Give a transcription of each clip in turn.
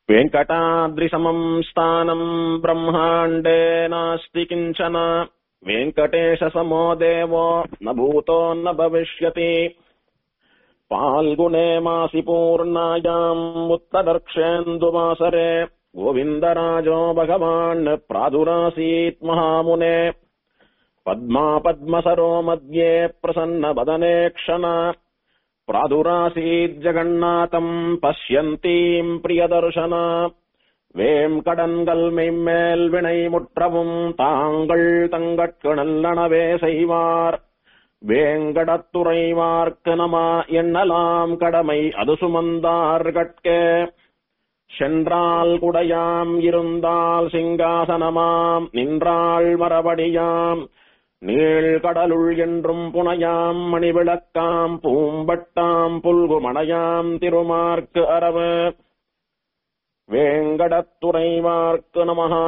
वेङ्कटाद्रिसमम् स्थानम् ब्रह्माण्डे नास्ति किञ्चन वेङ्कटेशसमो देवो न भूतो न भविष्यति फाल्गुने मासि पूर्णायाम् उत्तदर्क्षेन्दुवासरे गोविन्दराजो भगवान् प्रादुरासीत् महामुने पद्मा पद्मसरो मध्ये प्रसन्नवदने क्षण प्रादुरासीज्जगन्नाथम् पश्यन्तीम् प्रियदर्शन வேம்கடன்கள் மெய்மேல் வினை முற்றவும் தாங்கள் தங்கட்கு நல்லனவே செய்வார் வேங்கடத்துறைவார்க்கு நம எண்ணலாம் கடமை அது சுமந்தார் கட்கே சென்றால் குடையாம் இருந்தால் சிங்காசனமாம் நின்றாள் மரபடியாம் நீழ்கடலுள் என்றும் புனையாம் மணிவிளக்காம் பூம்பட்டாம் புல்குமடையாம் திருமார்க்கு அரவு வேங்கடத்துறைவார்க்கு நமகா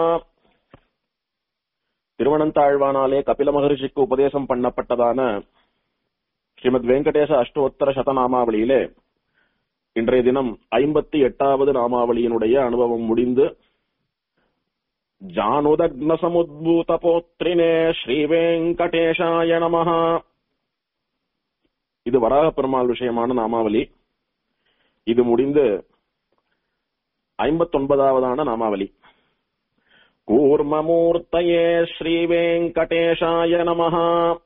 திருவனந்தாழ்வானாலே கபில மகரிஷிக்கு உபதேசம் பண்ணப்பட்டதான ஸ்ரீமத் வெங்கடேச அஷ்டோத்தர சதநாமாவளியிலே இன்றைய தினம் ஐம்பத்தி எட்டாவது நாமாவளியினுடைய அனுபவம் முடிந்து ஜானுதக்ன சமுத்பூத போத்ரினே ஸ்ரீவேங்கடேஷாய நமஹா இது வராக பெருமாள் விஷயமான நாமாவளி இது முடிந்து ஐம்பத்தொன்பதாவதான நாமாவளி கூர்மமூர்த்தயே ஸ்ரீவேங்கடேஷாய நமஹா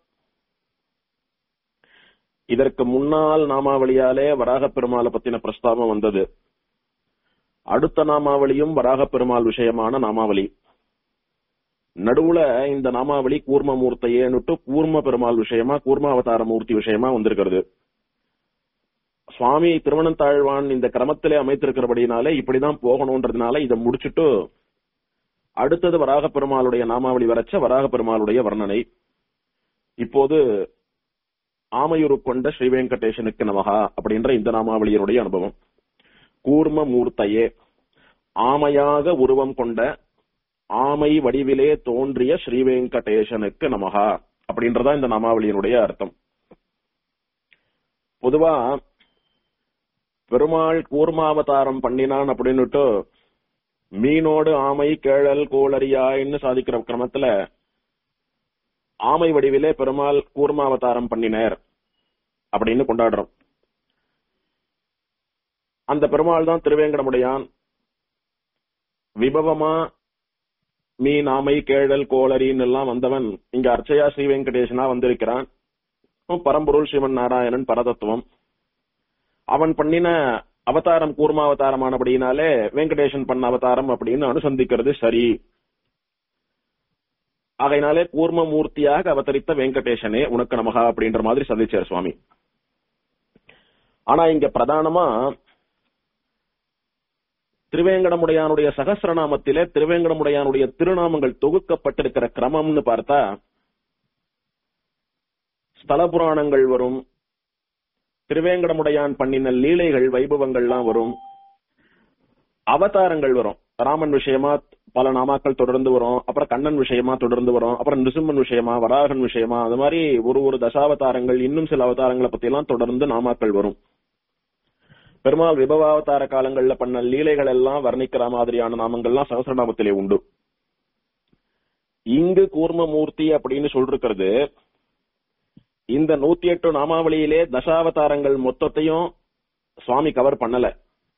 இதற்கு முன்னால் நாமாவளியாலே வராக பெருமாளை பத்தின பிரஸ்தாபம் வந்தது அடுத்த நாமாவளியும் வராக பெருமாள் விஷயமான நாமாவளி நடுவுல இந்த நாமாவளி கூர்ம மூர்த்தையேன்னுட்டு கூர்ம பெருமாள் விஷயமா கூர்ம அவதார மூர்த்தி விஷயமா வந்திருக்கிறது சுவாமி திருவனந்தாழ்வான் இந்த கிரமத்திலே அமைத்திருக்கிறபடினாலே இப்படிதான் போகணும்ன்றதுனால இதை முடிச்சுட்டு அடுத்தது வராக பெருமாளுடைய நாமாவளி வரைச்ச வராக பெருமாளுடைய வர்ணனை இப்போது ஆமையுரு கொண்ட ஸ்ரீ வெங்கடேசனுக்கு நமகா அப்படின்ற இந்த நாமாவளியினுடைய அனுபவம் கூர்ம மூர்த்தையே ஆமையாக உருவம் கொண்ட ஆமை வடிவிலே தோன்றிய ஸ்ரீ வெங்கடேசனுக்கு நமகா அப்படின்றதா இந்த நாமாவளியினுடைய அர்த்தம் பொதுவா பெருமாள் கூர்மாவதாரம் பண்ணினான் அப்படின்னுட்டு மீனோடு ஆமை கேழல் கோளரியாயின்னு சாதிக்கிற கிரமத்துல ஆமை வடிவிலே பெருமாள் கூர்மாவதாரம் பண்ணினர் அப்படின்னு கொண்டாடுறோம் அந்த பெருமாள் தான் திருவேங்கடமுடையான் விபவமா மீன் ஆமை கேழல் கோளரின்னு எல்லாம் வந்தவன் இங்க அர்ச்சையா ஸ்ரீ வெங்கடேசனா வந்திருக்கிறான் பரம்பொருள் சிவன் நாராயணன் பரதத்துவம் அவன் பண்ணின அவதாரம் கூர்மாவதாரமானபடினாலே வெங்கடேசன் பண்ண அவதாரம் அப்படின்னு அனுசந்திக்கிறது சரி ஆகையினாலே கூர்ம மூர்த்தியாக அவதரித்த வெங்கடேசனே உனக்கு நமகா அப்படின்ற மாதிரி சந்திச்சார் சுவாமி ஆனா இங்க பிரதானமா திருவேங்கடமுடையானுடைய சகசிரநாமத்திலே திருவேங்கடமுடையானுடைய திருநாமங்கள் தொகுக்கப்பட்டிருக்கிற கிரமம்னு பார்த்தா ஸ்தல புராணங்கள் வரும் திருவேங்கடமுடையான் பண்ணின லீலைகள் வைபவங்கள்லாம் வரும் அவதாரங்கள் வரும் ராமன் விஷயமா பல நாமாக்கள் தொடர்ந்து வரும் அப்புறம் கண்ணன் விஷயமா தொடர்ந்து வரும் அப்புறம் நிருசிம்மன் விஷயமா வராகன் விஷயமா அது மாதிரி ஒரு ஒரு தசாவதாரங்கள் இன்னும் சில அவதாரங்களை பத்தி எல்லாம் தொடர்ந்து நாமாக்கள் வரும் பெருமாள் விபவாவதார காலங்கள்ல பண்ண லீலைகள் எல்லாம் வர்ணிக்கிற மாதிரியான நாமங்கள்லாம் சகசிரநாமத்திலே உண்டு இங்கு கூர்மமூர்த்தி அப்படின்னு சொல்றது இந்த நூத்தி எட்டு நாமாவளியிலே தசாவதாரங்கள் மொத்தத்தையும் சுவாமி கவர் பண்ணல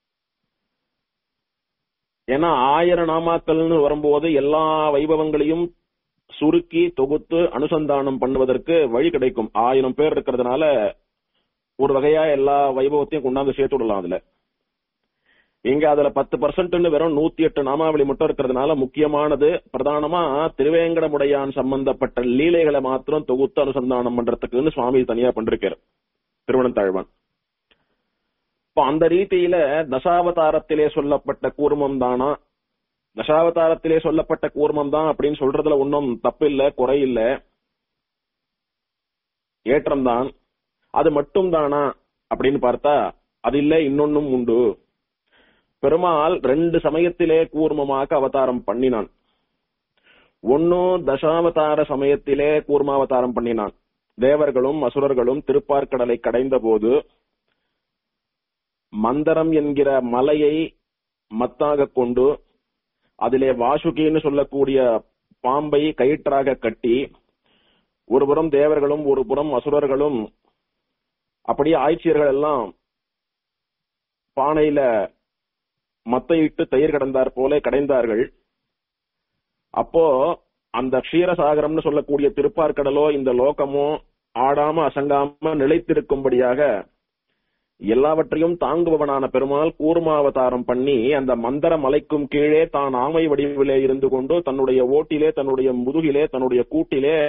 ஏன்னா ஆயிரம் நாமாக்கள்னு வரும்போது எல்லா வைபவங்களையும் சுருக்கி தொகுத்து அனுசந்தானம் பண்ணுவதற்கு வழி கிடைக்கும் ஆயிரம் பேர் இருக்கிறதுனால ஒரு வகையா எல்லா வைபவத்தையும் கொண்டாந்து சேர்த்து விடலாம் அதுல இங்க அதுல பத்து பர்சன்ட்னு வெறும் நூத்தி எட்டு நாமாவளி மட்டும் இருக்கிறதுனால முக்கியமானது பிரதானமா திருவேங்கடமுடையான் சம்பந்தப்பட்ட லீலைகளை மாத்திரம் தொகுத்து அனுசந்தானம் பண்றதுக்குன்னு சுவாமி தனியா பண்றிருக்காரு திருவனந்தாழ்வான் இப்போ அந்த ரீதியில தசாவதாரத்திலே சொல்லப்பட்ட கூர்மம் தானா தசாவதாரத்திலே சொல்லப்பட்ட கூர்மம் தான் அப்படின்னு சொல்றதுல ஒன்னும் தப்பு இல்ல குறை இல்ல ஏற்றம் தான் அது மட்டும் தானா அப்படின்னு பார்த்தா அது இல்ல இன்னொன்னும் உண்டு பெருமாள் ரெண்டு சமயத்திலே கூர்மமாக அவதாரம் பண்ணினான் ஒன்னும் தசாவதார சமயத்திலே கூர்மாவதாரம் பண்ணினான் தேவர்களும் அசுரர்களும் திருப்பார்க்கடலை கடைந்த போது மந்தரம் என்கிற மலையை மத்தாக கொண்டு அதிலே வாசுகின்னு சொல்லக்கூடிய பாம்பை கயிற்றாக கட்டி ஒரு புறம் தேவர்களும் ஒரு புறம் அசுரர்களும் அப்படியே ஆய்ச்சியர்கள் எல்லாம் பானையில மத்தையிட்டு தயிர் கடந்தார் போல கடைந்தார்கள் அப்போ அந்த க்ஷீரசாகரம்னு சொல்லக்கூடிய திருப்பார்கடலோ இந்த லோகமோ ஆடாம அசங்காம நிலைத்திருக்கும்படியாக எல்லாவற்றையும் தாங்குபவனான பெருமாள் கூர்மாவதாரம் பண்ணி அந்த மந்தர மலைக்கும் கீழே தான் ஆமை வடிவிலே இருந்து கொண்டு தன்னுடைய ஓட்டிலே தன்னுடைய முதுகிலே தன்னுடைய கூட்டிலே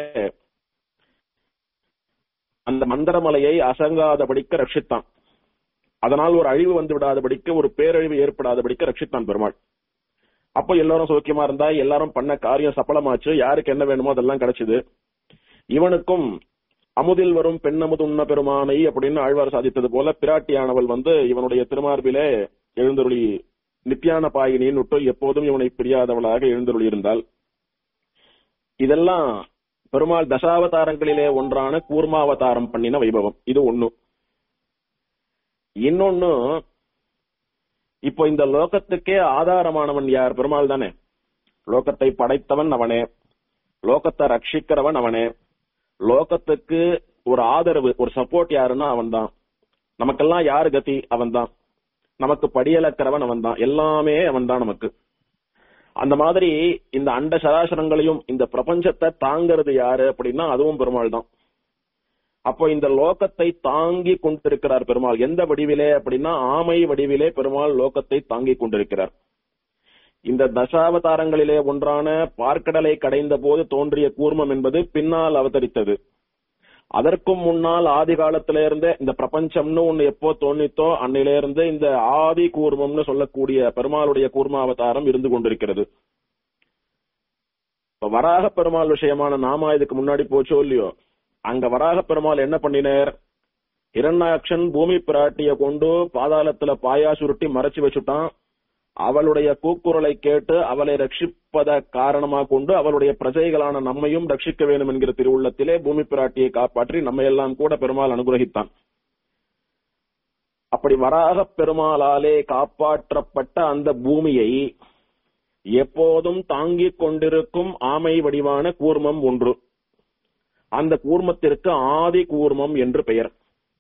அந்த மந்தரமலையை அசங்காதபடிக்க ரட்சித்தான் அதனால் ஒரு அழிவு வந்து விடாதபடிக்கு ஒரு பேரழிவு ஏற்படாதபடிக்க ரட்சித்தான் பெருமாள் அப்போ எல்லாரும் சௌக்கியமா இருந்தா எல்லாரும் பண்ண காரியம் சඵலமாச்சு யாருக்கு என்ன வேணுமோ அதெல்லாம் கிடைச்சது இவனுக்கும் அமுதில் வரும் பெண்ணமுது உண்ண பெருமானை அப்படின்னு ஆழ்வார் சாதித்தது போல பிராட்டியானவள் வந்து இவனுடைய திருமார்பிலே எழுந்தருளி நித்யான பாயினின்னு விட்டு எப்போதும் இவனை பிரியாதவளாக எழுந்தருளி இருந்தாள் இதெல்லாம் பெருமாள் தசாவதாரங்களிலே ஒன்றான கூர்மாவதாரம் பண்ணின வைபவம் இது ஒண்ணு இன்னொன்னு இப்போ இந்த லோகத்துக்கே ஆதாரமானவன் யார் பெருமாள் தானே லோகத்தை படைத்தவன் அவனே லோகத்தை ரட்சிக்கிறவன் அவனே லோகத்துக்கு ஒரு ஆதரவு ஒரு சப்போர்ட் யாருன்னா அவன் தான் நமக்கெல்லாம் யாரு கதி அவன் தான் நமக்கு படியலக்கிறவன் அவன் தான் எல்லாமே அவன் தான் நமக்கு அந்த மாதிரி இந்த அண்ட சராசரங்களையும் இந்த பிரபஞ்சத்தை தாங்கிறது யாரு அப்படின்னா அதுவும் பெருமாள் தான் அப்போ இந்த லோகத்தை தாங்கி கொண்டிருக்கிறார் பெருமாள் எந்த வடிவிலே அப்படின்னா ஆமை வடிவிலே பெருமாள் லோகத்தை தாங்கி கொண்டிருக்கிறார் இந்த தசாவதாரங்களிலே ஒன்றான பார்க்கடலை கடைந்த போது தோன்றிய கூர்மம் என்பது பின்னால் அவதரித்தது அதற்கும் முன்னால் ஆதி காலத்தில இருந்தே இந்த பிரபஞ்சம்னு ஒண்ணு எப்போ தோணித்தோ அன்னில இருந்து இந்த ஆதி கூர்மம்னு சொல்லக்கூடிய பெருமாளுடைய கூர்மாவதாரம் இருந்து கொண்டிருக்கிறது இப்ப வராக பெருமாள் விஷயமான நாமா இதுக்கு முன்னாடி போச்சோ இல்லையோ அங்க வராக பெருமாள் என்ன பண்ணினார் இரண்டாட்சன் பூமி பிராட்டிய கொண்டு பாதாளத்துல பாயா சுருட்டி மறைச்சு வச்சுட்டான் அவளுடைய கூக்குரலை கேட்டு அவளை ரட்சிப்பத காரணமா கொண்டு அவளுடைய பிரஜைகளான நம்மையும் ரட்சிக்க வேண்டும் என்கிற திருவுள்ளத்திலே பூமி பிராட்டியை காப்பாற்றி நம்ம எல்லாம் கூட பெருமாள் அனுகிரகித்தான் அப்படி வராக பெருமாளாலே காப்பாற்றப்பட்ட அந்த பூமியை எப்போதும் தாங்கிக் கொண்டிருக்கும் ஆமை வடிவான கூர்மம் ஒன்று அந்த கூர்மத்திற்கு ஆதி கூர்மம் என்று பெயர்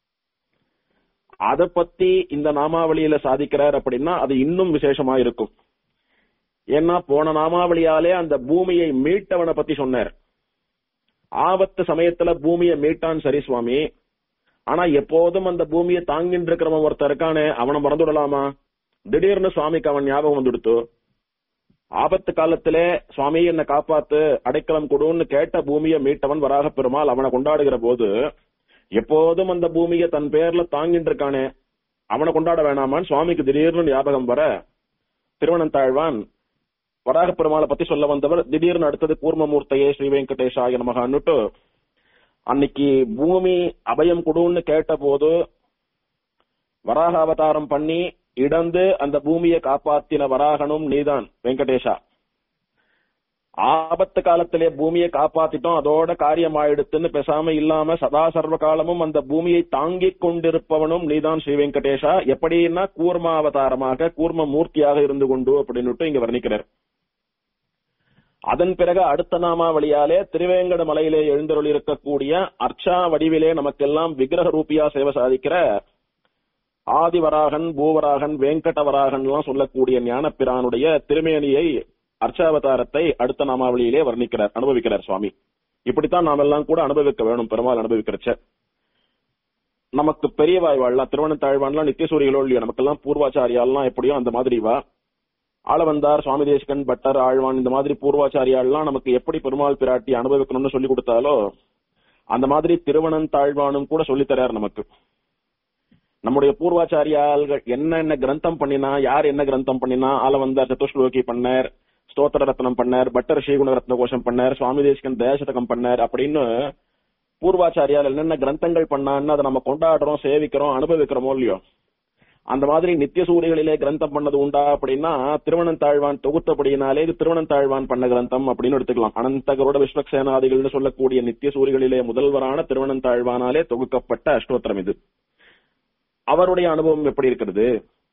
அத பத்தி இந்த நாமாவளியில சாதிக்கிறார் அப்படின்னா அது இன்னும் விசேஷமா இருக்கும் ஏன்னா போன நாமாவளியாலே அந்த பூமியை மீட்டவனை பத்தி சொன்னார் ஆபத்து சமயத்துல பூமியை மீட்டான் சரி சுவாமி ஆனா எப்போதும் அந்த பூமியை தாங்கிட்டு இருக்கிறவன் ஒருத்தர் இருக்கானே அவனை மறந்துடலாமா திடீர்னு சுவாமிக்கு அவன் ஞாபகம் வந்துடுத்து ஆபத்து காலத்திலே சுவாமி என்ன காப்பாத்து அடைக்கலம் கொடுன்னு கேட்ட பூமியை மீட்டவன் வராக பெருமாள் அவனை கொண்டாடுகிற போது எப்போதும் அந்த பூமியை தன் பேர்ல தாங்கிட்டு இருக்கானே அவனை கொண்டாட வேணாமான்னு சுவாமிக்கு திடீர்னு ஞாபகம் வர திருவனந்தாழ்வான் வராக பெருமாளை பத்தி சொல்ல வந்தவர் திடீர்னு அடுத்தது கூர்மமூர்த்தையே ஸ்ரீ வெங்கடேஷாய நமகான்னுட்டு அன்னைக்கு பூமி அபயம் கொடுன்னு கேட்ட போது வராக அவதாரம் பண்ணி இடந்து அந்த பூமியை காப்பாத்தின வராகனும் நீதான் வெங்கடேஷா ஆபத்து காலத்திலே பூமியை காப்பாத்திட்டோம் அதோட காரியம் ஆயிடுத்துன்னு பேசாம இல்லாம சதா சர்வ காலமும் அந்த பூமியை தாங்கிக் கொண்டிருப்பவனும் நீதான் ஸ்ரீ வெங்கடேஷா எப்படின்னா கூர்மாவதாரமாக கூர்ம மூர்த்தியாக இருந்து கொண்டு அப்படின்னுட்டு இங்க வர்ணிக்கிறார் அதன் பிறகு அடுத்த நாமாவளியாலே திருவேங்கட மலையிலே எழுந்தருள் இருக்கக்கூடிய அர்ச்சா வடிவிலே நமக்கெல்லாம் விக்கிரக ரூபியா சேவை சாதிக்கிற ஆதிவராகன் பூவராகன் வெங்கடவராகன் எல்லாம் சொல்லக்கூடிய ஞானப்பிரானுடைய திருமேனியை அர்ச்சாவதாரத்தை அடுத்த நாமாவளியிலே வர்ணிக்கிறார் அனுபவிக்கிறார் சுவாமி இப்படித்தான் நாம் எல்லாம் கூட அனுபவிக்க வேணும் பெருமாள் அனுபவிக்கிறச்ச நமக்கு பெரியவாய் வாழலாம் திருவண்ணத்தாழ்வான்லாம் நித்தியசூரிகளோ இல்லையோ நமக்கெல்லாம் பூர்வாச்சாரியாலாம் எப்படியோ அந்த மாதிரி வா ஆளவந்தார் சுவாமி தேசிகன் பட்டர் ஆழ்வான் இந்த மாதிரி பூர்வாச்சாரியாலாம் நமக்கு எப்படி பெருமாள் பிராட்டி அனுபவிக்கணும்னு சொல்லி கொடுத்தாலோ அந்த மாதிரி திருவனந்தாழ்வானும் கூட சொல்லித்தரார் நமக்கு நம்முடைய பூர்வாச்சாரியாள்கள் என்னென்ன கிரந்தம் பண்ணினா யார் என்ன கிரந்தம் பண்ணினா ஆலவந்தார் சதுஷ்லோகி பண்ணார் ஸ்தோத்திர ரத்னம் பண்ணார் பட்டர் ஸ்ரீகுண ரத்ன கோஷம் பண்ணார் சுவாமி தேசிகன் தயாசதகம் பண்ணார் அப்படின்னு பூர்வாச்சாரியால் என்னென்ன கிரந்தங்கள் பண்ணான்னு அதை நம்ம கொண்டாடுறோம் சேவிக்கிறோம் அனுபவிக்கிறோமோ இல்லையோ அந்த மாதிரி நித்திய சூரிகளிலே கிரந்தம் பண்ணது உண்டா அப்படின்னா திருவனந்தாழ்வான் தொகுத்தபடியினாலே இது திருவனந்தாழ்வான் பண்ண கிரந்தம் அப்படின்னு எடுத்துக்கலாம் அனந்தகரோட விஸ்வக்சேனாதிகள்னு சொல்லக்கூடிய நித்திய சூரிகளிலே முதல்வரான திருவனந்தாழ்வானாலே தொகுக்கப்பட்ட அஷ்டோத்திரம் இது அவருடைய அனுபவம் எப்படி இருக்கிறது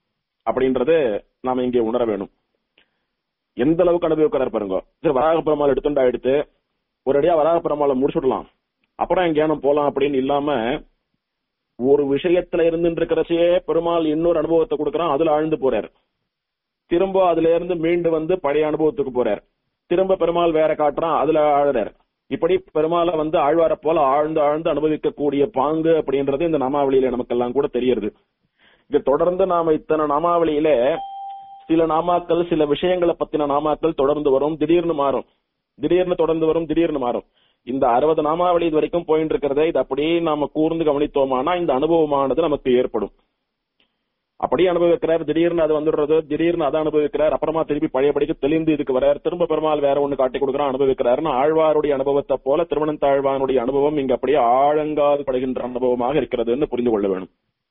அப்படின்றது நாம இங்கே உணர வேணும் எந்த அளவுக்கு அனுபவிக்கிறார் பாருங்க சரி வராக பெருமாள் எடுத்துண்டா எடுத்து ஒரு அடியா வராக பெருமாளை முடிச்சுடலாம் அப்புறம் எங்கேயானும் போலாம் அப்படின்னு இல்லாம ஒரு விஷயத்துல இருந்து இருக்கிறச்சே பெருமாள் இன்னொரு அனுபவத்தை கொடுக்கறான் அதுல ஆழ்ந்து போறார் திரும்ப அதுல இருந்து மீண்டு வந்து பழைய அனுபவத்துக்கு போறார் திரும்ப பெருமாள் வேற காட்டுறான் அதுல ஆழுறார் இப்படி பெருமாளை வந்து ஆழ்வார போல ஆழ்ந்து ஆழ்ந்து அனுபவிக்கக்கூடிய பாங்கு அப்படின்றது இந்த நாமாவளியில நமக்கெல்லாம் கூட தெரியுது இது தொடர்ந்து நாம இத்தனை நாமாவளியில சில நாமாக்கள் சில விஷயங்களை பத்தின நாமாக்கள் தொடர்ந்து வரும் திடீர்னு மாறும் திடீர்னு தொடர்ந்து வரும் திடீர்னு மாறும் இந்த அறுபது நாமாவளி இது வரைக்கும் போயிட்டு இருக்கிறதே இது அப்படியே நாம கூர்ந்து கவனித்தோமானா இந்த அனுபவமானது நமக்கு ஏற்படும் அப்படியே அனுபவிக்கிறார் திடீர்னு அது வந்துடுறது திடீர்னு அதை அனுபவிக்கிறார் அப்புறமா திருப்பி பழையபடிக்கு தெளிந்து இதுக்கு வரார் திரும்ப பெருமாள் வேற ஒண்ணு காட்டி கொடுக்குறான் அனுபவிக்கிறாருன்னு ஆழ்வாருடைய அனுபவத்தை போல திருவனந்தாழ்வானுடைய அனுபவம் இங்க அப்படியே ஆழங்கால் படுகின்ற அனுபவமாக இருக்கிறதுன்னு புரிந்து கொள்ள வேணும்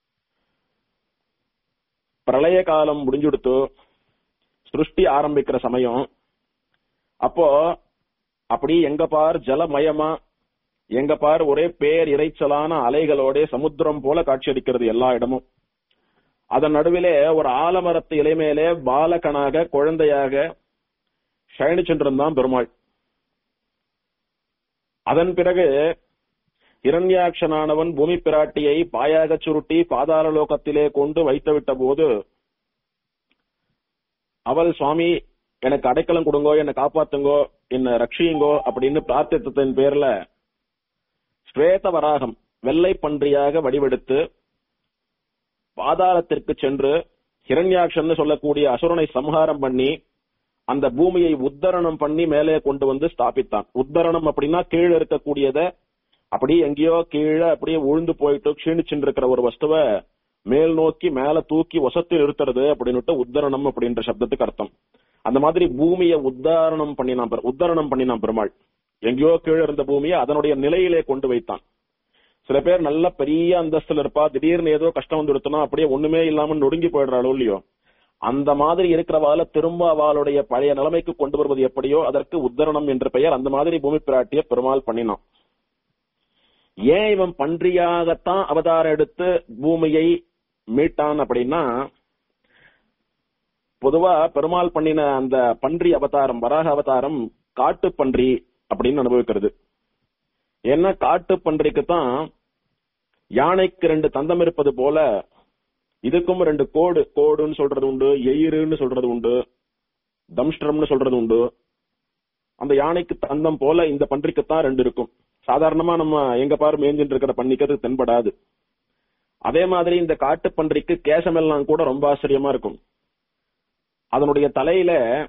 பிரளய காலம் முடிஞ்சுடுத்து சிருஷ்டி ஆரம்பிக்கிற சமயம் அப்போ அப்படி எங்க பார் ஜலமயமா எங்க பார் ஒரே பேர் இறைச்சலான அலைகளோட சமுத்திரம் போல காட்சியளிக்கிறது எல்லா இடமும் அதன் நடுவிலே ஒரு ஆலமரத்து இலை மேலே பாலகனாக குழந்தையாக சயனிச்சென்றிருந்தான் பெருமாள் அதன் பிறகு இரண்யாட்சனானவன் பூமி பிராட்டியை பாயாக சுருட்டி பாதாள லோகத்திலே கொண்டு வைத்துவிட்ட போது அவள் சுவாமி எனக்கு அடைக்கலம் கொடுங்கோ என்னை காப்பாத்துங்கோ என்ன ரட்சியுங்கோ அப்படின்னு பிரார்த்தித்தத்தின் பேர்ல ஸ்வேத வராகம் வெள்ளை பன்றியாக வடிவெடுத்து பாதாளத்திற்கு சென்று ஹிரண்யாட்சன்னு சொல்லக்கூடிய அசுரனை சம்ஹாரம் பண்ணி அந்த பூமியை உத்தரணம் பண்ணி மேலே கொண்டு வந்து ஸ்தாபித்தான் உத்தரணம் அப்படின்னா கீழே இருக்கக்கூடியத அப்படியே எங்கேயோ கீழே அப்படியே உழுந்து போயிட்டு க்ஷீணிச்சுட்டு இருக்கிற ஒரு வஸ்துவ மேல் நோக்கி மேல தூக்கி வசத்தில் நிறுத்துறது அப்படின்னுட்டு உத்தரணம் அப்படின்ற சப்தத்துக்கு அர்த்தம் அந்த மாதிரி பூமியை உத்தாரணம் பண்ணினான் பெரு- உத்தரணம் பண்ணினான் பெருமாள் எங்கேயோ கீழே இருந்த பூமியை அதனுடைய நிலையிலே கொண்டு வைத்தான் சில பேர் நல்ல பெரிய அந்தஸ்துல இருப்பா திடீர்னு ஏதோ கஷ்டம் வந்து எடுத்தனா அப்படியே ஒண்ணுமே இல்லாம நொடுங்கி போயிடுறாளோ இல்லையோ அந்த மாதிரி இருக்கிறவால திரும்ப அவளுடைய பழைய நிலைமைக்கு கொண்டு வருவது எப்படியோ அதற்கு உத்தரணம் என்ற பெயர் அந்த மாதிரி பூமி பிராட்டிய பெருமாள் பண்ணினான் ஏன் இவன் பன்றியாகத்தான் அவதாரம் எடுத்து பூமியை மீட்டான் அப்படின்னா பொதுவா பெருமாள் பண்ணின அந்த பன்றி அவதாரம் வராக அவதாரம் காட்டு பன்றி அப்படின்னு அனுபவிக்கிறது ஏன்னா காட்டு பன்றிக்கு தான் யானைக்கு ரெண்டு தந்தம் இருப்பது போல இதுக்கும் ரெண்டு கோடு கோடுன்னு சொல்றது உண்டு எயிருன்னு சொல்றது உண்டு தம்ஷ்டம்னு சொல்றது உண்டு அந்த யானைக்கு தந்தம் போல இந்த பன்றிக்குத்தான் ரெண்டு இருக்கும் சாதாரணமா நம்ம எங்க பாரு மேய்ஞ்சிட்டு இருக்கிற பன்னிக்கு அது தென்படாது அதே மாதிரி இந்த காட்டு பன்றிக்கு கேசமெல்லாம் கூட ரொம்ப ஆச்சரியமா இருக்கும் அதனுடைய தலையில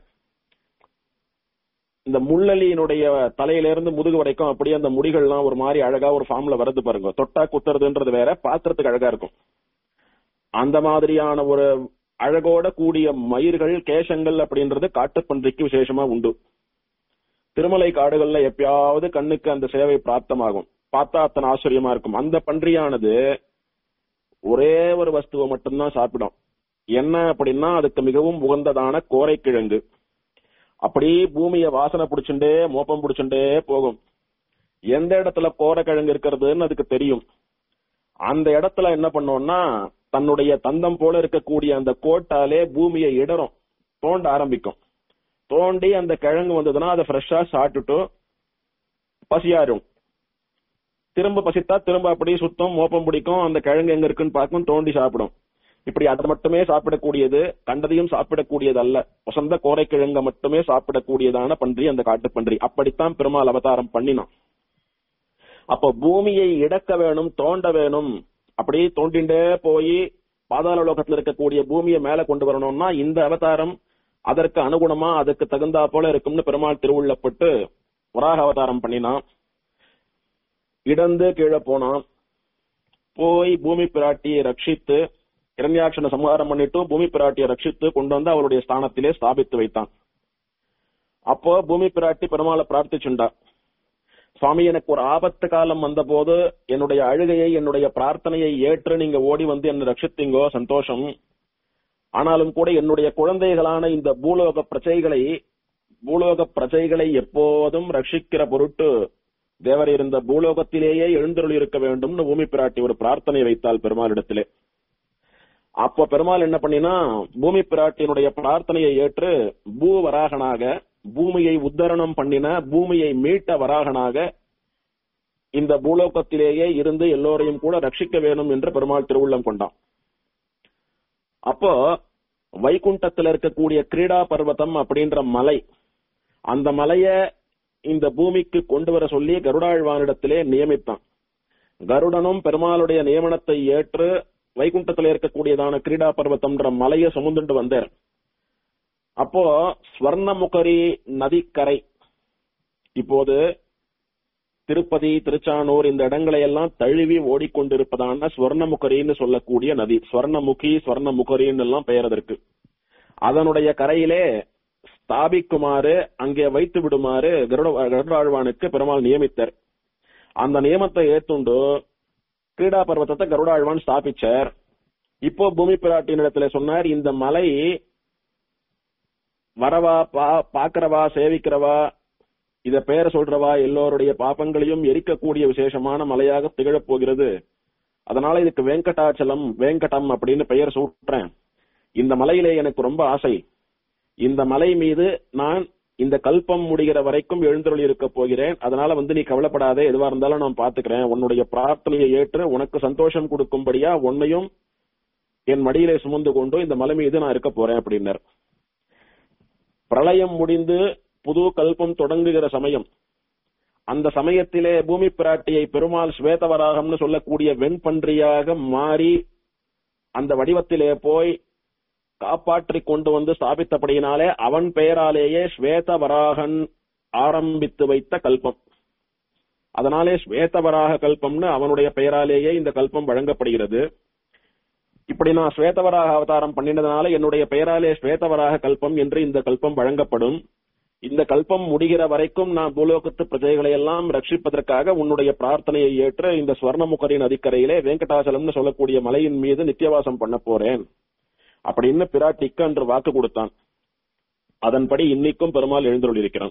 இந்த முள்ளலியினுடைய தலையில இருந்து முதுகு வரைக்கும் அப்படியே அந்த முடிகள்லாம் ஒரு மாதிரி அழகா ஒரு ஃபார்ம்ல வருது பாருங்க தொட்டா குத்துறதுன்றது வேற பாத்திரத்துக்கு அழகா இருக்கும் அந்த மாதிரியான ஒரு அழகோட கூடிய மயிர்கள் கேசங்கள் அப்படின்றது காட்டுப்பன்றிக்கு விசேஷமா உண்டு திருமலை காடுகள்ல எப்பயாவது கண்ணுக்கு அந்த சேவை பிராப்தமாகும் பார்த்தா அத்தனை ஆச்சரியமா இருக்கும் அந்த பன்றியானது ஒரே ஒரு வஸ்துவை மட்டும்தான் சாப்பிடும் என்ன அப்படின்னா அதுக்கு மிகவும் உகந்ததான கோரைக்கிழங்கு அப்படி பூமிய வாசனை புடிச்சுட்டே மோப்பம் புடிச்சுட்டே போகும் எந்த இடத்துல கோரைக்கிழங்கு இருக்கிறதுன்னு அதுக்கு தெரியும் அந்த இடத்துல என்ன பண்ணோம்னா தன்னுடைய தந்தம் போல இருக்கக்கூடிய அந்த கோட்டாலே பூமியை இடரும் தோண்ட ஆரம்பிக்கும் தோண்டி அந்த கிழங்கு வந்ததுன்னா அதை ஃப்ரெஷ்ஷா சாப்பிட்டுட்டு பசியாரும் திரும்ப பசித்தா திரும்ப அப்படியே சுத்தம் மோப்பம் பிடிக்கும் அந்த கிழங்கு எங்க இருக்குன்னு பார்க்கும் தோண்டி சாப்பிடும் இப்படி அதை மட்டுமே சாப்பிடக்கூடியது கண்டதையும் சாப்பிடக்கூடியது அல்ல வசந்த கோரைக்கிழங்க மட்டுமே சாப்பிடக்கூடியதான பன்றி அந்த காட்டுப் பன்றி அப்படித்தான் பெருமாள் அவதாரம் பண்ணினான் அப்போ பூமியை இடக்க வேணும் தோண்ட வேணும் அப்படி தோண்டிண்டே போய் பாதாள லோகத்துல இருக்கக்கூடிய பூமியை மேல கொண்டு வரணும்னா இந்த அவதாரம் அதற்கு அனுகுணமா அதுக்கு தகுந்தா போல இருக்கும்னு பெருமாள் திருவுள்ளப்பட்டு வராக அவதாரம் பண்ணினான் இடந்து கீழே போனான் போய் பூமி பிராட்டியை ரட்சித்து இரண்யாட்சனை சம்ஹாரம் பண்ணிட்டு பூமி பிராட்டியை ரட்சித்து கொண்டு வந்து அவருடைய ஸ்தானத்திலே ஸ்தாபித்து வைத்தான் அப்போ பூமி பிராட்டி பெருமாளை பிரார்த்திச்சுண்டா சுவாமி எனக்கு ஒரு ஆபத்து காலம் வந்த போது என்னுடைய அழுகையை என்னுடைய பிரார்த்தனையை ஏற்று நீங்க ஓடி வந்து என்ன ரட்சித்தீங்கோ சந்தோஷம் ஆனாலும் கூட என்னுடைய குழந்தைகளான இந்த பூலோக பிரஜைகளை பூலோக பிரஜைகளை எப்போதும் ரட்சிக்கிற பொருட்டு தேவர் இருந்த பூலோகத்திலேயே எழுந்தருள் இருக்க வேண்டும்னு பூமி பிராட்டி ஒரு பிரார்த்தனை வைத்தாள் பெருமாளிடத்திலே அப்போ பெருமாள் என்ன பண்ணினா பூமி பிராட்டியினுடைய பிரார்த்தனையை ஏற்று பூவராகனாக பூமியை உத்தரணம் பண்ணின பூமியை மீட்ட வராகனாக இந்த பூலோகத்திலேயே இருந்து எல்லோரையும் கூட ரட்சிக்க வேணும் என்று பெருமாள் திருவுள்ளம் கொண்டான் அப்போ வைகுண்டத்துல இருக்கக்கூடிய கிரீடா பர்வதம் அப்படின்ற மலை அந்த மலைய இந்த பூமிக்கு கொண்டு வர சொல்லி கருடாழ்வானிடத்திலே நியமித்தான் கருடனும் பெருமாளுடைய நியமனத்தை ஏற்று வைகுண்டத்துல இருக்கக்கூடியதான கிரீடா பர்வதம்ன்ற மலையை சுமந்துட்டு வந்தார் அப்போ ஸ்வர்ணமுகரி நதிக்கரை இப்போது திருப்பதி திருச்சானூர் இந்த இடங்களை எல்லாம் தழுவி ஓடிக்கொண்டிருப்பதான ஸ்வர்ணமுகரின்னு சொல்லக்கூடிய நதி ஸ்வர்ணமுகி ஸ்வர்ணமுகரின்னு எல்லாம் பெயர் அதற்கு அதனுடைய கரையிலே ஸ்தாபிக்குமாறு அங்கே வைத்து விடுமாறு கருட கருடாழ்வானுக்கு பெருமாள் நியமித்தார் அந்த நியமத்தை ஏத்துண்டு கிரீடா பர்வத்தத்தை கருடாழ்வான் ஸ்தாபிச்சார் இப்போ பூமி பிராட்டியினிடத்துல சொன்னார் இந்த மலை வரவா பா பாக்கிறவா சேவிக்கிறவா இத பெயர் சொல்றவா எல்லோருடைய பாப்பங்களையும் எரிக்கக்கூடிய விசேஷமான மலையாக திகழப் போகிறது அதனால இதுக்கு வெங்கடாச்சலம் வேங்கடம் அப்படின்னு பெயர் சூட்டுறேன் இந்த மலையிலே எனக்கு ரொம்ப ஆசை இந்த மலை மீது நான் இந்த கல்பம் முடிகிற வரைக்கும் எழுந்தருளி இருக்க போகிறேன் அதனால வந்து நீ கவலைப்படாதே எதுவா இருந்தாலும் நான் பாத்துக்கிறேன் உன்னுடைய பிரார்த்தனையை ஏற்று உனக்கு சந்தோஷம் கொடுக்கும்படியா உன்னையும் என் மடியிலே சுமந்து கொண்டு இந்த மலை மீது நான் இருக்க போறேன் அப்படின்னார் பிரளயம் முடிந்து புது கல்பம் தொடங்குகிற சமயம் அந்த சமயத்திலே பூமி பிராட்டியை பெருமாள் ஸ்வேதவராகம்னு சொல்லக்கூடிய வெண்பன்றியாக மாறி அந்த வடிவத்திலே போய் காப்பாற்றி கொண்டு வந்து ஸ்தாபித்தபடியினாலே அவன் பெயராலேயே ஸ்வேதவராகன் ஆரம்பித்து வைத்த கல்பம் அதனாலே ஸ்வேதவராக கல்பம்னு அவனுடைய பெயராலேயே இந்த கல்பம் வழங்கப்படுகிறது இப்படி நான் ஸ்வேதவராக அவதாரம் பண்ணினதுனால என்னுடைய பெயராலே ஸ்வேதவராக கல்பம் என்று இந்த கல்பம் வழங்கப்படும் இந்த கல்பம் முடிகிற வரைக்கும் நான் பூலோகத்து பிரஜைகளை எல்லாம் ரட்சிப்பதற்காக உன்னுடைய பிரார்த்தனையை ஏற்று இந்த ஸ்வர்ணமுகரின் நதிக்கரையிலே வெங்கடாசலம்னு சொல்லக்கூடிய மலையின் மீது நித்தியவாசம் பண்ண போறேன் அப்படின்னு பிராட்டிக்கு அன்று வாக்கு கொடுத்தான் அதன்படி இன்னைக்கும் பெருமாள் எழுந்துள்ளிருக்கிறான்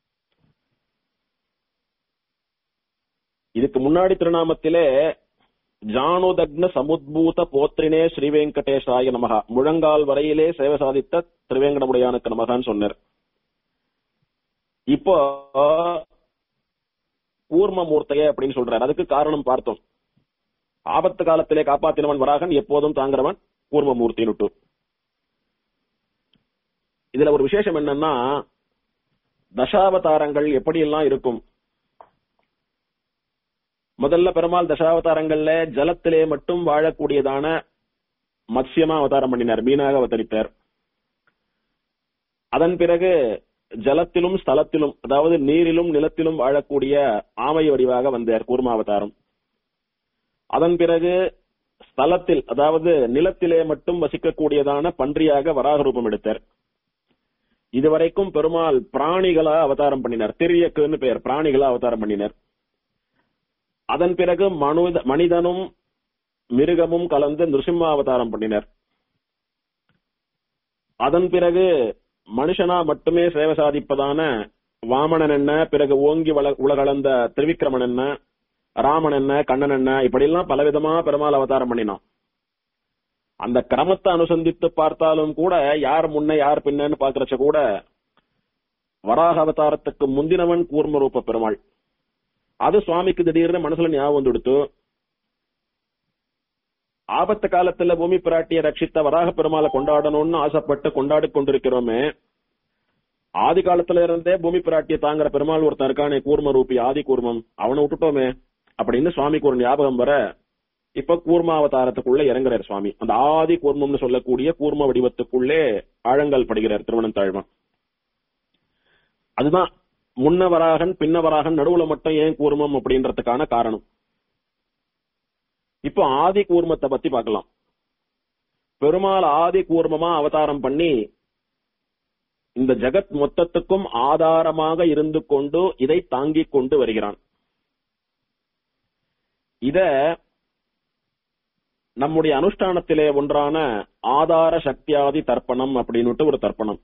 இதுக்கு முன்னாடி திருநாமத்திலே ஜானுதக்ன சமுத்பூத போத்ரினே ஸ்ரீ வெங்கடேஷாய நமகா முழங்கால் வரையிலே சேவை சாதித்த திருவேங்கடமுடையானுக்கு நமகான்னு சொன்னார் இப்போ கூர்மமூர்த்தைய அப்படின்னு சொல்றாரு அதுக்கு காரணம் பார்த்தோம் ஆபத்து காலத்திலே காப்பாத்தினவன் வராகன் எப்போதும் தாங்கிறவன் கூர்மமூர்த்தினுட்டு இதுல ஒரு விசேஷம் என்னன்னா தசாவதாரங்கள் எப்படி எல்லாம் இருக்கும் முதல்ல பெருமாள் தசாவதாரங்கள்ல ஜலத்திலே மட்டும் வாழக்கூடியதான மத்சியமா அவதாரம் பண்ணினார் மீனாக அவதரித்தார் அதன் பிறகு ஜலத்திலும் ஸ்தலத்திலும் அதாவது நீரிலும் நிலத்திலும் வாழக்கூடிய ஆமை வடிவாக வந்தார் கூர்மாவதாரம் அதன் பிறகு ஸ்தலத்தில் அதாவது நிலத்திலே மட்டும் வசிக்கக்கூடியதான பன்றியாக வராக ரூபம் எடுத்தார் இதுவரைக்கும் பெருமாள் பிராணிகளா அவதாரம் பண்ணினார் திரியக்குன்னு பெயர் பிராணிகளா அவதாரம் பண்ணினார் அதன் பிறகு மனுத மனிதனும் மிருகமும் கலந்து நிருசிம்ம அவதாரம் பண்ணினர் அதன் பிறகு மனுஷனா மட்டுமே சேவை சாதிப்பதான வாமனன் என்ன பிறகு ஓங்கி வள உலகளந்த திருவிக்கிரமன் என்ன ராமன் என்ன கண்ணன் என்ன இப்படியெல்லாம் பலவிதமா பெருமாள் அவதாரம் பண்ணினான் அந்த கிரமத்தை அனுசந்தித்து பார்த்தாலும் கூட யார் முன்ன யார் பின்னன்னு பாக்குறச்ச கூட வராக அவதாரத்துக்கு முந்தினவன் கூர்ம ரூப பெருமாள் அது சுவாமிக்கு திடீர்னு மனசுல ஞாபகம் வந்துடுத்து ஆபத்து காலத்துல பூமி பிராட்டியை ரட்சித்த வராக பெருமாளை கொண்டாடணும்னு ஆசைப்பட்டு கொண்டாடி கொண்டிருக்கிறோமே ஆதி காலத்துல இருந்தே பூமி பிராட்டியை தாங்குற பெருமாள் ஒருத்தன் இருக்கானே கூர்ம ரூபி ஆதி கூர்மம் அவனை விட்டுட்டோமே அப்படின்னு சுவாமிக்கு ஒரு ஞாபகம் வர இப்ப கூர்மாவதாரத்துக்குள்ள இறங்குறார் சுவாமி அந்த ஆதி கூர்மம்னு சொல்லக்கூடிய கூர்ம வடிவத்துக்குள்ளே ஆழங்கள் படுகிறார் திருவனந்தாழ்வன் அதுதான் முன்னவராகன் பின்னவராகன் நடுவுல மட்டும் ஏன் கூர்மம் அப்படின்றதுக்கான காரணம் இப்போ ஆதி கூர்மத்தை பத்தி பார்க்கலாம் பெருமாள் ஆதி கூர்மமா அவதாரம் பண்ணி இந்த ஜெகத் மொத்தத்துக்கும் ஆதாரமாக இருந்து கொண்டு இதை தாங்கிக் கொண்டு வருகிறான் இத நம்முடைய அனுஷ்டானத்திலே ஒன்றான ஆதார சக்தியாதி தர்ப்பணம் அப்படின்னுட்டு ஒரு தர்ப்பணம்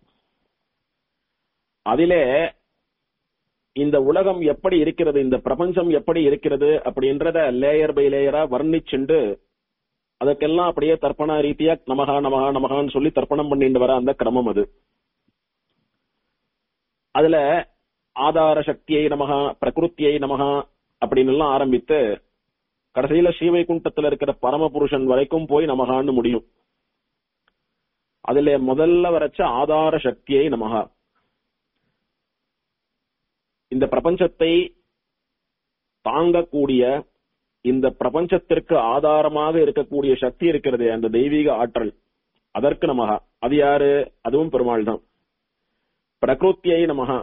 அதிலே இந்த உலகம் எப்படி இருக்கிறது இந்த பிரபஞ்சம் எப்படி இருக்கிறது அப்படின்றத லேயர் பை லேயரா வர்ணிச்சுண்டு அதுக்கெல்லாம் அப்படியே தர்ப்பண ரீதியா நமகா நமகா நமகான்னு சொல்லி தர்ப்பணம் பண்ணிட்டு வர அந்த கிரமம் அது அதுல ஆதார சக்தியை நமகா பிரகிருத்தியை நமகா அப்படின்னு எல்லாம் ஆரம்பித்து கடைசியில ஸ்ரீவைகுண்டத்துல இருக்கிற பரமபுருஷன் வரைக்கும் போய் நமகான்னு முடியும் அதுல முதல்ல வரைச்ச ஆதார சக்தியை நமகா இந்த பிரபஞ்சத்தை தாங்கக்கூடிய இந்த பிரபஞ்சத்திற்கு ஆதாரமாக இருக்கக்கூடிய சக்தி இருக்கிறது அந்த தெய்வீக ஆற்றல் அதற்கு நமகா அது யாரு அதுவும் பெருமாள் தான் பிரகிருத்தியை நமகா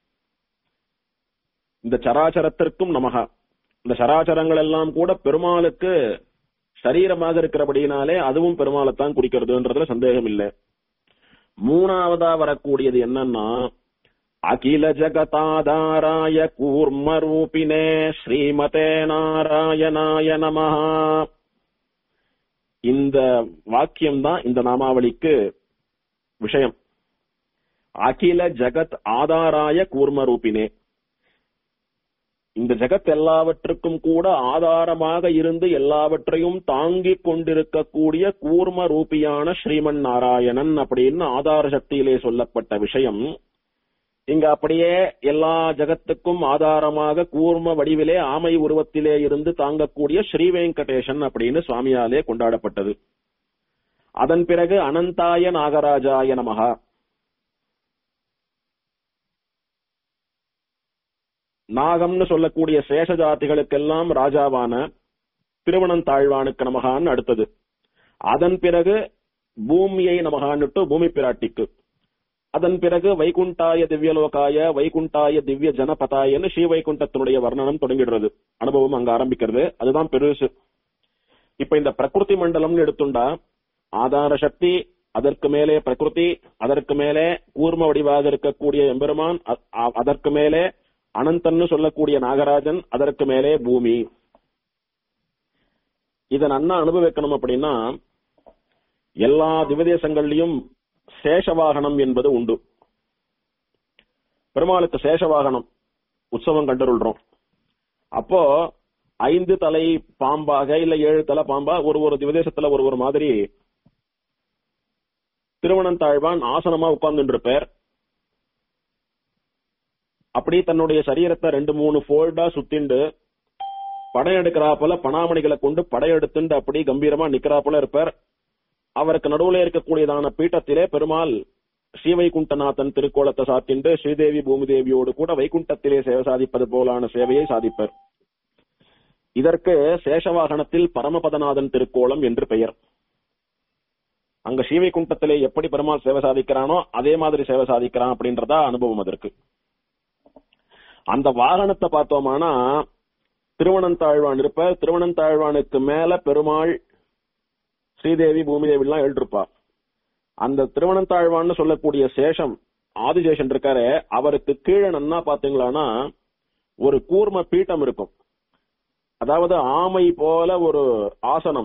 இந்த சராச்சரத்திற்கும் நமகா இந்த சராச்சரங்கள் எல்லாம் கூட பெருமாளுக்கு சரீரமாக இருக்கிறபடியினாலே அதுவும் பெருமாளைத்தான் குறிக்கிறதுன்றதுல சந்தேகம் இல்லை மூணாவதா வரக்கூடியது என்னன்னா அகில ஜகதாதாராய கூர்ம ரூபினே ஸ்ரீமதே நாராயணாய நமஹா இந்த வாக்கியம் தான் இந்த நாமாவளிக்கு விஷயம் அகில ஜகத் ஆதாராய கூர்ம ரூபினே இந்த ஜெகத் எல்லாவற்றுக்கும் கூட ஆதாரமாக இருந்து எல்லாவற்றையும் தாங்கிக் கொண்டிருக்கக்கூடிய கூர்ம ரூபியான ஸ்ரீமன் நாராயணன் அப்படின்னு ஆதார சக்தியிலே சொல்லப்பட்ட விஷயம் இங்க அப்படியே எல்லா ஜகத்துக்கும் ஆதாரமாக கூர்ம வடிவிலே ஆமை உருவத்திலே இருந்து தாங்கக்கூடிய ஸ்ரீ வெங்கடேசன் அப்படின்னு சுவாமியாலே கொண்டாடப்பட்டது அதன் பிறகு அனந்தாய நாகராஜாய நமகா நாகம்னு சொல்லக்கூடிய சேஷ ஜாதிகளுக்கெல்லாம் ராஜாவான திருவனந்தாழ்வானுக்கு நமகான்னு அடுத்தது அதன் பிறகு பூமியை நமகான்னுட்டு பூமி பிராட்டிக்கு அதன் பிறகு வைகுண்டாய திவ்யலோகாய வைகுண்டாய திவ்ய ஜனபதாயன்னு ஸ்ரீ வைகுண்டத்தினுடைய வர்ணனம் தொடங்கிடுறது அனுபவம் அங்க ஆரம்பிக்கிறது அதுதான் பெருசு இப்ப இந்த பிரகிருதி மண்டலம்னு எடுத்துண்டா ஆதார சக்தி அதற்கு மேலே பிரகிருதி அதற்கு மேலே கூர்ம வடிவாக இருக்கக்கூடிய எம்பெருமான் அ- அ- அதற்கு மேலே அனந்தன்னு சொல்லக்கூடிய நாகராஜன் அதற்கு மேலே பூமி இத நன்னா அனுபவிக்கணும் அப்படின்னா எல்லா திவதேசங்கள்லயும் சேஷவாகனம் என்பது உண்டு பெருமாளுக்கு சேஷவாகனம் உற்சவம் கண்டருள்றோம் அப்போ ஐந்து தலை பாம்பாக இல்ல ஏழு தலை பாம்பா ஒரு ஒரு திவதேசத்துல ஒரு ஒரு மாதிரி திருவனந்தாழ்வான் ஆசனமா உட்கார்ந்துட்டு இருப்பார் அப்படி தன்னுடைய சரீரத்தை ரெண்டு மூணு ஃபோல்டா சுத்திண்டு படையெடுக்கிறாப்புல பணாமணிகளை கொண்டு படையெடுத்துண்டு அப்படி கம்பீரமா நிக்கிறாப்புல இருப்பார் அவருக்கு நடுவுல இருக்கக்கூடியதான பீட்டத்திலே பெருமாள் ஸ்ரீவைகுண்டநாதன் திருக்கோலத்தை சாத்திண்டு ஸ்ரீதேவி பூமிதேவியோடு கூட வைகுண்டத்திலே சேவை சாதிப்பது போலான சேவையை சாதிப்பர் இதற்கு சேஷவாகனத்தில் பரமபதநாதன் திருக்கோலம் என்று பெயர் அங்க ஸ்ரீவைகுண்டத்திலே எப்படி பெருமாள் சேவை சாதிக்கிறானோ அதே மாதிரி சேவை சாதிக்கிறான் அப்படின்றதா அனுபவம் அதற்கு அந்த வாகனத்தை பார்த்தோமானா திருவனந்தாழ்வான் இருப்ப திருவனந்தாழ்வானுக்கு மேல பெருமாள் ஸ்ரீதேவி பூமிதேவி எல்லாம் எழுதிருப்பா அந்த திருவனந்தாழ்வான்னு சொல்லக்கூடிய சேஷம் ஆதிசேஷன் இருக்காரு அவருக்கு கீழே நன்னா பாத்தீங்களான்னா ஒரு கூர்ம பீட்டம் இருக்கும் அதாவது ஆமை போல ஒரு ஆசனம்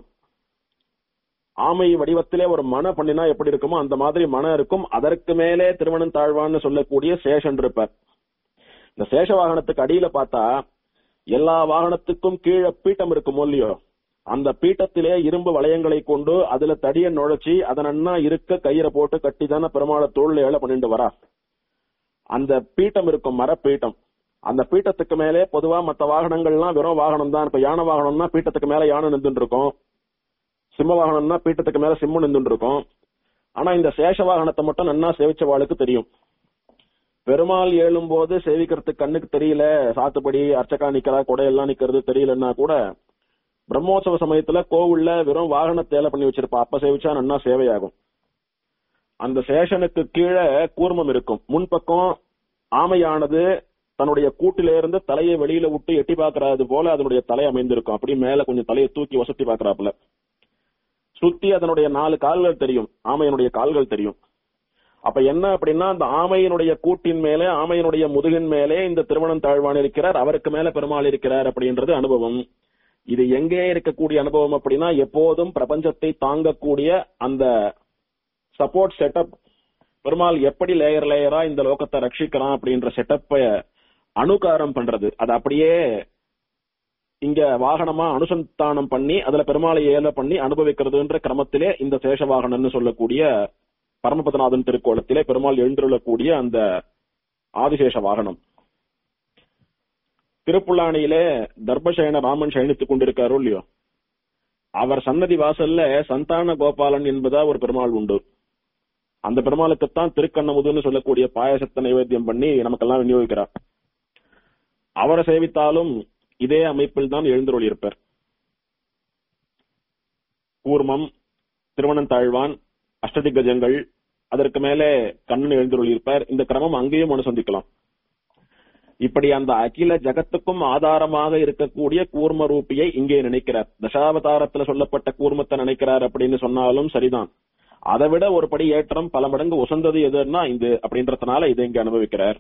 ஆமை வடிவத்திலே ஒரு மன பண்ணினா எப்படி இருக்குமோ அந்த மாதிரி மனம் இருக்கும் அதற்கு மேலே திருவனந்தாழ்வான்னு சொல்லக்கூடிய சேஷன் இருப்பார் இந்த சேஷ வாகனத்துக்கு அடியில பார்த்தா எல்லா வாகனத்துக்கும் கீழே பீட்டம் இருக்குமோ இல்லையோ அந்த பீட்டத்திலே இரும்பு வளையங்களை கொண்டு அதுல தடிய நுழைச்சி அதனன்னா இருக்க கயிறை போட்டு கட்டி தானே பெருமாளை தோல்ல ஏழை பண்ணிட்டு வரா அந்த பீட்டம் இருக்கும் மரப்பீட்டம் அந்த பீட்டத்துக்கு மேலே பொதுவா மத்த வாகனங்கள்லாம் வெறும் வாகனம் தான் இப்ப யானை வாகனம்னா பீட்டத்துக்கு மேல யானை நின்றுட்டு இருக்கும் சிம்ம வாகனம்னா பீட்டத்துக்கு மேல சிம்மம் நின்றுட்டு இருக்கும் ஆனா இந்த சேஷ வாகனத்தை மட்டும் நன்னா சேவிச்சவாளுக்கு தெரியும் பெருமாள் ஏழும்போது சேவிக்கிறதுக்கு கண்ணுக்கு தெரியல சாத்துப்படி அர்ச்சகா நிக்கிறா கொடையெல்லாம் நிக்கிறது தெரியலன்னா கூட பிரம்மோற்சவ சமயத்துல கோவில்ல வெறும் வாகனத்தை ஏல பண்ணி வச்சிருப்பா அப்ப சேவிச்சா நன்னா சேவையாகும் அந்த சேஷனுக்கு கீழே கூர்மம் இருக்கும் முன்பக்கம் ஆமையானது தன்னுடைய கூட்டில இருந்து தலையை வெளியில விட்டு எட்டி பாக்குறது போல அதனுடைய தலை அமைந்திருக்கும் அப்படி மேல கொஞ்சம் தலையை தூக்கி வசத்தி பாக்குறாப்புல சுத்தி அதனுடைய நாலு கால்கள் தெரியும் ஆமையனுடைய கால்கள் தெரியும் அப்ப என்ன அப்படின்னா அந்த ஆமையினுடைய கூட்டின் மேலே ஆமையினுடைய முதுகின் மேலே இந்த திருமணம் தாழ்வான் இருக்கிறார் அவருக்கு மேல பெருமாள் இருக்கிறார் அப்படின்றது அனுபவம் இது எங்கே இருக்கக்கூடிய அனுபவம் அப்படின்னா எப்போதும் பிரபஞ்சத்தை தாங்கக்கூடிய அந்த சப்போர்ட் செட்டப் பெருமாள் எப்படி லேயர் லேயரா இந்த லோகத்தை ரட்சிக்கிறான் அப்படின்ற செட்டப்பை அணுகாரம் பண்றது அது அப்படியே இங்க வாகனமா அனுசந்தானம் பண்ணி அதுல பெருமாளை ஏல பண்ணி அனுபவிக்கிறதுன்ற கிரமத்திலே இந்த சேஷ வாகனம்னு சொல்லக்கூடிய பரமபதநாதன் திருக்கோலத்திலே பெருமாள் எழுந்துள்ளக்கூடிய அந்த ஆதிசேஷ வாகனம் திருப்புல்லானியிலே தர்பசயன ராமன் சயனித்துக் கொண்டிருக்காரோ இல்லையோ அவர் சன்னதி வாசல்ல சந்தான கோபாலன் என்பதா ஒரு பெருமாள் உண்டு அந்த பெருமாளுக்குத்தான் திருக்கண்ணமுதுன்னு சொல்லக்கூடிய பாயசத்தை நைவேத்தியம் பண்ணி நமக்கெல்லாம் விநியோகிக்கிறார் அவரை சேவித்தாலும் இதே அமைப்பில் தான் எழுந்தருளியிருப்பார் கூர்மம் திருவனந்தாழ்வான் அஷ்டதிகஜங்கள் அதற்கு மேலே கண்ணன் எழுந்தருளியிருப்பார் இந்த கிரமம் அங்கேயும் அனுசந்திக்கலாம் இப்படி அந்த அகில ஜகத்துக்கும் ஆதாரமாக இருக்கக்கூடிய கூர்ம ரூபியை இங்கே நினைக்கிறார் தசாவதாரத்துல சொல்லப்பட்ட கூர்மத்தை நினைக்கிறார் அப்படின்னு சொன்னாலும் சரிதான் அதை விட ஒரு படி ஏற்றம் பல மடங்கு உசந்தது எதுன்னா இது அப்படின்றதுனால இதை இங்க அனுபவிக்கிறார்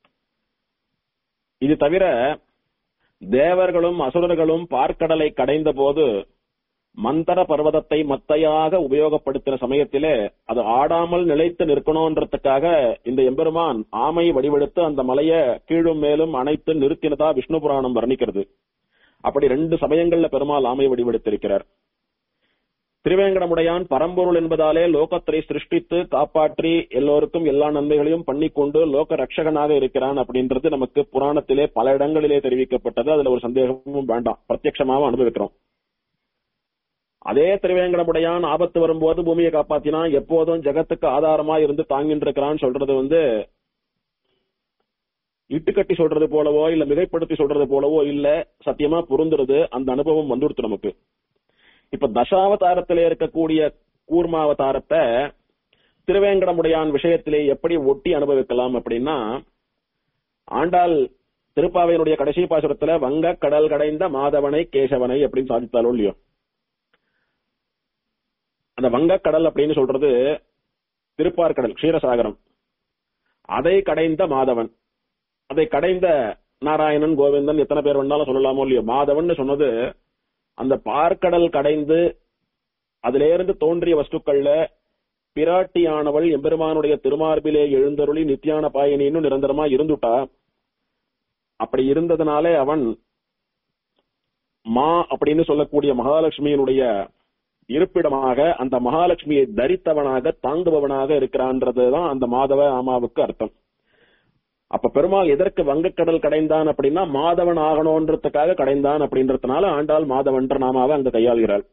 இது தவிர தேவர்களும் அசுரர்களும் பார்க்கடலை கடைந்த போது மந்தர பர்வதத்தை மத்தையாக உபயோகப்படுத்தின சமயத்திலே அது ஆடாமல் நிலைத்து நிற்கணும்ன்றதுக்காக இந்த எம்பெருமான் ஆமை வடிவெடுத்து அந்த மலைய கீழும் மேலும் அணைத்து நிறுத்தினதா விஷ்ணு புராணம் வர்ணிக்கிறது அப்படி ரெண்டு சமயங்கள்ல பெருமாள் ஆமை வடிவெடுத்திருக்கிறார் திருவேங்கடமுடையான் பரம்பொருள் என்பதாலே லோகத்தை சிருஷ்டித்து காப்பாற்றி எல்லோருக்கும் எல்லா நன்மைகளையும் பண்ணிக்கொண்டு லோக ரட்சகனாக இருக்கிறான் அப்படின்றது நமக்கு புராணத்திலே பல இடங்களிலே தெரிவிக்கப்பட்டது அதுல ஒரு சந்தேகமும் வேண்டாம் பிரத்யட்சமாவும் அனுபவிக்கிறோம் அதே திருவேங்கடமுடையான் ஆபத்து வரும்போது பூமியை காப்பாத்தினா எப்போதும் ஜெகத்துக்கு ஆதாரமா இருந்து தாங்கிட்டு இருக்கிறான்னு சொல்றது வந்து இட்டுக்கட்டி சொல்றது போலவோ இல்ல மிகைப்படுத்தி சொல்றது போலவோ இல்ல சத்தியமா பொருந்துறது அந்த அனுபவம் வந்துடுத்து நமக்கு இப்ப தசாவதாரத்திலே இருக்கக்கூடிய கூர்மாவதாரத்தை திருவேங்கடமுடையான் விஷயத்திலே எப்படி ஒட்டி அனுபவிக்கலாம் அப்படின்னா ஆண்டாள் திருப்பாவையினுடைய கடைசி பாசுரத்துல வங்க கடல் கடைந்த மாதவனை கேசவனை அப்படின்னு சாதித்தாலோ இல்லையோ அந்த வங்கக்கடல் அப்படின்னு சொல்றது திருப்பார்கடல் க்ஷீரசாகரம் அதை கடைந்த மாதவன் அதை கடைந்த நாராயணன் கோவிந்தன் எத்தனை பேர் வேணாலும் சொல்லலாமோ இல்லையோ மாதவன் சொன்னது அந்த பார்க்கடல் கடைந்து அதிலே இருந்து தோன்றிய வஸ்துக்கள்ல பிராட்டியானவள் எம்பெருமானுடைய திருமார்பிலே எழுந்தருளி நித்தியான பாயனின்னு நிரந்தரமா இருந்துட்டா அப்படி இருந்ததுனாலே அவன் மா அப்படின்னு சொல்லக்கூடிய மகாலட்சுமியினுடைய இருப்பிடமாக அந்த மகாலட்சுமியை தரித்தவனாக தாங்குபவனாக இருக்கிறான்றதுதான் அந்த மாதவ ஆமாவுக்கு அர்த்தம் அப்ப பெருமாள் எதற்கு வங்கக்கடல் கடைந்தான் அப்படின்னா மாதவன் ஆகணும்ன்றதுக்காக கடைந்தான் அப்படின்றதுனால ஆண்டாள் மாதவன்ற நாமாவை அங்க கையாளுகிறாள்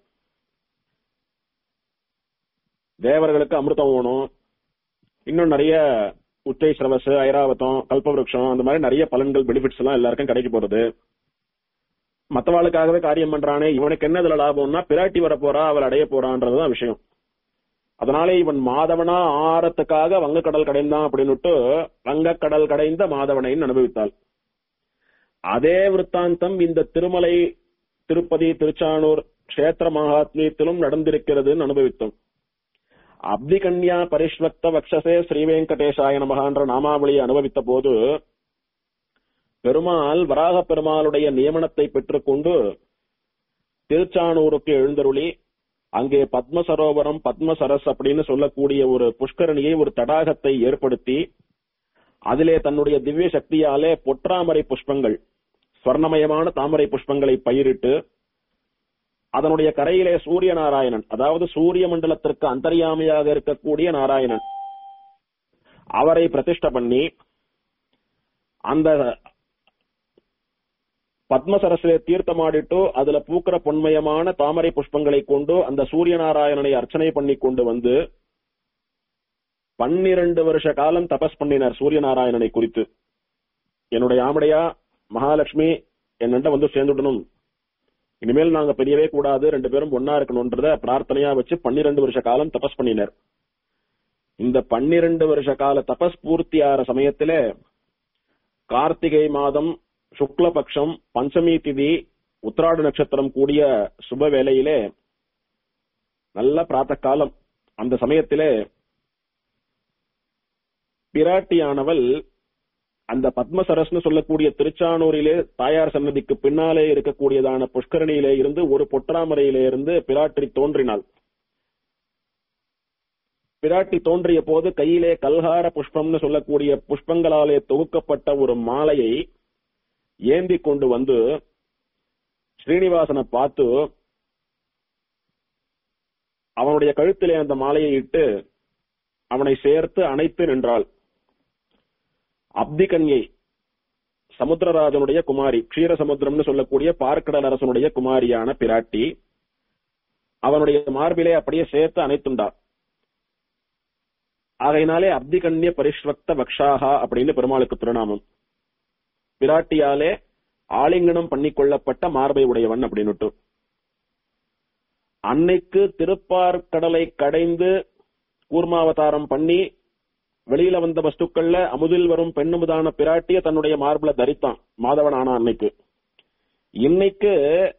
தேவர்களுக்கு அமிர்தம் வேணும் இன்னும் நிறைய உச்சை சிரவஸ் ஐராவதம் கல்பவருஷம் அந்த மாதிரி நிறைய பலன்கள் பெனிஃபிட்ஸ் எல்லாம் எல்லாருக்கும் கிடைக்க போறது மத்தவாளுக்காகவே காரியம் பண்றானே இவனுக்கு என்ன இதுல லாபம்னா பிராட்டி வர போறா அவள் அடைய போறான்றதுதான் விஷயம் அதனாலே இவன் மாதவனா ஆறத்துக்காக வங்கக்கடல் கடைந்தான் அப்படின்னுட்டு வங்கக்கடல் கடைந்த மாதவனை அனுபவித்தாள் அதே விற்த்தாந்தம் இந்த திருமலை திருப்பதி திருச்சானூர் கஷேத்திர மகாத்மியத்திலும் நடந்திருக்கிறதுன்னு அனுபவித்தோம் அப்திகன்யா பரிஷ்வக்த வக்ஷசே ஸ்ரீவேங்கடேசாய நமகான்ற நாமாவளியை அனுபவித்த போது பெருமாள் வராக பெருமாளுடைய நியமனத்தை பெற்றுக்கொண்டு திருச்சானூருக்கு எழுந்தருளி அங்கே பத்ம சரோவரம் பத்ம சரஸ் அப்படின்னு சொல்லக்கூடிய ஒரு புஷ்கரணியை ஒரு தடாகத்தை ஏற்படுத்தி அதிலே தன்னுடைய திவ்ய சக்தியாலே பொற்றாமரை புஷ்பங்கள் ஸ்வர்ணமயமான தாமரை புஷ்பங்களை பயிரிட்டு அதனுடைய கரையிலே சூரிய நாராயணன் அதாவது சூரிய மண்டலத்திற்கு அந்தர்யாமையாக இருக்கக்கூடிய நாராயணன் அவரை பிரதிஷ்ட பண்ணி அந்த பத்மசரசிலே தீர்த்தமாடிட்டு அதுல பூக்கிற பொன்மயமான தாமரை புஷ்பங்களை கொண்டு அந்த சூரிய நாராயணனை அர்ச்சனை பண்ணி கொண்டு வந்து பன்னிரண்டு வருஷ காலம் தபஸ் பண்ணினார் சூரிய நாராயணனை குறித்து என்னுடைய ஆமடையா மகாலட்சுமி என்னண்ட வந்து சேர்ந்துடணும் இனிமேல் நாங்க பெரியவே கூடாது ரெண்டு பேரும் ஒன்னா இருக்கணும்ன்றத பிரார்த்தனையா வச்சு பன்னிரண்டு வருஷ காலம் தபஸ் பண்ணினர் இந்த பன்னிரண்டு வருஷ கால தபஸ் பூர்த்தி ஆற சமயத்திலே கார்த்திகை மாதம் சுக்லபக்ஷம் பஞ்சமி திதி உத்திராட நட்சத்திரம் கூடிய சுப வேளையிலே நல்ல பிராத்த காலம் அந்த சமயத்திலே பிராட்டியானவள் அந்த பத்மசரஸ்னு சொல்லக்கூடிய திருச்சானூரிலே தாயார் சன்னதிக்கு பின்னாலே இருக்கக்கூடியதான புஷ்கரணியிலே இருந்து ஒரு பொற்றாமரையிலே இருந்து பிராட்டி தோன்றினாள் பிராட்டி தோன்றிய போது கையிலே கல்கார புஷ்பம்னு சொல்லக்கூடிய புஷ்பங்களாலே தொகுக்கப்பட்ட ஒரு மாலையை ஏந்தி கொண்டு வந்து ஸ்ரீனிவாசனை பார்த்து அவனுடைய கழுத்திலே அந்த மாலையை இட்டு அவனை சேர்த்து அணைத்து நின்றாள் அப்திகன்யை சமுத்திரராஜனுடைய குமாரி க்ஷீரசமுத்திரம்னு சொல்லக்கூடிய பார்க்கடல் அரசனுடைய குமாரியான பிராட்டி அவனுடைய மார்பிலே அப்படியே சேர்த்து அணைத்துண்டா ஆகையினாலே அப்திகன்ய பரிஷ்வக்த வக்ஷாகா அப்படின்னு பெருமாளுக்கு திருநாமம் பிராட்டியாலே ஆலிங்கனம் பண்ணி கொள்ளப்பட்ட மார்பை உடையவன் அப்படின்னுட்டு அன்னைக்கு திருப்பார்கடலை கடைந்து கூர்மாவதாரம் பண்ணி வெளியில வந்த வஸ்துக்கள்ல அமுதில் வரும் பெண்ணுமுதான பிராட்டிய தன்னுடைய மார்பிள தரித்தான் மாதவன் ஆனா அன்னைக்கு இன்னைக்கு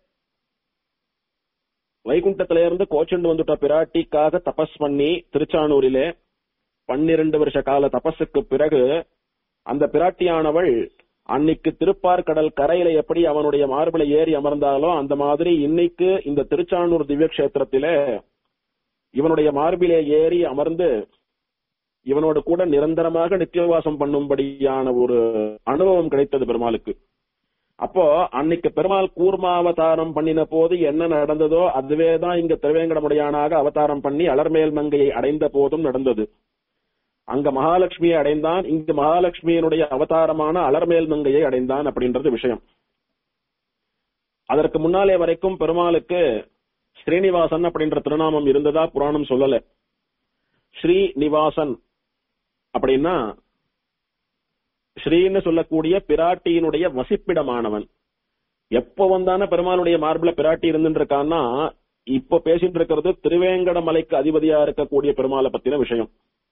வைகுண்டத்தில இருந்து கோச்சண்டு வந்துட்ட பிராட்டிக்காக தபஸ் பண்ணி திருச்சானூரிலே பன்னிரண்டு வருஷ கால தபஸுக்கு பிறகு அந்த பிராட்டியானவள் அன்னைக்கு திருப்பார்கடல் கரையில எப்படி அவனுடைய மார்பிள ஏறி அமர்ந்தாலோ அந்த மாதிரி இன்னைக்கு இந்த திருச்சானூர் திவ்ய கஷேத்திரத்திலே இவனுடைய மார்பிலே ஏறி அமர்ந்து இவனோடு கூட நிரந்தரமாக நித்தியவாசம் பண்ணும்படியான ஒரு அனுபவம் கிடைத்தது பெருமாளுக்கு அப்போ அன்னைக்கு பெருமாள் கூர்மாவதாரம் பண்ணின போது என்ன நடந்ததோ அதுவே தான் இங்க திருவேங்கடமுடையானாக அவதாரம் பண்ணி அலர்மேல் மங்கையை அடைந்த போதும் நடந்தது அங்க மகாலட்சுமியை அடைந்தான் இங்கு மகாலட்சுமியினுடைய அவதாரமான அலர்மேல் மங்கையை அடைந்தான் அப்படின்றது விஷயம் அதற்கு முன்னாலே வரைக்கும் பெருமாளுக்கு ஸ்ரீனிவாசன் அப்படின்ற திருநாமம் இருந்ததா புராணம் சொல்லல ஸ்ரீனிவாசன் அப்படின்னா ஸ்ரீன்னு சொல்லக்கூடிய பிராட்டியினுடைய வசிப்பிடமானவன் எப்ப வந்தான பெருமாளுடைய மார்பிள பிராட்டி இருந்துட்டு இருக்கான்னா இப்ப பேசிட்டு இருக்கிறது திருவேங்கட மலைக்கு அதிபதியா இருக்கக்கூடிய பெருமாளை பத்தின விஷயம்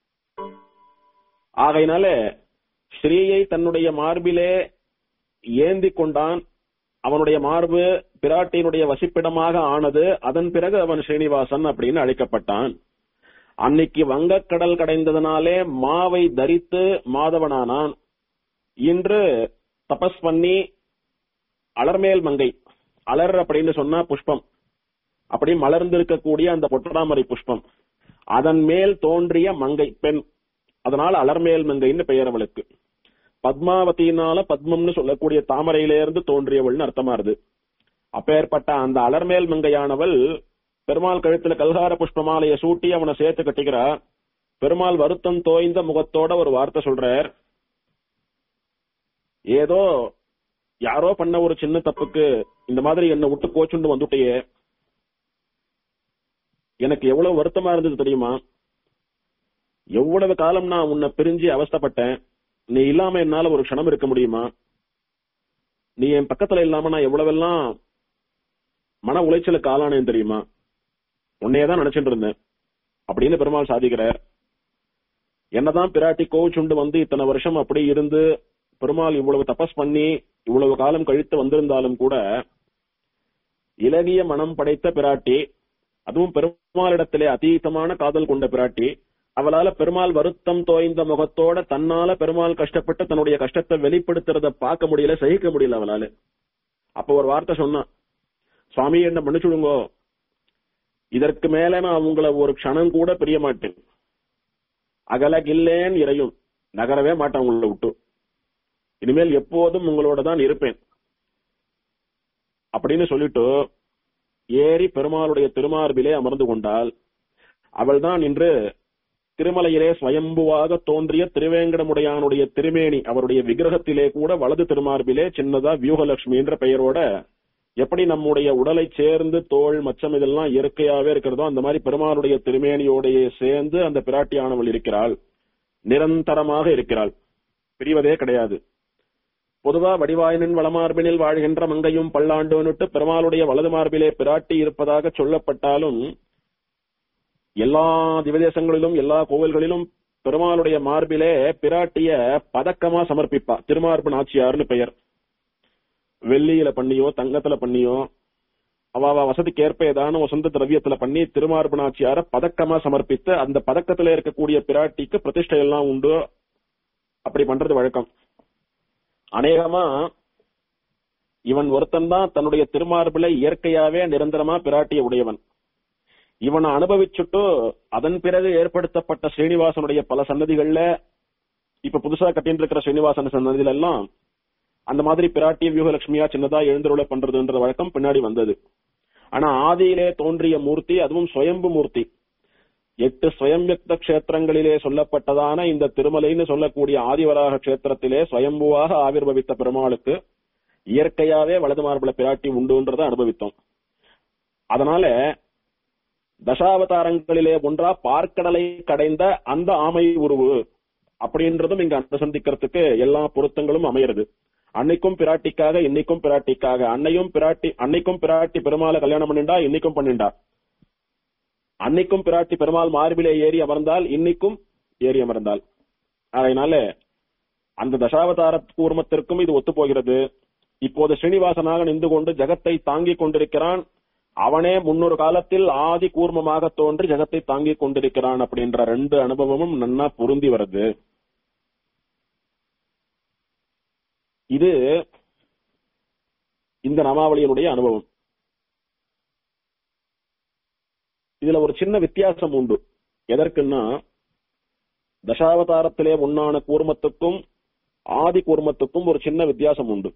ஆகையினால ஸ்ரீயை தன்னுடைய மார்பிலே ஏந்தி கொண்டான் அவனுடைய மார்பு பிராட்டியினுடைய வசிப்பிடமாக ஆனது அதன் பிறகு அவன் ஸ்ரீனிவாசன் அப்படின்னு அழைக்கப்பட்டான் அன்னைக்கு வங்கக்கடல் கடைந்ததனாலே மாவை தரித்து மாதவனானான் இன்று தபஸ் பண்ணி அலர்மேல் மங்கை அலர் அப்படின்னு சொன்னா புஷ்பம் அப்படி மலர்ந்திருக்கக்கூடிய அந்த பொட்டடாமரை புஷ்பம் அதன் மேல் தோன்றிய மங்கை பெண் அதனால அலர்மேல் மங்கைன்னு பெயர் அவளுக்கு பத்மாவதியினால பத்மம்னு சொல்லக்கூடிய தாமரையிலிருந்து தோன்றியவள்னு அர்த்தமாறுது அப்பேற்பட்ட அந்த அலர்மேல் மங்கையானவள் பெருமாள் கழுத்துல கல்கார புஷ்பமாலைய சூட்டி அவனை சேர்த்து கட்டிக்கிறா பெருமாள் வருத்தம் தோய்ந்த முகத்தோட ஒரு வார்த்தை சொல்றார் ஏதோ யாரோ பண்ண ஒரு சின்ன தப்புக்கு இந்த மாதிரி என்ன விட்டு கோச்சுண்டு வந்துட்டியே எனக்கு எவ்வளவு வருத்தமா இருந்தது தெரியுமா எவ்வளவு காலம் நான் உன்னை பிரிஞ்சு அவஸ்தப்பட்டேன் நீ இல்லாம என்னால ஒரு க்ஷணம் இருக்க முடியுமா நீ என் பக்கத்துல இல்லாம நான் எவ்வளவெல்லாம் மன உளைச்சலுக்கு ஆளானேன் தெரியுமா உன்னையதான் நினைச்சிட்டு இருந்தேன் அப்படின்னு பெருமாள் சாதிக்கிறார் என்னதான் பிராட்டி கோவிச்சுண்டு வந்து இத்தனை வருஷம் அப்படி இருந்து பெருமாள் இவ்வளவு தபஸ் பண்ணி இவ்வளவு காலம் கழித்து வந்திருந்தாலும் கூட இலகிய மனம் படைத்த பிராட்டி அதுவும் பெருமாளிடத்திலே அதீதமான காதல் கொண்ட பிராட்டி அவளால பெருமாள் வருத்தம் தோய்ந்த முகத்தோட தன்னால பெருமாள் கஷ்டப்பட்டு தன்னுடைய கஷ்டத்தை வெளிப்படுத்துறத பார்க்க முடியல சகிக்க முடியல அவளால அப்ப ஒரு வார்த்தை சொன்னான் சுவாமி என்ன மன்னிச்சுடுங்கோ இதற்கு மேல நான் உங்களை ஒரு க்ஷணம் கூட பிரிய மாட்டேன் அகலகில்லேன் இறையும் நகரவே மாட்டேன் உங்களை விட்டு இனிமேல் எப்போதும் உங்களோட தான் இருப்பேன் அப்படின்னு சொல்லிட்டு ஏறி பெருமாளுடைய திருமார்பிலே அமர்ந்து கொண்டால் அவள்தான் இன்று திருமலையிலே ஸ்வயம்புவாக தோன்றிய திருவேங்கடமுடையானுடைய திருமேனி அவருடைய விக்கிரகத்திலே கூட வலது திருமார்பிலே சின்னதா வியூகலட்சுமி என்ற பெயரோட எப்படி நம்முடைய உடலை சேர்ந்து தோல் மச்சம் இதெல்லாம் இயற்கையாவே இருக்கிறதோ அந்த மாதிரி பெருமாளுடைய திருமேனியோடையே சேர்ந்து அந்த பிராட்டியானவள் இருக்கிறாள் நிரந்தரமாக இருக்கிறாள் பிரிவதே கிடையாது பொதுவா வடிவாயனின் வளமார்பினில் வாழ்கின்ற மங்கையும் பல்லாண்டுன்னுட்டு பெருமாளுடைய வலது மார்பிலே பிராட்டி இருப்பதாக சொல்லப்பட்டாலும் எல்லா திவதேசங்களிலும் எல்லா கோவில்களிலும் பெருமாளுடைய மார்பிலே பிராட்டிய பதக்கமா சமர்ப்பிப்பா திருமார்பு நாச்சியார்னு பெயர் வெள்ளியில பண்ணியோ தங்கத்துல பண்ணியோ அவ அவ வசதிக்கு ஏற்ப ஏதான வசந்த திரவியத்துல பண்ணி திருமார்பு நாச்சியார பதக்கமா சமர்ப்பித்து அந்த பதக்கத்துல இருக்கக்கூடிய பிராட்டிக்கு பிரதிஷ்டை எல்லாம் உண்டு அப்படி பண்றது வழக்கம் அநேகமா இவன் ஒருத்தன் தான் தன்னுடைய திருமார்பில இயற்கையாவே நிரந்தரமா பிராட்டிய உடையவன் இவனை அனுபவிச்சுட்டு அதன் பிறகு ஏற்படுத்தப்பட்ட ஸ்ரீனிவாசனுடைய பல சன்னதிகள்ல இப்ப புதுசா கட்டின்னு இருக்கிற ஸ்ரீனிவாசன் சன்னதியில எல்லாம் அந்த மாதிரி பிராட்டி வியூகலட்சுமியா சின்னதா எழுந்தருளை பண்றதுன்ற வழக்கம் பின்னாடி வந்தது ஆனா ஆதியிலே தோன்றிய மூர்த்தி அதுவும் சுயம்பு மூர்த்தி எட்டு ஸ்வயம்யுக்த கஷேத்திரங்களிலே சொல்லப்பட்டதான இந்த திருமலைன்னு சொல்லக்கூடிய ஆதிவராக கஷேத்திரத்திலே சுயம்புவாக ஆவிர்வவித்த பெருமாளுக்கு இயற்கையாவே வலது மார்பல பிராட்டி உண்டுன்றதை அனுபவித்தோம் அதனால தசாவதாரங்களிலே ஒன்றா பார்க்கடலை கடைந்த அந்த ஆமை உருவு அப்படின்றதும் இங்க அனுசந்திக்கிறதுக்கு எல்லா பொருத்தங்களும் அமையிறது அன்னைக்கும் பிராட்டிக்காக இன்னைக்கும் பிராட்டிக்காக அன்னையும் பிராட்டி அன்னைக்கும் பிராட்டி பெருமாளை கல்யாணம் பண்ணிண்டா இன்னைக்கும் பண்ணிண்டா அன்னைக்கும் பிராட்டி பெருமாள் மார்பிலே ஏறி அமர்ந்தால் இன்னைக்கும் ஏறி அமர்ந்தால் அதனால அந்த தசாவதார கூர்மத்திற்கும் இது ஒத்து போகிறது இப்போது ஸ்ரீனிவாசனாக நின்று கொண்டு ஜகத்தை தாங்கிக் கொண்டிருக்கிறான் அவனே முன்னொரு காலத்தில் ஆதி கூர்மமாக தோன்றி ஜகத்தை தாங்கிக் கொண்டிருக்கிறான் அப்படின்ற ரெண்டு அனுபவமும் நன்னா பொருந்தி வருது இது இந்த நாமாவளியினுடைய அனுபவம் இதுல ஒரு சின்ன வித்தியாசம் உண்டு எதற்குன்னா தசாவதாரத்திலே உண்டான கூர்மத்துக்கும் ஆதி கூர்மத்துக்கும் ஒரு சின்ன வித்தியாசம் உண்டு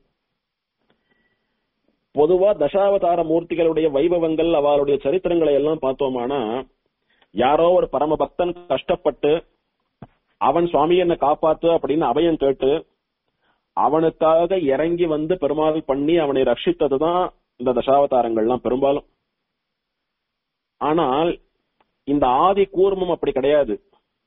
பொதுவா தசாவதார மூர்த்திகளுடைய வைபவங்கள் அவளுடைய சரித்திரங்களை எல்லாம் பார்த்தோமானா யாரோ ஒரு பரம பக்தன் கஷ்டப்பட்டு அவன் சுவாமி என்ன காப்பாத்து அப்படின்னு அபயம் கேட்டு அவனுக்காக இறங்கி வந்து பெருமாள் பண்ணி அவனை ரட்சித்ததுதான் இந்த தசாவதாரங்கள்லாம் பெரும்பாலும் ஆனால் இந்த ஆதி கூர்மம் அப்படி கிடையாது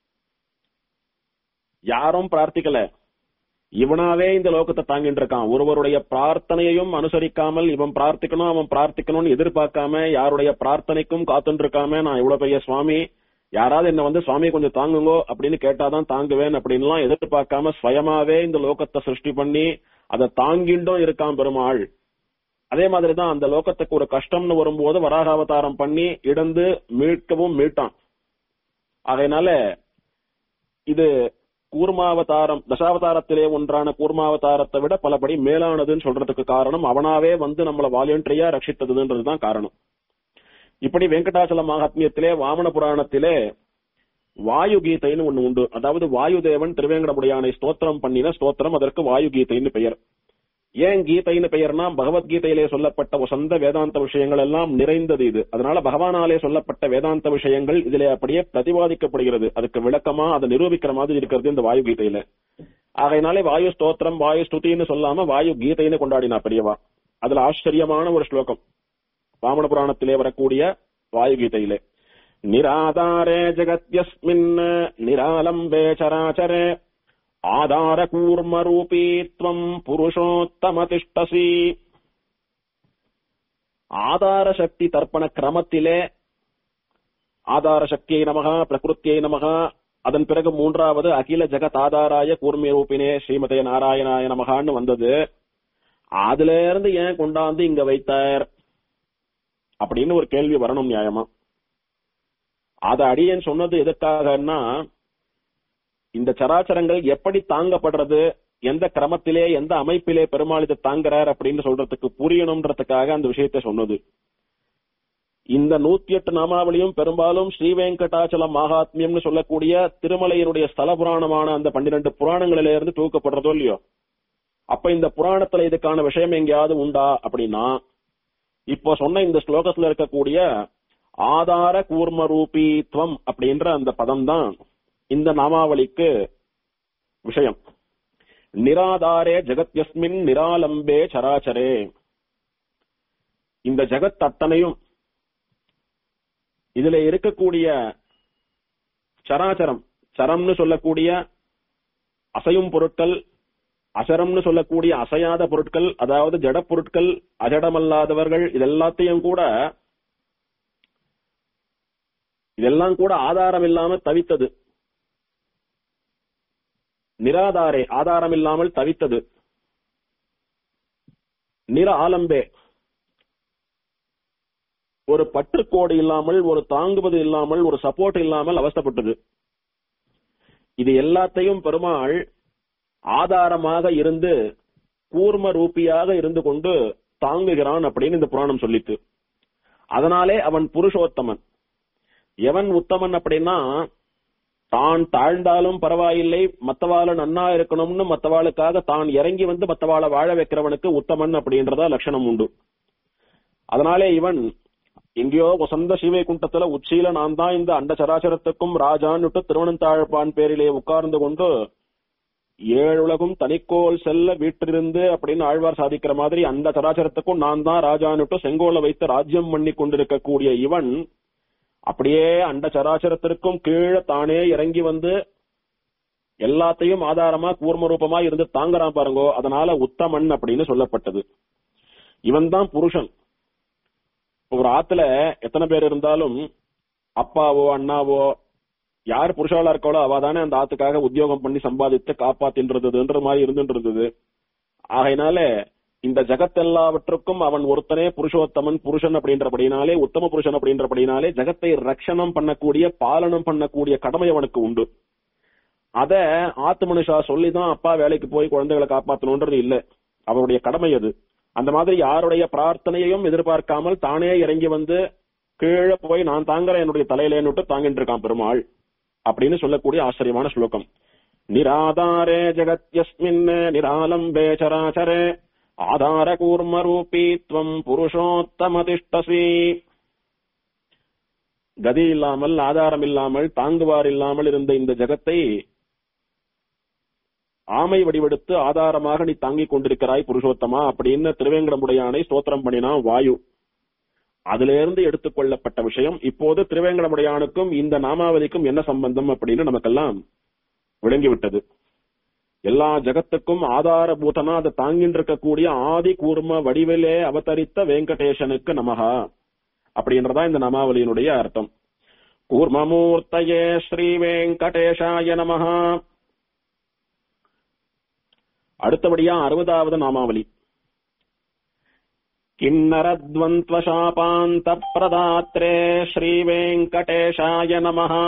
யாரும் பிரார்த்திக்கல இவனாவே இந்த லோகத்தை தாங்கிட்டு இருக்கான் ஒருவருடைய பிரார்த்தனையையும் அனுசரிக்காமல் இவன் பிரார்த்திக்கணும் அவன் பிரார்த்திக்கணும்னு எதிர்பார்க்காம யாருடைய பிரார்த்தனைக்கும் காத்துட்டு இருக்காம நான் இவ்வளவு பெரிய சுவாமி யாராவது என்ன வந்து சுவாமி கொஞ்சம் தாங்குங்கோ அப்படின்னு கேட்டாதான் தாங்குவேன் அப்படின்லாம் எதிர்பார்க்காம சுயமாவே இந்த லோகத்தை சிருஷ்டி பண்ணி அதை தாங்கிண்டும் இருக்கான் பெருமாள் அதே மாதிரிதான் அந்த லோகத்துக்கு ஒரு கஷ்டம்னு வரும்போது வராக அவதாரம் பண்ணி இடந்து மீட்கவும் மீட்டான் அதனால இது கூர்மாவதாரம் தசாவதாரத்திலே ஒன்றான கூர்மாவதாரத்தை விட பலபடி மேலானதுன்னு சொல்றதுக்கு காரணம் அவனாவே வந்து நம்மள வாலியன்ட்ரியா ரட்சித்ததுன்றதுதான் காரணம் இப்படி வெங்கடாச்சல மகாத்மியத்திலே வாமன புராணத்திலே வாயு கீதைன்னு ஒண்ணு உண்டு அதாவது வாயு தேவன் திருவேங்கடமுடியானை ஸ்தோத்திரம் பண்ணின ஸ்தோத்திரம் அதற்கு வாயு கீதைன்னு பெயர் ஏன் கீதைன்னு பெயர்னா பகவத்கீதையிலே சொல்லப்பட்ட வசந்த வேதாந்த விஷயங்கள் எல்லாம் நிறைந்தது இது அதனால பகவானாலே சொல்லப்பட்ட வேதாந்த விஷயங்கள் இதிலே அப்படியே பிரதிபாதிக்கப்படுகிறது அதுக்கு விளக்கமா அதை நிரூபிக்கிற மாதிரி இருக்கிறது இந்த வாயு கீதையில ஆகையினாலே வாயு ஸ்தோத்திரம் வாயு ஸ்துதின்னு சொல்லாம வாயு கீதைன்னு கொண்டாடினா பெரியவா அதுல ஆச்சரியமான ஒரு ஸ்லோகம் வாமன புராணத்திலே வரக்கூடிய வாயு கீதையிலே நிராதாரே ஜெகத்யஸ்மின் நிராலம்பே சராச்சரே ஆதார கூர்மரூபீ त्वम् புருஷோத்தம திஷ்டசி ஆதார சக்தி தர்ப்பண கிரமத்திலே ஆதார சக்தியை நமகா பிரகிருத்தியை நமகா அதன் பிறகு மூன்றாவது அகில ஜெகத் ஆதாராய கூர்மி ரூபினே ஸ்ரீமதே நாராயணாய நமகான்னு வந்தது அதுல இருந்து ஏன் கொண்டாந்து இங்க வைத்தார் அப்படின்னு ஒரு கேள்வி வரணும் நியாயமா அத அடியேன் சொன்னது எதுக்காகன்னா இந்த சராச்சரங்கள் எப்படி தாங்கப்படுறது எந்த கிரமத்திலே எந்த அமைப்பிலே பெருமாள் இதை தாங்குறார் அப்படின்னு சொல்றதுக்கு புரியணும்ன்றதுக்காக அந்த விஷயத்தை சொன்னது இந்த நூத்தி எட்டு நாமாவளியும் பெரும்பாலும் ஸ்ரீவேங்கடாச்சலம் மகாத்மியம்னு சொல்லக்கூடிய திருமலையினுடைய ஸ்தல புராணமான அந்த பன்னிரண்டு புராணங்களில இருந்து தூக்கப்படுறதோ இல்லையோ அப்ப இந்த புராணத்துல இதுக்கான விஷயம் எங்கேயாவது உண்டா அப்படின்னா இப்போ சொன்ன இந்த ஸ்லோகத்துல இருக்கக்கூடிய ஆதார கூர்ம ரூபீத்வம் அப்படின்ற அந்த பதம் தான் இந்த நாமாவளிக்கு விஷயம் நிராதாரே ஜெகத்யஸ்மின் நிராலம்பே சராச்சரே இந்த ஜெகத் அத்தனையும் இதுல இருக்கக்கூடிய சராச்சரம் சரம்னு சொல்லக்கூடிய அசையும் பொருட்கள் அசரம்னு சொல்லக்கூடிய அசையாத பொருட்கள் அதாவது ஜட பொருட்கள் அஜடமல்லாதவர்கள் இதெல்லாத்தையும் கூட இதெல்லாம் கூட ஆதாரம் இல்லாம தவித்தது நிராதாரே ஆதாரம் இல்லாமல் தவித்தது நிற ஆலம்பே ஒரு பற்றுக்கோடு இல்லாமல் ஒரு தாங்குவது இல்லாமல் ஒரு சப்போர்ட் இல்லாமல் அவஸ்தப்பட்டது இது எல்லாத்தையும் பெருமாள் ஆதாரமாக இருந்து கூர்ம ரூபியாக இருந்து கொண்டு தாங்குகிறான் அப்படின்னு இந்த புராணம் சொல்லித்து அதனாலே அவன் புருஷோத்தமன் எவன் உத்தமன் அப்படின்னா தான் தாழ்ந்தாலும் பரவாயில்லை மத்தவாள நன்னா இருக்கணும்னு மத்தவாளுக்காக தான் இறங்கி வந்து மத்தவாளை வாழ வைக்கிறவனுக்கு உத்தமன் அப்படின்றதா லட்சணம் உண்டு அதனாலே இவன் எங்கேயோ வசந்த ஸ்ரீவைகுண்டத்துல உச்சியில நான் தான் இந்த அண்ட சராசரத்துக்கும் ராஜான்னுட்டு திருவனந்தாழ்பான் பேரிலே உட்கார்ந்து கொண்டு ஏழுலகும் தனிக்கோல் செல்ல வீட்டிலிருந்து அப்படின்னு ஆழ்வார் சாதிக்கிற மாதிரி அந்த சராசரத்துக்கும் நான் தான் ராஜான்னுட்டு செங்கோலை வைத்து ராஜ்யம் பண்ணி கொண்டிருக்கக்கூடிய இவன் அப்படியே அண்ட சராசரத்திற்கும் கீழே தானே இறங்கி வந்து எல்லாத்தையும் ஆதாரமா கூர்ம ரூபமா இருந்து தாங்குறான் பாருங்கோ அதனால உத்தமன் அப்படின்னு சொல்லப்பட்டது இவன் தான் புருஷன் ஒரு ஆத்துல எத்தனை பேர் இருந்தாலும் அப்பாவோ அண்ணாவோ யார் புருஷாலா இருக்காளோ அவ தானே அந்த ஆத்துக்காக உத்தியோகம் பண்ணி சம்பாதித்து காப்பாத்தின்றதுன்ற மாதிரி இருந்துட்டு இருந்தது ஆகையினால இந்த ஜகத் எல்லாவற்றுக்கும் அவன் ஒருத்தனே புருஷோத்தமன் புருஷன் அப்படின்றபடினாலே உத்தம புருஷன் அப்படின்றபடினாலே ஜகத்தை ரட்சணம் பண்ணக்கூடிய பாலனம் பண்ணக்கூடிய கடமை அவனுக்கு உண்டு அத ஆத்து மனுஷா சொல்லிதான் அப்பா வேலைக்கு போய் குழந்தைகளை காப்பாத்தணும்ன்றது இல்ல அவருடைய கடமை அது அந்த மாதிரி யாருடைய பிரார்த்தனையையும் எதிர்பார்க்காமல் தானே இறங்கி வந்து கீழே போய் நான் தாங்குற என்னுடைய தலையிலேன்னுட்டு தாங்கிட்டு இருக்கான் பெருமாள் அப்படின்னு சொல்லக்கூடிய ஆச்சரியமான ஸ்லோகம் நிராதாரே ஜெகத்யஸ்மின் நிராலம்பே சராச்சரே ஆதார கூர்ம ரூபீத்வம் புருஷோத்தமதிஷ்டசி கதி இல்லாமல் ஆதாரம் இல்லாமல் தாங்குவார் இல்லாமல் இருந்த இந்த ஜகத்தை ஆமை வடிவெடுத்து ஆதாரமாக நீ தாங்கிக் கொண்டிருக்கிறாய் புருஷோத்தமா அப்படின்னு திருவேங்கடமுடையானை ஸ்தோத்திரம் பண்ணினான் வாயு அதிலிருந்து எடுத்துக்கொள்ளப்பட்ட விஷயம் இப்போது திருவேங்கடமுடையானுக்கும் இந்த நாமாவலிக்கும் என்ன சம்பந்தம் அப்படின்னு நமக்கெல்லாம் விளங்கிவிட்டது எல்லா ஜகத்துக்கும் ஆதாரபூதமா அதை தாங்கிட்டு இருக்கக்கூடிய ஆதி கூர்ம வடிவிலே அவதரித்த வெங்கடேசனுக்கு நமகா அப்படின்றதா இந்த நாமாவலியினுடைய அர்த்தம் கூர்மமூர்த்தயே ஸ்ரீ வெங்கடேஷாய நமஹா அடுத்தபடியா அறுபதாவது நாமாவலி கிண்ணரத்வந்த்வசாபாந்த பிரதாத்ரே ஸ்ரீ வெங்கடேஷாய நமஹா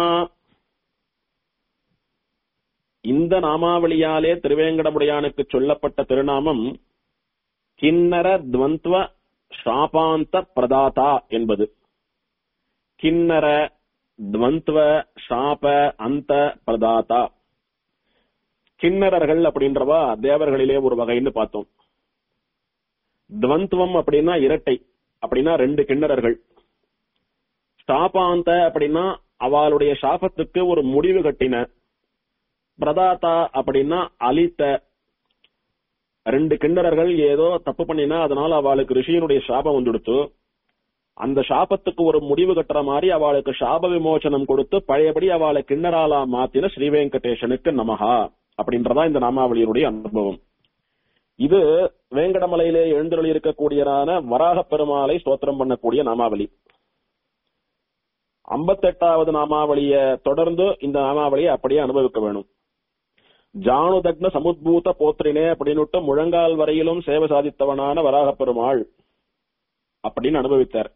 இந்த நாமாவளியாலே திருவேங்கடமுடையானுக்கு சொல்லப்பட்ட திருநாமம் கிண்ணர துவந்த்வ ஷாபாந்த பிரதாதா என்பது கிண்ணர துவந்த்வ ஷாப அந்த பிரதாதா கிண்ணறர்கள் அப்படின்றவா தேவர்களிலே ஒரு வகைன்னு பார்த்தோம் துவந்துவம் அப்படின்னா இரட்டை அப்படின்னா ரெண்டு கிண்ணறர்கள் ஷாபாந்த அப்படின்னா அவளுடைய சாபத்துக்கு ஒரு முடிவு கட்டின பிரதாதா அப்படின்னா அலித்த ரெண்டு கிண்ணறர்கள் ஏதோ தப்பு பண்ணினா அதனால அவளுக்கு ரிஷியனுடைய சாபம் வந்துடுத்து அந்த சாபத்துக்கு ஒரு முடிவு கட்டுற மாதிரி அவளுக்கு சாப விமோசனம் கொடுத்து பழையபடி அவளை கிண்ணறாலா மாத்தின ஸ்ரீ வெங்கடேசனுக்கு நமஹா அப்படின்றதா இந்த நாமாவளியினுடைய அனுபவம் இது வேங்கடமலையிலே எழுந்தருளி இருக்கக்கூடியதான வராக பெருமாளை ஸ்தோத்திரம் பண்ணக்கூடிய நாமாவளி ஐம்பத்தெட்டாவது நாமாவளிய தொடர்ந்து இந்த நாமாவளியை அப்படியே அனுபவிக்க வேணும் ஜானுதக்ன சமுத்பூத போத்திரினே அப்படின்னுட்டு முழங்கால் வரையிலும் சேவை சாதித்தவனான வராக பெருமாள் அப்படின்னு அனுபவித்தார்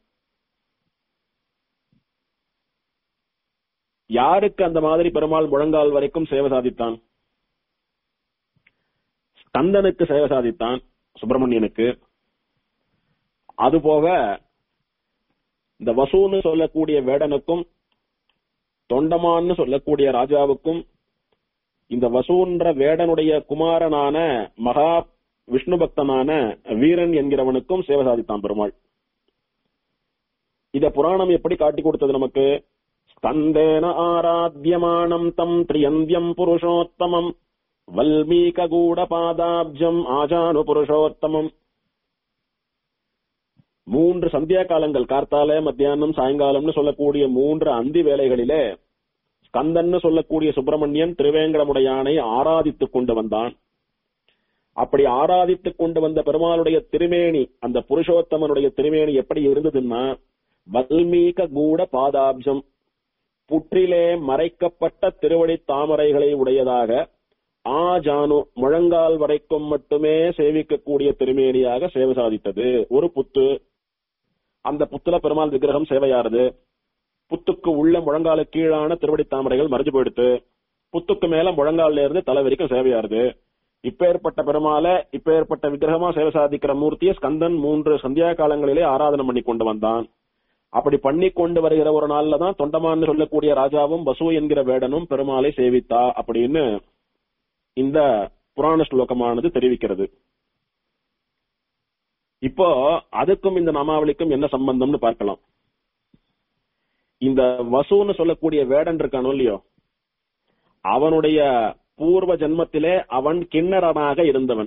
யாருக்கு அந்த மாதிரி பெருமாள் முழங்கால் வரைக்கும் சேவை சாதித்தான் ஸ்கந்தனுக்கு சேவை சாதித்தான் சுப்பிரமணியனுக்கு அதுபோக இந்த வசூன்னு சொல்லக்கூடிய வேடனுக்கும் தொண்டமான்னு சொல்லக்கூடிய ராஜாவுக்கும் இந்த வசூன்ற வேடனுடைய குமாரனான மகா விஷ்ணு பக்தனான வீரன் என்கிறவனுக்கும் சேவை சாதித்தான் பெருமாள் இத புராணம் எப்படி காட்டி கொடுத்தது நமக்கு ஸ்கந்தேன ஆராத்தியமானம் தம் திரியந்தியம் புருஷோத்தமம் வல்மீக கூட பாதாப்ஜம் ஆஜானு புருஷோத்தமம் மூன்று சந்தியா காலங்கள் கார்த்தால மத்தியானம் சாயங்காலம்னு சொல்லக்கூடிய மூன்று அந்தி வேலைகளிலே ஸ்கந்தன்னு சொல்லக்கூடிய சுப்பிரமணியன் திருவேங்கடமுடையானை ஆராதித்துக் கொண்டு வந்தான் அப்படி ஆராதித்துக் கொண்டு வந்த பெருமாளுடைய திருமேனி அந்த புருஷோத்தமனுடைய திருமேனி எப்படி இருந்ததுன்னா வல்மீக கூட பாதாப்ஜம் புற்றிலே மறைக்கப்பட்ட திருவடி தாமரைகளை உடையதாக ஆ ஜானு முழங்கால் வரைக்கும் மட்டுமே சேவிக்கக்கூடிய திருமேனியாக சேவை சாதித்தது ஒரு புத்து அந்த புத்துல பெருமாள் விக்கிரகம் சேவையாறுது புத்துக்கு உள்ள முழங்கால கீழான திருவடி தாமரைகள் மறைஞ்சு போயிடுத்து புத்துக்கு மேல முழங்கால்ல இருந்து தலை வரைக்கும் சேவையாறுது இப்பேற்பட்ட பெருமாள இப்பேற்பட்ட விக்கிரகமா சேவை சாதிக்கிற மூர்த்தியை ஸ்கந்தன் மூன்று சந்தியா காலங்களிலே ஆராதனை பண்ணி கொண்டு வந்தான் அப்படி பண்ணி கொண்டு வருகிற ஒரு நாள்ல தான் தொண்டமான்னு சொல்லக்கூடிய ராஜாவும் வசு என்கிற வேடனும் பெருமாளை சேவித்தா அப்படின்னு இந்த புராண ஸ்லோகமானது தெரிவிக்கிறது இப்போ அதுக்கும் இந்த நாமாவளிக்கும் என்ன சம்பந்தம்னு பார்க்கலாம் இந்த வசுன்னு சொல்லக்கூடிய வேடன் இருக்கானோ இல்லையோ அவனுடைய பூர்வ ஜென்மத்திலே அவன் கிண்ணறனாக இருந்தவன்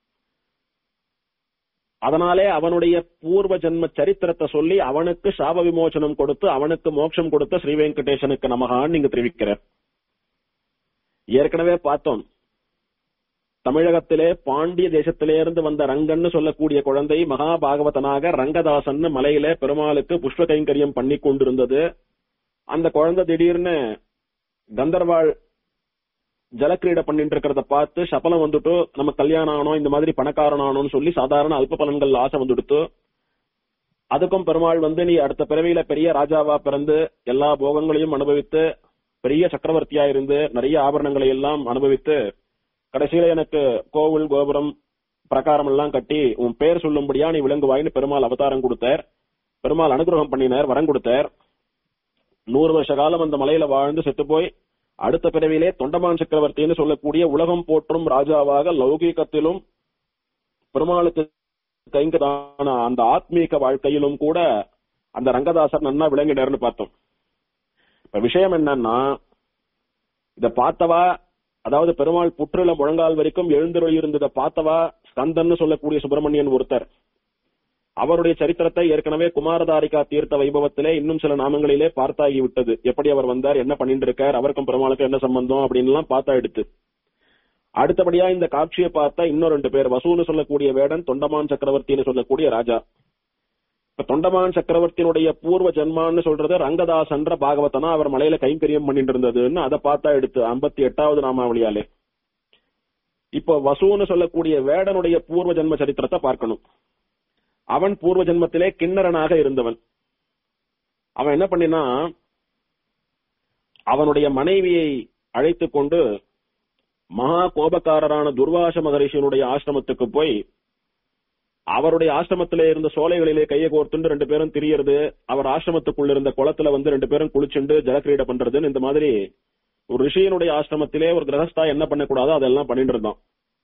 அதனாலே அவனுடைய பூர்வ ஜென்ம சரித்திரத்தை சொல்லி அவனுக்கு சாப விமோசனம் கொடுத்து அவனுக்கு மோட்சம் கொடுத்த ஸ்ரீ வெங்கடேசனுக்கு நமகான்னு நீங்க தெரிவிக்கிறார் ஏற்கனவே பார்த்தோம் தமிழகத்திலே பாண்டிய தேசத்திலே இருந்து வந்த ரங்கன்னு சொல்லக்கூடிய குழந்தை மகாபாகவதனாக ரங்கதாசன் மலையிலே பெருமாளுக்கு புஷ்ப கைங்கரியம் பண்ணி கொண்டிருந்தது அந்த குழந்தை திடீர்னு கந்தர்வாள் ஜலக்கிரீடை பண்ணிட்டு இருக்கிறத பார்த்து சபலம் வந்துட்டு நம்ம கல்யாணம் ஆனோம் இந்த மாதிரி பணக்காரன் ஆனோம்னு சொல்லி சாதாரண அல்ப பலன்கள் ஆசை வந்துடுத்து அதுக்கும் பெருமாள் வந்து நீ அடுத்த பிறவியில பெரிய ராஜாவா பிறந்து எல்லா போகங்களையும் அனுபவித்து பெரிய சக்கரவர்த்தியா இருந்து நிறைய ஆபரணங்களை எல்லாம் அனுபவித்து கடைசியில எனக்கு கோவில் கோபுரம் பிரகாரம் எல்லாம் கட்டி உன் பேர் சொல்லும்படியா நீ விளங்குவாயின்னு பெருமாள் அவதாரம் கொடுத்தார் பெருமாள் அனுகிரகம் பண்ணினார் வரம் கொடுத்தார் நூறு வருஷ காலம் அந்த மலையில வாழ்ந்து செத்து போய் அடுத்த பிறவிலே தொண்டமான் சக்கரவர்த்தின்னு சொல்லக்கூடிய உலகம் போற்றும் ராஜாவாக லௌகீகத்திலும் பெருமாளுக்கு கைங்கதான அந்த ஆத்மீக வாழ்க்கையிலும் கூட அந்த ரங்கதாசர் நன்னா விளங்கினார்னு பார்த்தோம் இப்ப விஷயம் என்னன்னா இத பார்த்தவா அதாவது பெருமாள் புற்றுல முழங்கால் வரைக்கும் எழுந்தருளி இருந்ததை பார்த்தவா ஸ்கந்தன்னு சொல்லக்கூடிய சுப்பிரமணியன் ஒருத்தர் அவருடைய சரித்திரத்தை ஏற்கனவே குமாரதாரிகா தீர்த்த வைபவத்திலே இன்னும் சில நாமங்களிலே பார்த்தாகி விட்டது எப்படி அவர் வந்தார் என்ன பண்ணிட்டு இருக்கார் அவருக்கும் பெருமாளுக்கும் என்ன சம்பந்தம் அப்படின்னு எல்லாம் பார்த்தா எடுத்து அடுத்தபடியா இந்த காட்சியை பார்த்தா இன்னும் ரெண்டு பேர் வசூன்னு சொல்லக்கூடிய வேடன் தொண்டமான் சக்கரவர்த்தின்னு சொல்லக்கூடிய ராஜா இப்ப தொண்டமான் சக்கரவர்த்தியினுடைய பூர்வ ஜென்மான்னு சொல்றது ரங்கதாசன்ற பாகவதனா அவர் மலையில கைங்கரியம் பண்ணிட்டு இருந்ததுன்னு அதை பார்த்தா எடுத்து ஐம்பத்தி எட்டாவது நாமாவளியாலே இப்போ வசூன்னு சொல்லக்கூடிய வேடனுடைய பூர்வ ஜென்ம சரித்திரத்தை பார்க்கணும் அவன் பூர்வ ஜென்மத்திலே கிண்ணறனாக இருந்தவன் அவன் என்ன பண்ணினா அவனுடைய மனைவியை அழைத்துக் கொண்டு மகா கோபக்காரரான துர்வாச மகரிஷியனுடைய ஆசிரமத்துக்கு போய் அவருடைய ஆசிரமத்திலே இருந்த சோலைகளிலே கையை கோர்த்துண்டு ரெண்டு பேரும் திரியறது அவர் ஆசிரமத்துக்குள்ள இருந்த குளத்துல வந்து ரெண்டு பேரும் குளிச்சுண்டு ஜலக்கிரீடை பண்றதுன்னு இந்த மாதிரி ஒரு ரிஷியனுடைய ஆசிரமத்திலே ஒரு கிரகஸ்தா என்ன பண்ணக்கூடாதோ அதெல்லாம் பண்ணிட்டு இருந்தான்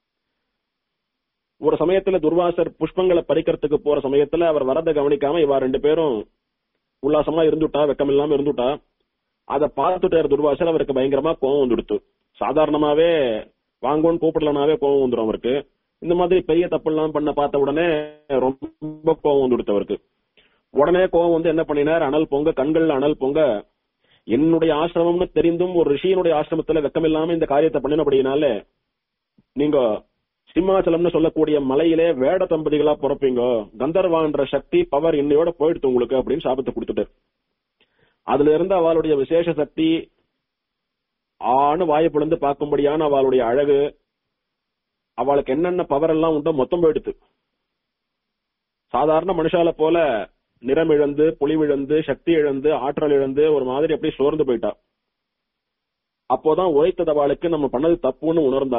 ஒரு சமயத்துல துர்வாசர் புஷ்பங்களை பறிக்கிறதுக்கு போற சமயத்துல அவர் வரத கவனிக்காம இவா ரெண்டு பேரும் உல்லாசமா இருந்துட்டா வெக்கம் இல்லாம இருந்துட்டா அதை பார்த்துட்டார் துர்வாசர் அவருக்கு பயங்கரமா கோவம் வந்துடுத்து சாதாரணமாவே வாங்கோன்னு கூப்பிடலனாவே கோவம் வந்துடும் அவருக்கு இந்த மாதிரி பெரிய தப்பு எல்லாம் பண்ண பார்த்த உடனே ரொம்ப கோவம் வந்துடுத்து அவருக்கு உடனே கோவம் வந்து என்ன பண்ணினார் அனல் பொங்க கண்கள்ல அனல் பொங்க என்னுடைய ஆசிரமம்னு தெரிந்தும் ஒரு ரிஷியனுடைய ஆசிரமத்துல வெக்கம் இல்லாம இந்த காரியத்தை பண்ணினபடினால நீங்க சிம்மாச்சலம்னு சொல்லக்கூடிய மலையிலே வேட தம்பதிகளா பிறப்பீங்க கந்தர்வான்ற சக்தி பவர் இன்னையோட போயிடுத்து உங்களுக்கு அப்படின்னு சாபத்தை கொடுத்துட்டு அதுல இருந்து அவளுடைய விசேஷ சக்தி ஆணு வாயை பிளந்து பார்க்கும்படியான அவளுடைய அழகு அவளுக்கு என்னென்ன பவர் எல்லாம் உண்டோ மொத்தம் போயிடுத்து சாதாரண மனுஷால போல நிறம் இழந்து பொலிவிழந்து சக்தி இழந்து ஆற்றல் இழந்து ஒரு மாதிரி அப்படியே சோர்ந்து போயிட்டா அப்போதான் உழைத்தது அவளுக்கு நம்ம பண்ணது தப்புன்னு உணர்ந்தா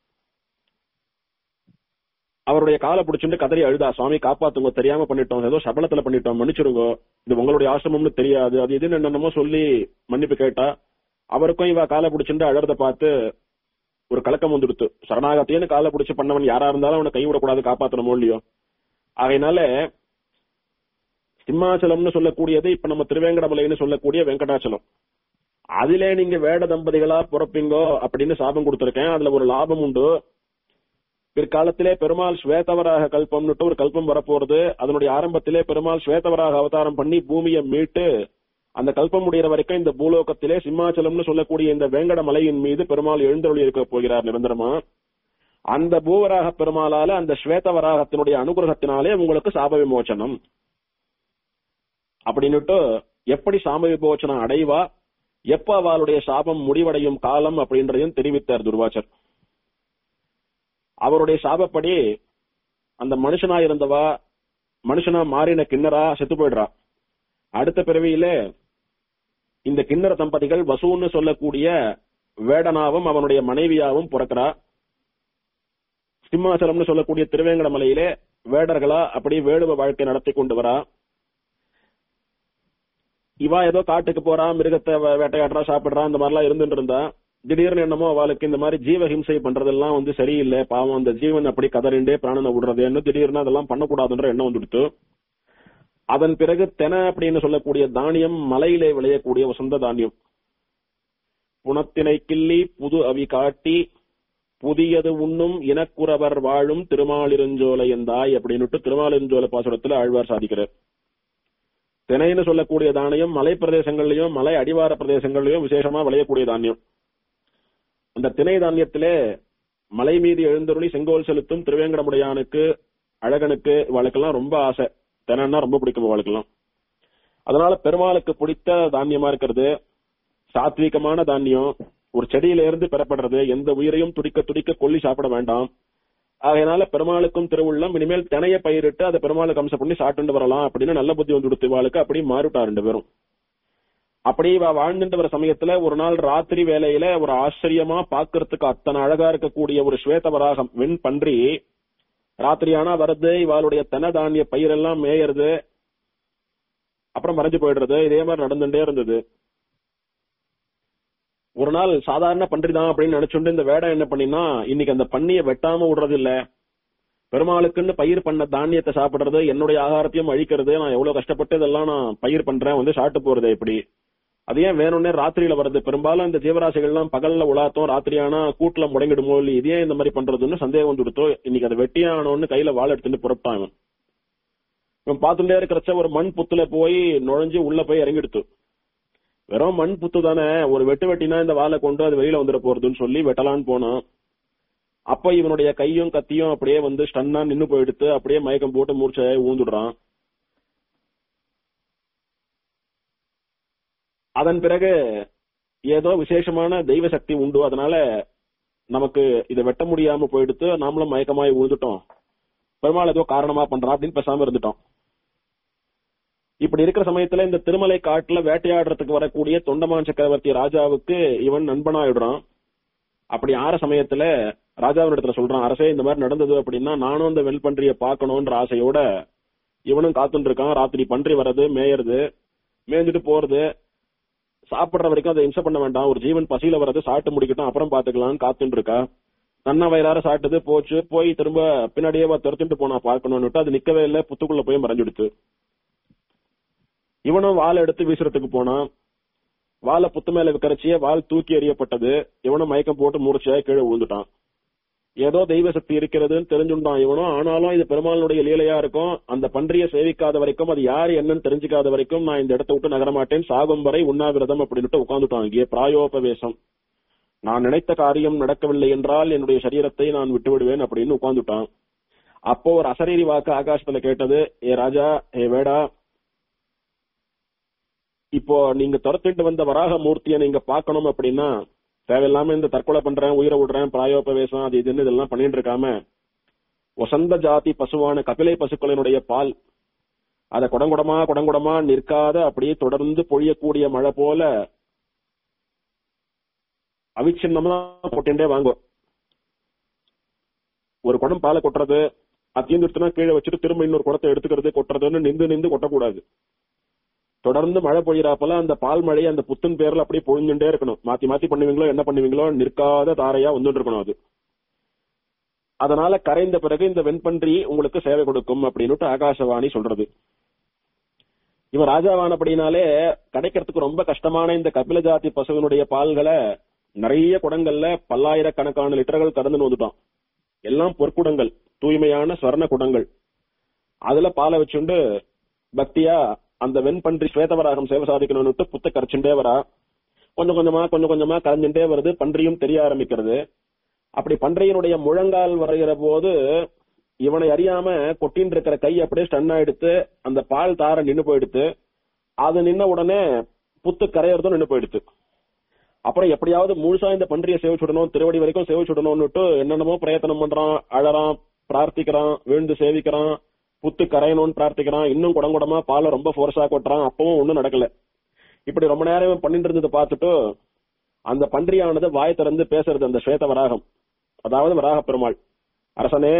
அவருடைய காலை பிடிச்சிட்டு கதறி அழுதா சுவாமி காப்பாத்துங்க தெரியாம பண்ணிட்டோம் ஏதோ சபலத்துல பண்ணிட்டோம் மன்னிச்சிருங்க இது உங்களுடைய ஆசிரமம்னு தெரியாது அது இதுன்னு என்னென்னமோ சொல்லி மன்னிப்பு கேட்டா அவருக்கும் இவ காலை பிடிச்சிட்டு அழறத பார்த்து ஒரு கலக்கம் வந்துடுத்து சரணாகத்தியன்னு காலை பிடிச்சு பண்ணவன் யாரா இருந்தாலும் அவனை கை விடக்கூடாது காப்பாத்தணுமோ இல்லையோ ஆகையினால சிம்மாச்சலம்னு சொல்லக்கூடியது இப்ப நம்ம திருவேங்கடமலைன்னு சொல்லக்கூடிய வெங்கடாச்சலம் அதிலே நீங்க வேட தம்பதிகளா பிறப்பீங்கோ அப்படின்னு சாபம் கொடுத்திருக்கேன் அதுல ஒரு லாபம் உண்டு பிற்காலத்திலே பெருமாள் ஸ்வேதவராக கல்பம்னுட்டு ஒரு கல்பம் வரப்போறது அதனுடைய ஆரம்பத்திலே பெருமாள் ஸ்வேதவராக அவதாரம் பண்ணி பூமியை மீட்டு அந்த கல்பம் முடிகிற வரைக்கும் இந்த பூலோகத்திலே சிம்மாச்சலம்னு சொல்லக்கூடிய இந்த வேங்கட மலையின் மீது பெருமாள் எழுந்தருளி இருக்க போகிறார் நிரந்தரமா அந்த பூவராக பெருமாளால அந்த ஸ்வேதவராகத்தினுடைய அனுகிரகத்தினாலே உங்களுக்கு சாப விமோச்சனம் அப்படின்னுட்டு எப்படி சாப விமோச்சனம் அடைவா எப்ப அவளுடைய சாபம் முடிவடையும் காலம் அப்படின்றதையும் தெரிவித்தார் துர்வாச்சர் அவருடைய சாபப்படி அந்த மனுஷனா இருந்தவா மனுஷனா மாறின கிண்ணறா செத்து போயிடுறா அடுத்த பிறவியில இந்த கிண்ணற தம்பதிகள் வசூன்னு சொல்லக்கூடிய வேடனாவும் அவனுடைய மனைவியாவும் பிறக்கிறா சிம்மாசலம்னு சொல்லக்கூடிய திருவேங்கட மலையிலே வேடர்களா அப்படி வேடுவ வாழ்க்கை நடத்தி கொண்டு வரா இவா ஏதோ காட்டுக்கு போறா மிருகத்தை வே- வேட்டையாடுறா சாப்பிடுறா இந்த மாதிரிலாம் இருந்துட்டு இருந்தா திடீர்னு என்னமோ அவளுக்கு இந்த மாதிரி ஜீவ ஹிம்சை பண்றதெல்லாம் வந்து சரியில்லை பாவம் அந்த ஜீவன் அப்படி கதறிண்டே பிராணனை விடுறதுன்னு திடீர்னு அதெல்லாம் பண்ணக்கூடாதுன்ற எண்ணம் வந்துடுத்து அதன் பிறகு தென அப்படின்னு சொல்லக்கூடிய தானியம் மலையிலே விளையக்கூடிய வசந்த தானியம் புனத்தினை கிள்ளி புது அவி காட்டி புதியது உண்ணும் இனக்குறவர் வாழும் திருமாலிருஞ்சோலை எந்தாய் அப்படின்னுட்டு திருமாலிருஞ்சோலை பாசுரத்துல ஆழ்வார் சாதிக்கிறார் தினைன்னு சொல்லக்கூடிய தானியம் மலை பிரதேசங்கள்லயும் மலை அடிவார பிரதேசங்கள்லயும் விசேஷமா விளையக்கூடிய தானியம் அந்த திணை தானியத்திலே மலை மீது எழுந்தருளி செங்கோல் செலுத்தும் திருவேங்கடமுடையானுக்கு அழகனுக்கு இவாளுக்கெல்லாம் ரொம்ப ஆசை தினன்னா ரொம்ப பிடிக்கும் இவாளுக்கெல்லாம் அதனால பெருமாளுக்கு பிடித்த தானியமா இருக்கிறது சாத்வீகமான தானியம் ஒரு செடியில இருந்து பெறப்படுறது எந்த உயிரையும் துடிக்க துடிக்க கொல்லி சாப்பிட வேண்டாம் அதனால பெருமாளுக்கும் திருவுள்ளம் இனிமேல் தினைய பயிரிட்டு அதை பெருமாளுக்கு அம்சம் பண்ணி சாப்பிட்டு வரலாம் அப்படின்னு நல்ல புத்தி வந்து கொடுத்து இவாளுக்கு அப்படி மாறிட்டா ரெண்டு பேரும் அப்படி இவ வாழ்ந்துட்டு வர சமயத்துல ஒரு நாள் ராத்திரி வேலையில ஒரு ஆச்சரியமா பாக்குறதுக்கு அத்தனை அழகா இருக்கக்கூடிய ஒரு ஸ்வேத வராகம் வெண் பன்றி ராத்திரியானா வருது இவாளுடைய தென தானிய பயிரெல்லாம் மேயறது அப்புறம் மறைஞ்சு போயிடுறது இதே மாதிரி நடந்துட்டே இருந்தது ஒரு நாள் சாதாரண பன்றிதான் அப்படின்னு நினைச்சுட்டு இந்த வேடம் என்ன பண்ணினா இன்னைக்கு அந்த பண்ணிய வெட்டாம விடுறது இல்ல பெருமாளுக்குன்னு பயிர் பண்ண தானியத்தை சாப்பிடுறது என்னுடைய ஆகாரத்தையும் அழிக்கிறது நான் எவ்வளவு கஷ்டப்பட்டு இதெல்லாம் நான் பயிர் பண்றேன் வந்து சாப்பிட்டு போறது எப்படி அது ஏன் வேணும்னே ராத்திரியில வருது பெரும்பாலும் இந்த ஜீவராசிகள்லாம் பகல்ல உலாத்தம் ராத்திரியானா கூட்டுல முடங்கிடுமோ இல்ல இதே இந்த மாதிரி பண்றதுன்னு சந்தேகம் வந்து கொடுத்தோ இன்னைக்கு அதை வெட்டியானோன்னு கையில வாழை எடுத்துட்டு புறப்பட்டான் இவன் இவன் பார்த்துட்டே இருக்கிறச்ச ஒரு மண் புத்துல போய் நுழைஞ்சு உள்ள போய் இறங்கிடுத்து வெறும் மண் புத்து தானே ஒரு வெட்டு வெட்டினா இந்த வாழை கொண்டு அது வெளியில வந்துட போறதுன்னு சொல்லி வெட்டலான்னு போனான் அப்ப இவனுடைய கையும் கத்தியும் அப்படியே வந்து ஸ்டன்னா நின்னு போயிடுத்து அப்படியே மயக்கம் போட்டு மூர்ச்சை ஊந்துடுறான் அதன் பிறகு ஏதோ விசேஷமான தெய்வ சக்தி உண்டு அதனால நமக்கு இதை வெட்ட முடியாம போயிடுத்து நாமளும் மயக்கமாய் ஊந்துட்டோம் பெருமாள் ஏதோ காரணமா பண்றான் அப்படின்னு பேசாம இருந்துட்டோம் இப்படி இருக்கிற சமயத்துல இந்த திருமலை காட்டுல வேட்டையாடுறதுக்கு வரக்கூடிய தொண்டமான் சக்கரவர்த்தி ராஜாவுக்கு இவன் நண்பனாயிடுறான் அப்படி ஆற சமயத்துல ராஜாவின் இடத்துல சொல்றான் அரசே இந்த மாதிரி நடந்தது அப்படின்னா நானும் இந்த வெல் பன்றிய பார்க்கணும்ன்ற ஆசையோட இவனும் காத்துட்டு இருக்கான் ராத்திரி பன்றி வர்றது மேயறது மேய்ஞ்சிட்டு போறது சாப்பிடுற வரைக்கும் அதை இம்சை பண்ண வேண்டாம் ஒரு ஜீவன் பசியில வர்றது சாப்பிட்டு முடிக்கட்டும் அப்புறம் பாத்துக்கலாம்னு காத்துட்டு இருக்கா நன்னா வயிறார சாப்பிட்டது போச்சு போய் திரும்ப பின்னாடியே வா துரத்துட்டு போனா பார்க்கணும்னுட்டு அது நிக்கவே இல்லை புத்துக்குள்ள போய் மறைஞ்சிடுத்து இவனும் வாள் எடுத்து வீசுறதுக்கு போனான் வாழை புத்து மேல விக்கரைச்சிய வாள் தூக்கி எறியப்பட்டது இவனும் மயக்கம் போட்டு மூர்ச்சியா கீழே விழுந்துட்டான் ஏதோ தெய்வ சக்தி இருக்கிறதுன்னு தெரிஞ்சுட்டான் இவனும் ஆனாலும் இது பெருமாளுடைய லீலையா இருக்கும் அந்த பன்றியை சேவிக்காத வரைக்கும் அது யாரு என்னன்னு தெரிஞ்சுக்காத வரைக்கும் நான் இந்த இடத்தை விட்டு நகர மாட்டேன் சாகும் வரை உண்ணாவிரதம் அப்படின்னுட்டு உட்காந்துட்டான் இங்கே பிராயோபவேசம் நான் நினைத்த காரியம் நடக்கவில்லை என்றால் என்னுடைய சரீரத்தை நான் விட்டு விடுவேன் அப்படின்னு உட்காந்துட்டான் அப்போ ஒரு அசரீரி வாக்கு ஆகாசத்துல கேட்டது ஏ ராஜா ஏ வேடா இப்போ நீங்க துரத்திட்டு வந்த வராக மூர்த்தியை நீங்க பார்க்கணும் அப்படின்னா தேவையில்லாம இந்த தற்கொலை பண்றேன் உயிரை விடுறேன் பிராயோபவேசம் அது இதுன்னு இதெல்லாம் பண்ணிட்டு இருக்காம வசந்த ஜாதி பசுவான கபிலை பசுக்களினுடைய பால் அத குடங்குடமா குடங்குடமா நிற்காத அப்படியே தொடர்ந்து பொழியக்கூடிய மழை போல அவிச்சின்னமா போட்டுட்டே வாங்கும் ஒரு குடம் பாலை கொட்டுறது அத்தியந்துட்டுனா கீழே வச்சுட்டு திரும்ப இன்னொரு குடத்தை எடுத்துக்கிறது கொட்டுறதுன்னு நிந்து நிந்து கொட்டக்கூடாது தொடர்ந்து மழை பொழியறாப்பல அந்த பால் மழை அந்த புத்தன் பேர்ல அப்படியே பொழிஞ்சுட்டே இருக்கணும் மாத்தி மாத்தி பண்ணுவீங்களோ என்ன பண்ணுவீங்களோ நிற்காத தாரையா வந்துட்டு இருக்கணும் அது அதனால கரைந்த பிறகு இந்த வெண்பன்றி உங்களுக்கு சேவை கொடுக்கும் அப்படின்னுட்டு ஆகாசவாணி சொல்றது இவன் ராஜாவானபடினாலே கிடைக்கிறதுக்கு ரொம்ப கஷ்டமான இந்த கபில ஜாதி பசுவினுடைய பால்களை நிறைய குடங்கள்ல பல்லாயிரக்கணக்கான லிட்டர்கள் கடந்து வந்துட்டான் எல்லாம் பொற்குடங்கள் தூய்மையான ஸ்வர்ண குடங்கள் அதுல பாலை வச்சுண்டு பக்தியா அந்த வெண்பன்றி ஸ்வேதவராகம் சேவை சாதிக்கணும்னு புத்த கரைச்சுட்டே வரா கொஞ்சம் கொஞ்சமா கொஞ்சம் கொஞ்சமா கரைஞ்சுட்டே வருது பன்றியும் தெரிய ஆரம்பிக்கிறது அப்படி பன்றியினுடைய முழங்கால் வருகிற போது இவனை அறியாம கொட்டின்னு இருக்கிற கை அப்படியே ஸ்டன் ஆயிடுத்து அந்த பால் தார நின்னு போயிடுத்து அது நின்ன உடனே புத்து கரையறதும் நின்னு போயிடுத்து அப்புறம் எப்படியாவது முழுசா இந்த பன்றியை சேவிச்சுடணும் திருவடி வரைக்கும் சேவிச்சுடணும்னுட்டு என்னென்னமோ பிரயத்தனம் பண்றான் அழறான் பிரார்த்திக்கிறான் விழுந்து சேவிக்கிறான் புத்து கரையணும்னு பிரார்த்திக்கிறான் இன்னும் குடங்குடமா பாலை ரொம்ப ஃபோர்ஸா கொட்டுறான் அப்பவும் ஒண்ணும் நடக்கல இப்படி ரொம்ப நேரம் இவன் பண்ணிட்டு இருந்ததை பார்த்துட்டு அந்த பன்றியானது வாய் திறந்து பேசுறது அந்த ஸ்வேத வராகம் அதாவது வராக பெருமாள் அரசனே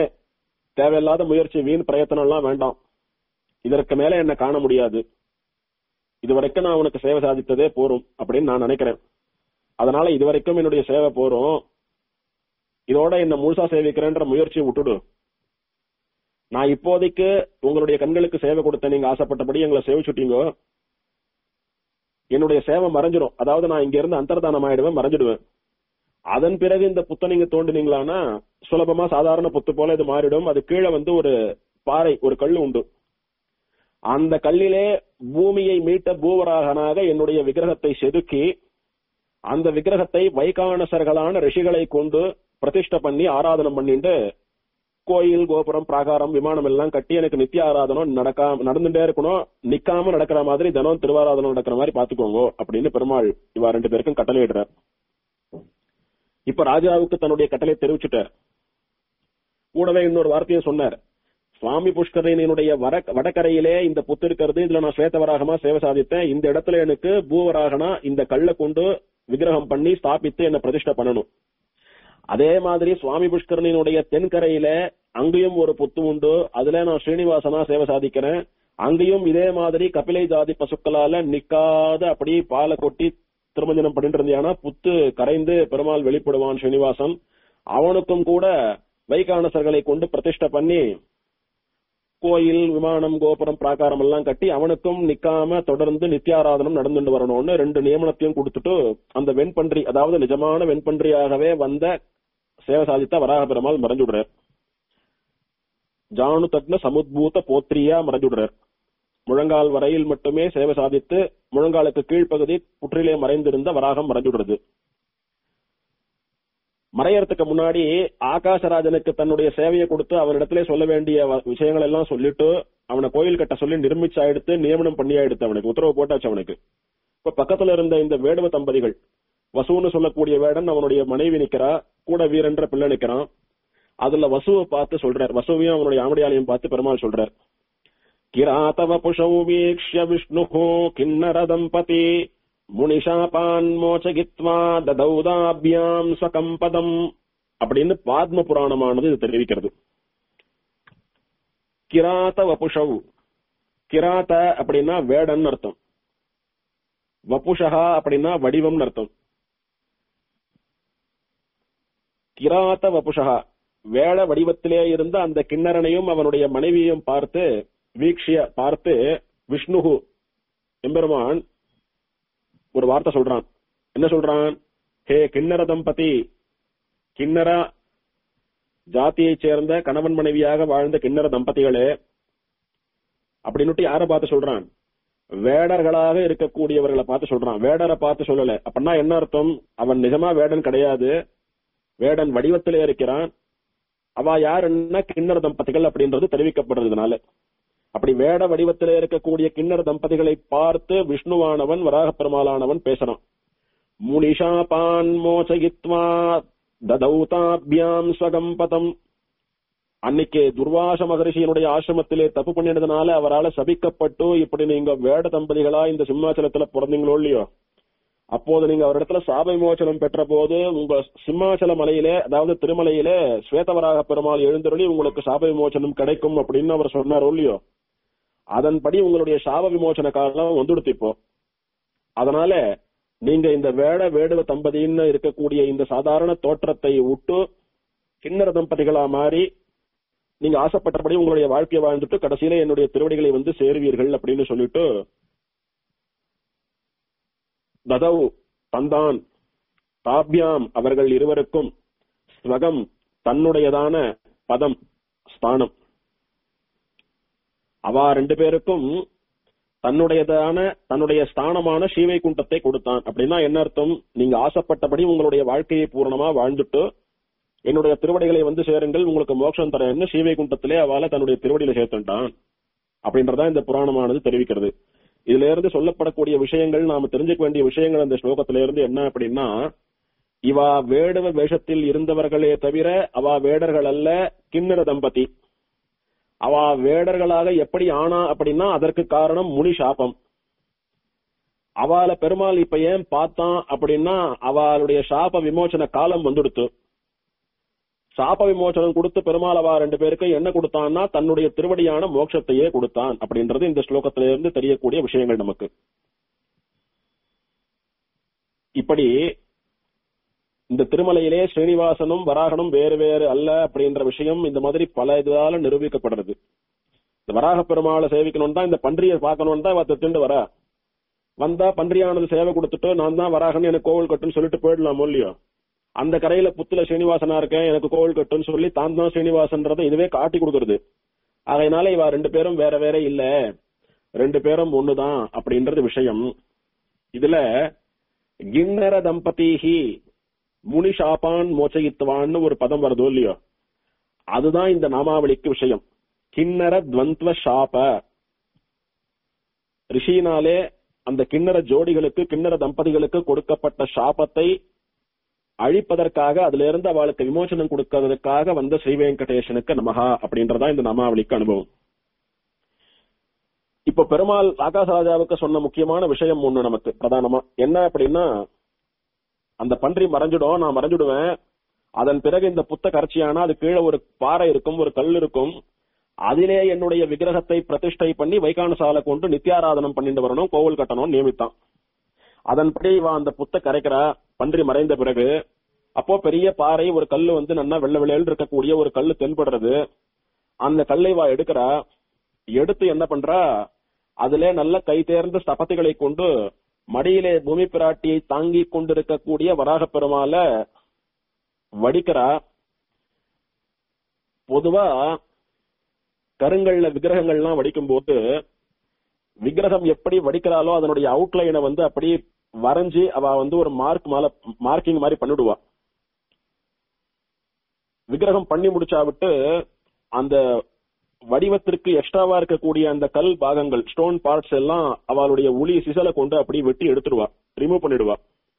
தேவையில்லாத முயற்சி வீண் பிரயத்தனம் எல்லாம் வேண்டாம் இதற்கு மேல என்ன காண முடியாது இதுவரைக்கும் நான் உனக்கு சேவை சாதித்ததே போரும் அப்படின்னு நான் நினைக்கிறேன் அதனால இதுவரைக்கும் என்னுடைய சேவை போரும் இதோட என்ன முழுசா சேவிக்கிறேன்ற முயற்சியை விட்டுடு நான் இப்போதைக்கு உங்களுடைய கண்களுக்கு சேவை கொடுத்த நீங்க ஆசைப்பட்டபடி எங்களை சேவிச்சுட்டீங்க என்னுடைய சேவை மறைஞ்சிரும் அதாவது நான் இங்க இருந்து அந்தர்தானம் ஆயிடுவேன் மறைஞ்சிடுவேன் அதன் பிறகு இந்த புத்தை நீங்க தோண்டினீங்களான்னா சுலபமா சாதாரண புத்து போல இது மாறிடும் அது கீழே வந்து ஒரு பாறை ஒரு கல் உண்டு அந்த கல்லிலே பூமியை மீட்ட பூவராகனாக என்னுடைய விக்கிரகத்தை செதுக்கி அந்த விக்கிரகத்தை வைகானசர்களான ரிஷிகளை கொண்டு பிரதிஷ்டை பண்ணி ஆராதனம் பண்ணிட்டு கோயில் கோபுரம் பிராகாரம் விமானம் எல்லாம் கட்டி எனக்கு நித்திய ஆராதனம் நடக்காம நடந்துட்டே இருக்கணும் நிக்காம நடக்கிற மாதிரி தினம் திருவாராதனம் நடக்கிற மாதிரி பாத்துக்கோங்க அப்படின்னு பெருமாள் இவா ரெண்டு பேருக்கும் கட்டளையிடுறார் இப்ப ராஜாவுக்கு தன்னுடைய கட்டளை தெரிவிச்சுட்டார் கூடவே இன்னொரு வார்த்தையும் சொன்னார் சுவாமி புஷ்கரனினுடைய வர வடகரையிலே இந்த புத்து இருக்கிறது இதுல நான் ஸ்வேதவராகமா சேவை சாதித்தேன் இந்த இடத்துல எனக்கு பூவராகனா இந்த கல்லை கொண்டு விக்கிரகம் பண்ணி ஸ்தாபித்து என்ன பிரதிஷ்டை பண்ணணும் அதே மாதிரி சுவாமி புஷ்கரனினுடைய தென்கரையில அங்கேயும் ஒரு புத்து உண்டு அதுல நான் ஸ்ரீனிவாசனா சேவை சாதிக்கிறேன் அங்கேயும் இதே மாதிரி கபிலை ஜாதி பசுக்களால நிக்காத அப்படி பாலை கொட்டி திருமஞ்சனம் பண்ணிட்டு இருந்தியானா புத்து கரைந்து பெருமாள் வெளிப்படுவான் ஸ்ரீனிவாசன் அவனுக்கும் கூட வைகானசர்களை கொண்டு பிரதிஷ்டை பண்ணி கோயில் விமானம் கோபுரம் பிராகாரம் எல்லாம் கட்டி அவனுக்கும் நிக்காம தொடர்ந்து நித்தியாராதனம் நடந்துட்டு வரணும்னு ரெண்டு நியமனத்தையும் கொடுத்துட்டு அந்த வெண்பன்றி அதாவது நிஜமான வெண்பன்றியாகவே வந்த சேவை சாதித்த வராக பெருமாள் மறைஞ்சுடுறார் ஜானு தக்ன சமுத்பூத போத்ரியா மறைஞ்சுடுறார் முழங்கால் வரையில் மட்டுமே சேவை சாதித்து முழங்காலுக்கு கீழ்ப்பகுதி புற்றிலே மறைந்திருந்த வராகம் மறைஞ்சுடுறது மறையறதுக்கு முன்னாடி ஆகாசராஜனுக்கு தன்னுடைய சேவையை கொடுத்து அவனிடத்திலே சொல்ல வேண்டிய வ- விஷயங்கள் எல்லாம் சொல்லிட்டு அவனை கோயில் கட்ட சொல்லி நிர்மிச்சா எடுத்து நியமனம் பண்ணியா எடுத்து அவனுக்கு உத்தரவு போட்டாச்சு அவனுக்கு இப்ப பக்கத்துல இருந்த இந்த வேடுவ தம்பதிகள் வசுன்னு சொல்லக்கூடிய வேடன் அவனுடைய மனைவி நிக்கிறா கூட வீரன்ற பிள்ளை நிக்கிறான் அதுல வசுவை பார்த்து சொல்றார் வசுவையும் அவனுடைய ஆமடியாலையும் பார்த்து பெருமாள் சொல்றார் கிராதவ புஷௌ வீக்ஷ்ய விஷ்ணு கிண்ணர தம்பதி முனிஷாபான் மோச்சகித்வா ததௌதாபியாம் ஸ்வகம்பதம் அப்படின்னு பாத்ம புராணமானது இது தெரிவிக்கிறது கிராத வபுஷவ் கிராத அப்படின்னா வேடன் அர்த்தம் வபுஷகா அப்படின்னா வடிவம்னு அர்த்தம் கிராத வபுஷகா வேட வடிவத்திலே இருந்த அந்த கிண்ணரனையும் அவனுடைய மனைவியையும் பார்த்து வீக்ஷிய பார்த்து விஷ்ணுகு எம்பெருமான் ஒரு வார்த்தை சொல்றான் என்ன சொல்றான் ஹே கிண்ணற தம்பதி கிண்ணரா ஜாதியைச் சேர்ந்த கணவன் மனைவியாக வாழ்ந்த கிண்ணற தம்பதிகளே அப்படின்னுட்டு யாரை பார்த்து சொல்றான் வேடர்களாக இருக்கக்கூடியவர்களை பார்த்து சொல்றான் வேடரை பார்த்து சொல்லல அப்படின்னா என்ன அர்த்தம் அவன் நிஜமா வேடன் கிடையாது வேடன் வடிவத்திலே இருக்கிறான் அவ யாருன்னா கிண்ணற தம்பதிகள் அப்படின்றது தெரிவிக்கப்படுறதுனால அப்படி வேட வடிவத்திலே இருக்கக்கூடிய கிண்ணற தம்பதிகளை பார்த்து விஷ்ணுவானவன் வராக பெருமாளானவன் பேசுறான் முனிஷாபான் மோசயித்வா ததௌதாபியாம் ஸ்வகம்பதம் அன்னைக்கு துர்வாச மகரிஷியினுடைய ஆசிரமத்திலே தப்பு பண்ணினதுனால அவரால சபிக்கப்பட்டு இப்படி நீங்க வேட தம்பதிகளா இந்த சிம்மாச்சலத்துல பிறந்தீங்களோ இல்லையோ அப்போது நீங்க அவரிடத்துல சாப விமோசனம் பெற்ற போது உங்க சிம்மாச்சல மலையிலே அதாவது திருமலையிலே ஸ்வேதவராக பெருமாள் எழுந்தருளி உங்களுக்கு சாப விமோசனம் கிடைக்கும் அப்படின்னு அவர் சொன்னாரோ இல்லையோ அதன்படி உங்களுடைய சாப விமோசன காலம் வந்துடுத்து இப்போ அதனால நீங்க இந்த வேட வேடுவ தம்பதின்னு இருக்கக்கூடிய இந்த சாதாரண தோற்றத்தை விட்டு கிண்ணற தம்பதிகளா மாறி நீங்க ஆசைப்பட்டபடி உங்களுடைய வாழ்க்கையை வாழ்ந்துட்டு கடைசியில என்னுடைய திருவடிகளை வந்து சேருவீர்கள் அப்படின்னு சொல்லிட்டு ததவ் தந்தான் தாபியாம் அவர்கள் இருவருக்கும் ஸ்வகம் தன்னுடையதான பதம் ஸ்தானம் அவா ரெண்டு பேருக்கும் தன்னுடையதான தன்னுடைய ஸ்தானமான ஸ்ரீவைகுண்டத்தை கொடுத்தான் அப்படின்னா என்ன அர்த்தம் நீங்க ஆசைப்பட்டபடி உங்களுடைய வாழ்க்கையை பூரணமா வாழ்ந்துட்டு என்னுடைய திருவடிகளை வந்து சேருங்கள் உங்களுக்கு மோட்சம் தரேன்னு ஸ்ரீவைகுண்டத்திலே அவளை தன்னுடைய திருவடியில சேர்த்துட்டான் அப்படின்றதா இந்த புராணமானது தெரிவிக்கிறது இதுல இருந்து சொல்லப்படக்கூடிய விஷயங்கள் நாம தெரிஞ்சுக்க வேண்டிய விஷயங்கள் அந்த ஸ்லோகத்தில இருந்து என்ன அப்படின்னா இவா வேடுவ வேஷத்தில் இருந்தவர்களே தவிர அவா வேடர்கள் அல்ல கிண்ணற தம்பதி அவ வேடர்களாக எப்படி ஆனா அப்படின்னா அதற்கு காரணம் முனி சாபம் அவளை பெருமாள் இப்ப ஏன் பார்த்தான் அப்படின்னா அவளுடைய சாப விமோசன காலம் வந்துடுத்து சாப விமோசனம் கொடுத்து பெருமாள் அவா ரெண்டு பேருக்கு என்ன கொடுத்தான்னா தன்னுடைய திருவடியான மோட்சத்தையே கொடுத்தான் அப்படின்றது இந்த ஸ்லோகத்திலிருந்து தெரியக்கூடிய விஷயங்கள் நமக்கு இப்படி இந்த திருமலையிலே ஸ்ரீனிவாசனும் வராகனும் வேறு வேறு அல்ல அப்படின்ற விஷயம் இந்த மாதிரி பல இதால நிரூபிக்கப்படுறது இந்த வராக பெருமாளை சேவிக்கணும் தான் இந்த பன்றியை பார்க்கணும் தான் இவ திண்டு வர வந்தா பன்றியானது சேவை கொடுத்துட்டு நான் தான் வராகன்னு எனக்கு கோவில் கட்டுன்னு சொல்லிட்டு போயிடலாம் இல்லையோ அந்த கரையில புத்துல ஸ்ரீனிவாசனா இருக்கேன் எனக்கு கோவில் கட்டுன்னு சொல்லி தான் தான் ஸ்ரீனிவாசன்றதை இதுவே காட்டி கொடுக்கறது அதனால இவ ரெண்டு பேரும் வேற வேற இல்ல ரெண்டு பேரும் ஒண்ணுதான் அப்படின்றது விஷயம் இதுல கிண்ணர தம்பதிஹி முனி ஷாபான் மோச்சயித்துவான்னு ஒரு பதம் வருதோ இல்லையோ அதுதான் இந்த நாமாவளிக்கு விஷயம் கிண்ணர துவந்த்வ ஷாப ரிஷினாலே அந்த கிண்ணற ஜோடிகளுக்கு கிண்ணற தம்பதிகளுக்கு கொடுக்கப்பட்ட சாபத்தை அழிப்பதற்காக அதுல இருந்து அவளுக்கு விமோசனம் கொடுக்கறதுக்காக வந்த ஸ்ரீ வெங்கடேசனுக்கு நமகா அப்படின்றதா இந்த நாமாவளிக்கு அனுபவம் இப்ப பெருமாள் ஆகாசராஜாவுக்கு சொன்ன முக்கியமான விஷயம் ஒண்ணு நமக்கு பிரதானமா என்ன அப்படின்னா அந்த பன்றி மறைஞ்சிடும் நான் மறைஞ்சிடுவேன் அதன் பிறகு இந்த புத்த கரைச்சியானா அது கீழே ஒரு பாறை இருக்கும் ஒரு கல் இருக்கும் அதிலே என்னுடைய விக்கிரகத்தை பிரதிஷ்டை பண்ணி வைகானசாலை கொண்டு நித்தியாராதனம் பண்ணிட்டு வரணும் கோவில் கட்டணும் நியமித்தான் அதன்படி இவ அந்த புத்த கரைக்கிறா பன்றி மறைந்த பிறகு அப்போ பெரிய பாறை ஒரு கல்லு வந்து நல்லா வெள்ள வெள்ளையில் இருக்கக்கூடிய ஒரு கல்லு தென்படுறது அந்த கல்லை வா எடுக்கிறா எடுத்து என்ன பண்றா அதுல நல்ல கை தேர்ந்த ஸ்தபதிகளை கொண்டு மடியிலே பூமி பிராட்டியை தாங்கி கொண்டிருக்கக்கூடிய வராக பெருமாள வடிக்கிறா பொதுவா கருங்கல்ல விக்கிரகங்கள்லாம் வடிக்கும் போது விக்கிரகம் எப்படி வடிக்கிறாளோ அதனுடைய அவுட்லைனை வந்து அப்படி வரைஞ்சி அவ வந்து ஒரு மார்க் மேல மார்க்கிங் மாதிரி பண்ணிடுவா விக்கிரகம் பண்ணி முடிச்சா விட்டு அந்த வடிவத்திற்கு எக்ஸ்ட்ராவா இருக்கக்கூடிய அந்த கல் பாகங்கள் ஸ்டோன் பார்ட்ஸ் எல்லாம் அவளுடைய உளி சிசலை கொண்டு அப்படி வெட்டி எடுத்துடுவா ரிமூவ் பண்ணிடுவா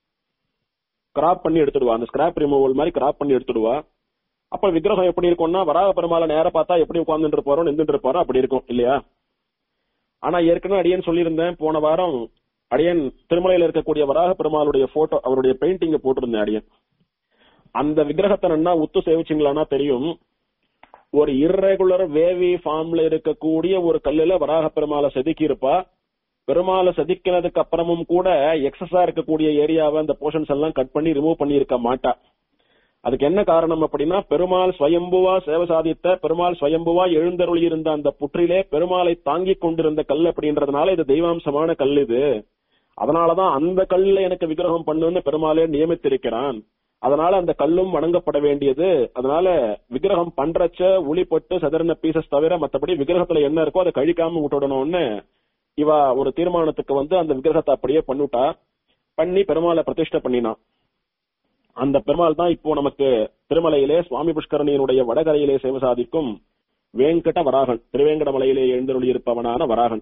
கிராப் பண்ணி எடுத்துடுவா அந்த ஸ்கிராப் ரிமூவல் மாதிரி கிராப் பண்ணி எடுத்துடுவா அப்ப விக்கிரகம் எப்படி இருக்கும்னா வராக பெருமாளை நேர பார்த்தா எப்படி உட்கார்ந்துட்டு இருப்பாரோ நின்றுட்டு இருப்பாரோ அப்படி இருக்கும் இல்லையா ஆனா ஏற்கனவே அடியன் சொல்லியிருந்தேன் போன வாரம் அடியன் திருமலையில இருக்கக்கூடிய வராக பெருமாளுடைய போட்டோ அவருடைய பெயிண்டிங்க போட்டிருந்தேன் அடியன் அந்த விக்கிரகத்தை நன்னா உத்து சேவிச்சிங்களானா தெரியும் ஒரு இர்ரெகுலர் வேவி ஃபார்ம்ல இருக்கக்கூடிய ஒரு கல்லுல வராக பெருமாளை செதுக்கி இருப்பா பெருமாளை செதுக்கினதுக்கு அப்புறமும் கூட எக்ஸஸா இருக்கக்கூடிய ஏரியாவை அந்த போர்ஷன்ஸ் எல்லாம் கட் பண்ணி ரிமூவ் பண்ணி இருக்க மாட்டா அதுக்கு என்ன காரணம் அப்படின்னா பெருமாள் ஸ்வயம்புவா சேவை சாதித்த பெருமாள் ஸ்வயம்புவா எழுந்தருளி இருந்த அந்த புற்றிலே பெருமாளை தாங்கிக் கொண்டிருந்த கல் அப்படின்றதுனால இது தெய்வாம்சமான கல் இது அதனாலதான் அந்த கல்ல எனக்கு விக்கிரகம் பண்ணுன்னு பெருமாளே நியமித்திருக்கிறான் அதனால அந்த கல்லும் வணங்கப்பட வேண்டியது அதனால விக்கிரகம் பண்றச்ச உளிப்பட்டு சதறின பீசஸ் தவிர மத்தபடி விக்கிரகத்துல என்ன இருக்கோ அதை கழிக்காம விட்டுடணும்னு இவ ஒரு தீர்மானத்துக்கு வந்து அந்த விக்கிரகத்தை அப்படியே பண்ணிவிட்டா பண்ணி பெருமாளை பிரதிஷ்டை பண்ணினான் அந்த பெருமாள் தான் இப்போ நமக்கு திருமலையிலே சுவாமி புஷ்கரணியினுடைய வடகரையிலே சேவை சாதிக்கும் வேங்கட வராகன் திருவேங்கடமலையிலே எழுந்தருளி இருப்பவனான வராகன்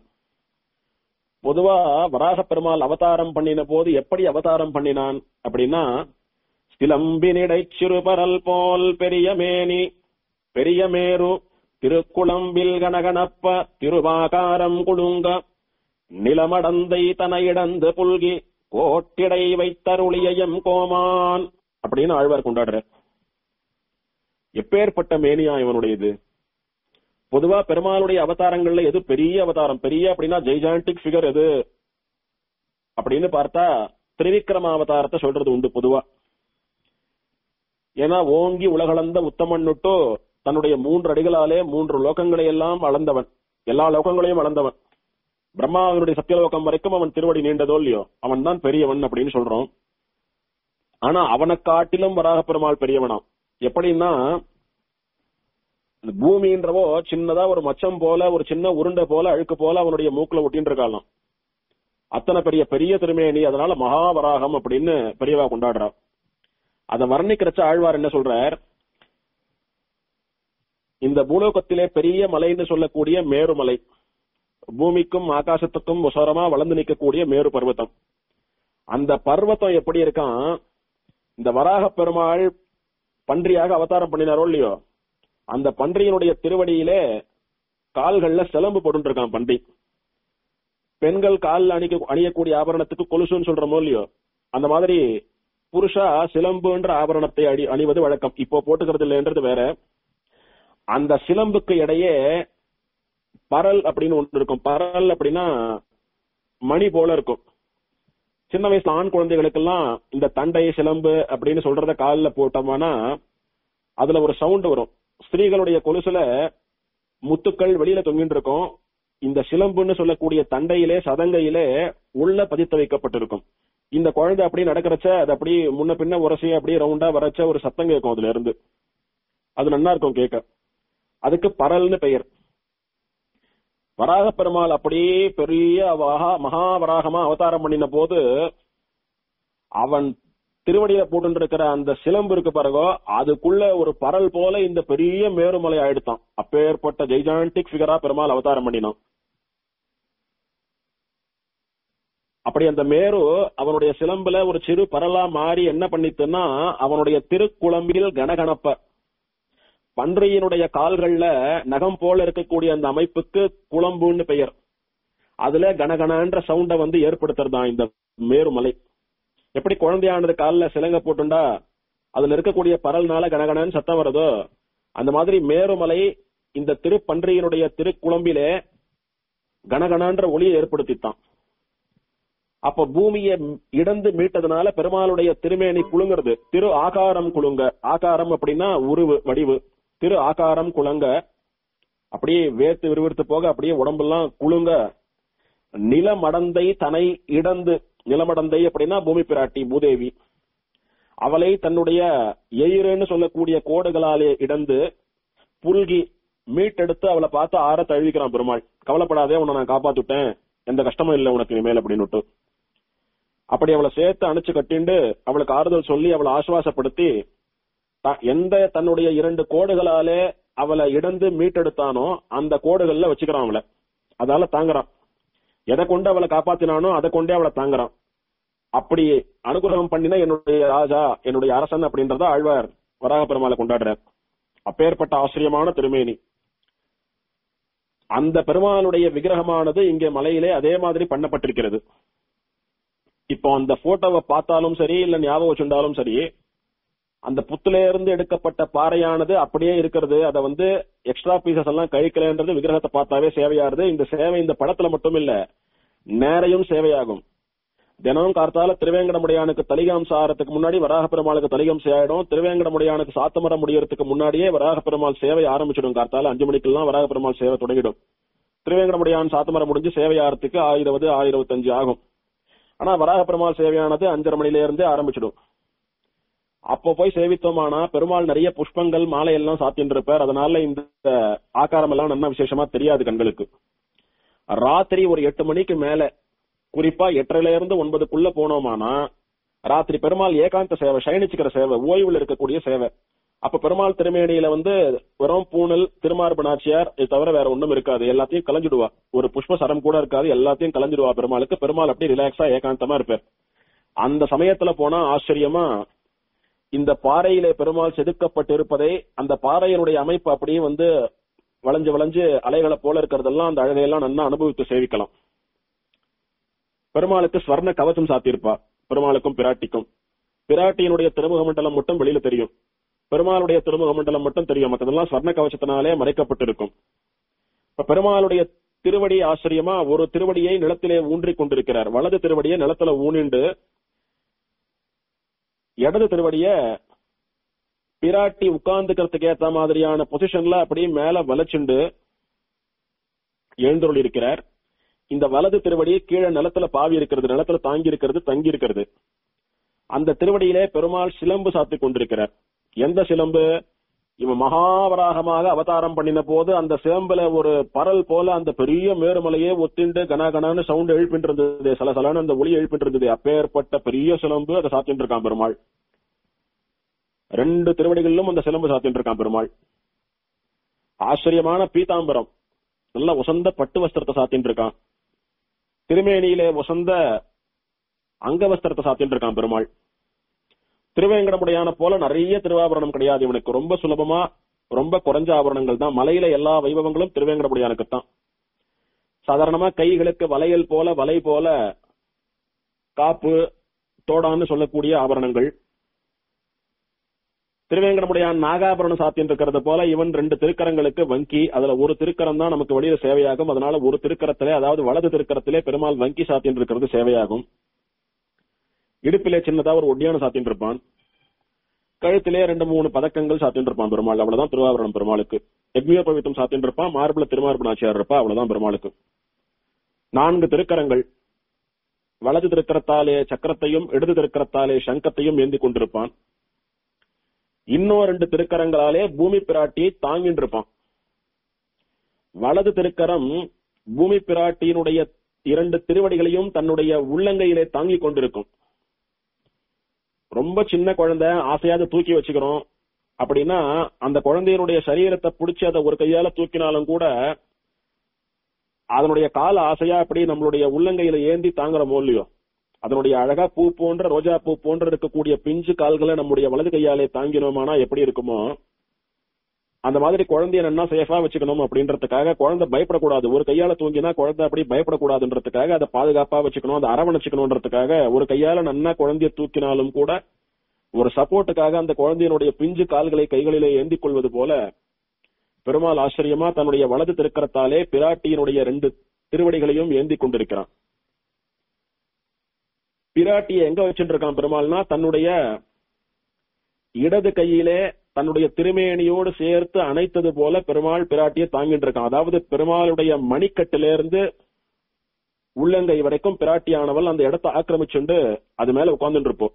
பொதுவா வராக பெருமாள் அவதாரம் பண்ணின போது எப்படி அவதாரம் பண்ணினான் அப்படின்னா சிலம்பினிடை சிறுபரல் போல் பெரிய மேனி பெரிய மேரு திருக்குளம்பில் கனகனப்ப திருவாகாரம் குடுங்க நிலமடந்தை தனையிடந்து புல்கி கோட்டிடை வைத்தருளியம் கோமான் அப்படின்னு ஆழ்வார் கொண்டாடுறார் எப்பேற்பட்ட மேனியா இவனுடையது பொதுவா பெருமாளுடைய அவதாரங்கள்ல எது பெரிய அவதாரம் பெரிய அப்படின்னா ஜெய்ஜாண்டிக் ஃபிகர் எது அப்படின்னு பார்த்தா திரிவிக்ரம அவதாரத்தை சொல்றது உண்டு பொதுவா ஏன்னா ஓங்கி உலகளந்த உத்தமன்னுட்டோ தன்னுடைய மூன்று அடிகளாலே மூன்று லோகங்களை எல்லாம் அளந்தவன் எல்லா லோகங்களையும் அளந்தவன் பிரம்மாவினுடைய சத்தியலோகம் வரைக்கும் அவன் திருவடி நீண்டதோ இல்லையோ அவன் தான் பெரியவன் அப்படின்னு சொல்றோம் ஆனா அவனை காட்டிலும் வராக பெருமாள் பெரியவனாம் எப்படின்னா இந்த பூமின்றவோ சின்னதா ஒரு மச்சம் போல ஒரு சின்ன உருண்டை போல அழுக்கு போல அவனுடைய மூக்குல ஒட்டின்னு இருக்காளாம் அத்தனை பெரிய பெரிய திருமேனி அதனால மகாவராகம் அப்படின்னு பெரியவா கொண்டாடுறா அதை வர்ணிக்கிறச்ச ஆழ்வார் என்ன சொல்றார் இந்த பூலோகத்திலே பெரிய மலைன்னு சொல்லக்கூடிய மேருமலை பூமிக்கும் ஆகாசத்துக்கும் உசரமா வளர்ந்து நிற்கக்கூடிய மேரு பர்வதம் அந்த பர்வதம் எப்படி இருக்கான் இந்த வராக பெருமாள் பன்றியாக அவதாரம் பண்ணினாரோ இல்லையோ அந்த பன்றியினுடைய திருவடியிலே கால்கள்ல சிலம்பு போட்டு இருக்கான் பன்றி பெண்கள் காலில் அணிக்க அணியக்கூடிய ஆபரணத்துக்கு கொலுசுன்னு சொல்றோமோ இல்லையோ அந்த மாதிரி புருஷா சிலம்புன்ற ஆபரணத்தை அடி அணிவது வழக்கம் இப்போ போட்டுக்கிறது இல்லைன்றது வேற அந்த சிலம்புக்கு இடையே பரல் அப்படின்னு ஒன்று இருக்கும் பரல் அப்படின்னா மணி போல இருக்கும் சின்ன வயசுல ஆண் குழந்தைகளுக்கெல்லாம் இந்த தண்டை சிலம்பு அப்படின்னு சொல்றத காலில் போட்டோம்னா அதுல ஒரு சவுண்ட் வரும் ஸ்திரீகளுடைய கொலுசுல முத்துக்கள் வெளியில தொங்கிட்டு இருக்கும் இந்த சிலம்புன்னு சொல்லக்கூடிய தண்டையிலே சதங்கையிலே உள்ள பதித்து வைக்கப்பட்டிருக்கும் இந்த குழந்தை அப்படி நடக்கிறச்ச அது அப்படி முன்ன பின்ன உரசி அப்படியே ரவுண்டா வரச்ச ஒரு சத்தம் கேட்கும் அதுல இருந்து அது நல்லா இருக்கும் கேட்க அதுக்கு பரல்னு பெயர் வராக பெருமாள் அப்படியே பெரிய வகா- மகாவராகமா அவதாரம் பண்ணின போது அவன் திருவடியில போட்டு இருக்கிற அந்த சிலம்பு இருக்கு பாருங்க அதுக்குள்ள ஒரு பரல் போல இந்த பெரிய மேருமலை ஆயிடுத்தான் அப்பேற்பட்ட ஜெய்ஜாண்டிக் ஃபிகரா பெருமாள் அவதாரம் பண்ணினான் அப்படி அந்த மேரு அவனுடைய சிலம்புல ஒரு சிறு பரலா மாறி என்ன பண்ணித்துன்னா அவனுடைய திருக்குழம்பில் கனகனப்ப பன்றியினுடைய கால்கள்ல நகம் போல இருக்கக்கூடிய அந்த அமைப்புக்கு குழம்புன்னு பெயர் அதுல கனகனன்ற சவுண்ட வந்து ஏற்படுத்துறதான் இந்த மேருமலை எப்படி குழந்தையானது கால்ல சிலங்க போட்டுண்டா அதுல இருக்கக்கூடிய பரல்னால கனகனன்னு சத்தம் வருதோ அந்த மாதிரி மேருமலை இந்த திருப்பன்றியினுடைய திருக்குழம்பிலே கனகனன்ற ஒளியை ஏற்படுத்தித்தான் அப்ப பூமியை இடந்து மீட்டதுனால பெருமாளுடைய திருமேனி குலுங்குறது திரு ஆகாரம் குலுங்க ஆகாரம் அப்படின்னா உருவு வடிவு திரு ஆகாரம் குலுங்க அப்படியே வேர்த்து விறுவிறுத்து போக அப்படியே உடம்பெல்லாம் குலுங்க நிலமடந்தை தனை இடந்து நிலமடந்தை அப்படின்னா பூமி பிராட்டி பூதேவி அவளை தன்னுடைய எயிறுன்னு சொல்லக்கூடிய கோடுகளாலே இடந்து புல்கி மீட்டெடுத்து அவளை பார்த்து ஆற தழுவிக்கிறான் பெருமாள் கவலைப்படாதே உன்னை நான் காப்பாத்துட்டேன் எந்த கஷ்டமும் இல்லை உனக்கு இனிமேல் அப்படின்னு அப்படி அவளை சேர்த்து அணைச்சு கட்டிண்டு அவளுக்கு ஆறுதல் சொல்லி அவளை ஆசுவாசப்படுத்தி த- எந்த தன்னுடைய இரண்டு கோடுகளாலே அவளை இடந்து மீட்டெடுத்தானோ அந்த கோடுகள்ல வச்சுக்கிறான் அவளை அதால தாங்குறான் எதை கொண்டு அவளை காப்பாத்தினானோ அதை கொண்டே அவளை தாங்குறான் அப்படி அனுகிரகம் பண்ணின என்னுடைய ராஜா என்னுடைய அரசன் அப்படின்றத ஆழ்வார் வராக பெருமாளை கொண்டாடுறார் அப்பேற்பட்ட ஆச்சரியமான திருமேனி அந்த பெருமாளுடைய விக்கிரகமானது இங்கே மலையிலே அதே மாதிரி பண்ணப்பட்டிருக்கிறது இப்போ அந்த போட்டோவை பார்த்தாலும் சரி இல்ல ஞாபகம் வச்சுட்டாலும் சரி அந்த புத்துல இருந்து எடுக்கப்பட்ட பாறையானது அப்படியே இருக்கிறது அதை வந்து எக்ஸ்ட்ரா பீசஸ் எல்லாம் கழிக்கலன்றது விக்கிரகத்தை பார்த்தாவே சேவையாருது இந்த சேவை இந்த படத்துல மட்டும் இல்ல நேரையும் சேவையாகும் தினமும் கார்த்தால திருவேங்கடமுடையானுக்கு தலிகம் சாரத்துக்கு முன்னாடி வராக பெருமாளுக்கு தலிகம் சேடும் திருவேங்கடமுடையானுக்கு சாத்தமரம் முடியறதுக்கு முன்னாடியே வராக பெருமாள் சேவை ஆரம்பிச்சிடும் கார்த்தால அஞ்சு மணிக்கெல்லாம் வராக பெருமாள் சேவை தொடங்கிடும் திருவேங்கடமுடையான் சாத்தமரம் முடிஞ்சு சேவை ஆறதுக்கு ஆயிரவது ஆயிரத்தஞ்சு ஆகும் ஆனா வராக பெருமாள் சேவையானது அஞ்சரை மணில இருந்தே ஆரம்பிச்சிடும் அப்போ போய் சேவித்தோமானா பெருமாள் நிறைய புஷ்பங்கள் மாலை எல்லாம் சாத்தின்னு இருப்பார் அதனால இந்த ஆகாரம் எல்லாம் நல்ல விசேஷமா தெரியாது கண்களுக்கு ராத்திரி ஒரு எட்டு மணிக்கு மேல குறிப்பா எட்டரைல இருந்து ஒன்பதுக்குள்ள போனோமானா ராத்திரி பெருமாள் ஏகாந்த சேவை சயனிச்சுக்கிற சேவை ஓய்வுல இருக்கக்கூடிய சேவை அப்ப பெருமாள் திருமேனியில வந்து வெறும் பூணல் திருமார்பு நாச்சியார் இது தவிர வேற ஒண்ணும் இருக்காது எல்லாத்தையும் கலைஞ்சிடுவா ஒரு புஷ்ப சரம் கூட இருக்காது எல்லாத்தையும் கலைஞ்சிடுவா பெருமாளுக்கு பெருமாள் அப்படியே ரிலாக்ஸா ஏகாந்தமா இருப்பார் அந்த சமயத்துல போனா ஆச்சரியமா இந்த பாறையிலே பெருமாள் செதுக்கப்பட்டிருப்பதை அந்த பாறையினுடைய அமைப்பு அப்படியே வந்து வளைஞ்சு வளைஞ்சு அலைகளை போல இருக்கிறதெல்லாம் அந்த அழகையெல்லாம் நல்லா அனுபவித்து சேவிக்கலாம் பெருமாளுக்கு ஸ்வர்ண கவசம் சாத்தியிருப்பா பெருமாளுக்கும் பிராட்டிக்கும் பிராட்டியினுடைய திருமுக மண்டலம் மட்டும் வெளியில தெரியும் பெருமாளுடைய திருமுக மண்டலம் மட்டும் தெரியும் மற்றதெல்லாம் ஸ்வர்ண கவசத்தினாலே மறைக்கப்பட்டிருக்கும் இப்ப பெருமாளுடைய திருவடி ஆச்சரியமா ஒரு திருவடியை நிலத்திலே ஊன்றிக் கொண்டிருக்கிறார் வலது திருவடியை நிலத்துல ஊனிண்டு இடது திருவடிய பிராட்டி உட்கார்ந்துக்கிறதுக்கு ஏத்த மாதிரியான பொசிஷன்ல அப்படியே மேல வளைச்சுண்டு எழுந்தருள் இருக்கிறார் இந்த வலது திருவடி கீழே நிலத்துல பாவி இருக்கிறது நிலத்துல தாங்கி இருக்கிறது தங்கி இருக்கிறது அந்த திருவடியிலே பெருமாள் சிலம்பு சாத்திக் கொண்டிருக்கிறார் எந்த சிலம்பு இவன் மகாவராகமாக அவதாரம் பண்ணின போது அந்த சிலம்புல ஒரு பரல் போல அந்த பெரிய மேருமலையே ஒத்திண்டு கனகனன்னு சவுண்ட் எழுப்பிட்டு இருந்தது சலசலன்னு அந்த ஒளி எழுப்பிட்டு இருந்தது அப்பேற்பட்ட பெரிய சிலம்பு அதை சாத்திட்டு இருக்கான் பெருமாள் ரெண்டு திருவடிகளிலும் அந்த சிலம்பு சாத்திட்டு இருக்கான் பெருமாள் ஆச்சரியமான பீதாம்பரம் நல்ல உசந்த பட்டு வஸ்திரத்தை சாத்திட்டு இருக்கான் திருமேனியிலே உசந்த அங்க வஸ்திரத்தை சாத்திட்டு இருக்கான் பெருமாள் திருவேங்கடமுடையான போல நிறைய திருவாபரணம் கிடையாது இவனுக்கு ரொம்ப சுலபமா ரொம்ப குறைஞ்ச ஆபரணங்கள் தான் மலையில எல்லா வைபவங்களும் திருவேங்கடமுடையானுக்கு தான் சாதாரணமா கைகளுக்கு வளையல் போல வலை போல காப்பு தோடான்னு சொல்லக்கூடிய ஆபரணங்கள் திருவேங்கடமுடையான் நாகாபரணம் சாத்தின்னு இருக்கிறது போல இவன் ரெண்டு திருக்கரங்களுக்கு வங்கி அதுல ஒரு திருக்கரம் தான் நமக்கு வெளியில சேவையாகும் அதனால ஒரு திருக்கரத்திலே அதாவது வலது திருக்கரத்திலே பெருமாள் வங்கி சாத்தின்னு இருக்கிறது சேவையாகும் இடுப்பிலே சின்னதா ஒரு ஒட்டியான சாத்தின்னு இருப்பான் கழுத்திலே ரெண்டு மூணு பதக்கங்கள் சாத்தின்னு இருப்பான் பெருமாள் அவ்வளவுதான் திருவாபரணம் பெருமாளுக்கு யக்ஞோபவித்தம் சாத்தின்னு இருப்பான் மார்புல திருமார்பனாச்சியார் இருப்பா அவ்வளவுதான் பெருமாளுக்கு நான்கு திருக்கரங்கள் வலது திருக்கரத்தாலே சக்கரத்தையும் இடது திருக்கரத்தாலே சங்கத்தையும் ஏந்தி கொண்டிருப்பான் இன்னும் ரெண்டு திருக்கரங்களாலே பூமி பிராட்டியை தாங்கிட்டு இருப்பான் வலது திருக்கரம் பூமி பிராட்டியினுடைய இரண்டு திருவடிகளையும் தன்னுடைய உள்ளங்கையிலே தாங்கிக் கொண்டிருக்கும் ரொம்ப சின்ன குழந்தை ஆசையாக தூக்கி வச்சுக்கிறோம் அப்படின்னா அந்த குழந்தையினுடைய சரீரத்தை பிடிச்சி அதை ஒரு கையால தூக்கினாலும் கூட அதனுடைய கால ஆசையா அப்படி நம்மளுடைய உள்ளங்கையில ஏந்தி தாங்குறோமோ இல்லையோ அதனுடைய அழகா பூ போன்ற ரோஜா பூ போன்ற இருக்கக்கூடிய பிஞ்சு கால்களை நம்முடைய வலது கையாலே தாங்கினோமானா எப்படி இருக்குமோ அந்த மாதிரி குழந்தைய நல்லா சேஃபா வச்சுக்கணும் அப்படின்றதுக்காக குழந்தை பயப்படக்கூடாது ஒரு கையால தூங்கினா குழந்தை அப்படி பயப்படக்கூடாதுன்றதுக்காக அதை பாதுகாப்பா வச்சுக்கணும் அதை அரவணைச்சுக்கணுன்றதுக்காக ஒரு கையால நன்னா குழந்தைய தூக்கினாலும் கூட ஒரு சப்போர்ட்டுக்காக அந்த குழந்தையினுடைய பிஞ்சு கால்களை கைகளிலே ஏந்திக் கொள்வது போல பெருமாள் ஆச்சரியமா தன்னுடைய வலது திருக்கரத்தாலே பிராட்டியினுடைய ரெண்டு திருவடிகளையும் ஏந்தி கொண்டிருக்கிறான் பிராட்டியை எங்க வச்சுட்டு இருக்கான் பெருமாள்னா தன்னுடைய இடது கையிலே தன்னுடைய திருமேனியோடு சேர்த்து அணைத்தது போல பெருமாள் பிராட்டியை தாங்கிட்டு இருக்கான் அதாவது பெருமாளுடைய மணிக்கட்டிலிருந்து உள்ளங்கை வரைக்கும் பிராட்டியானவள் அந்த இடத்தை ஆக்கிரமிச்சுண்டு அது மேல உட்கார்ந்துட்டு இருப்போம்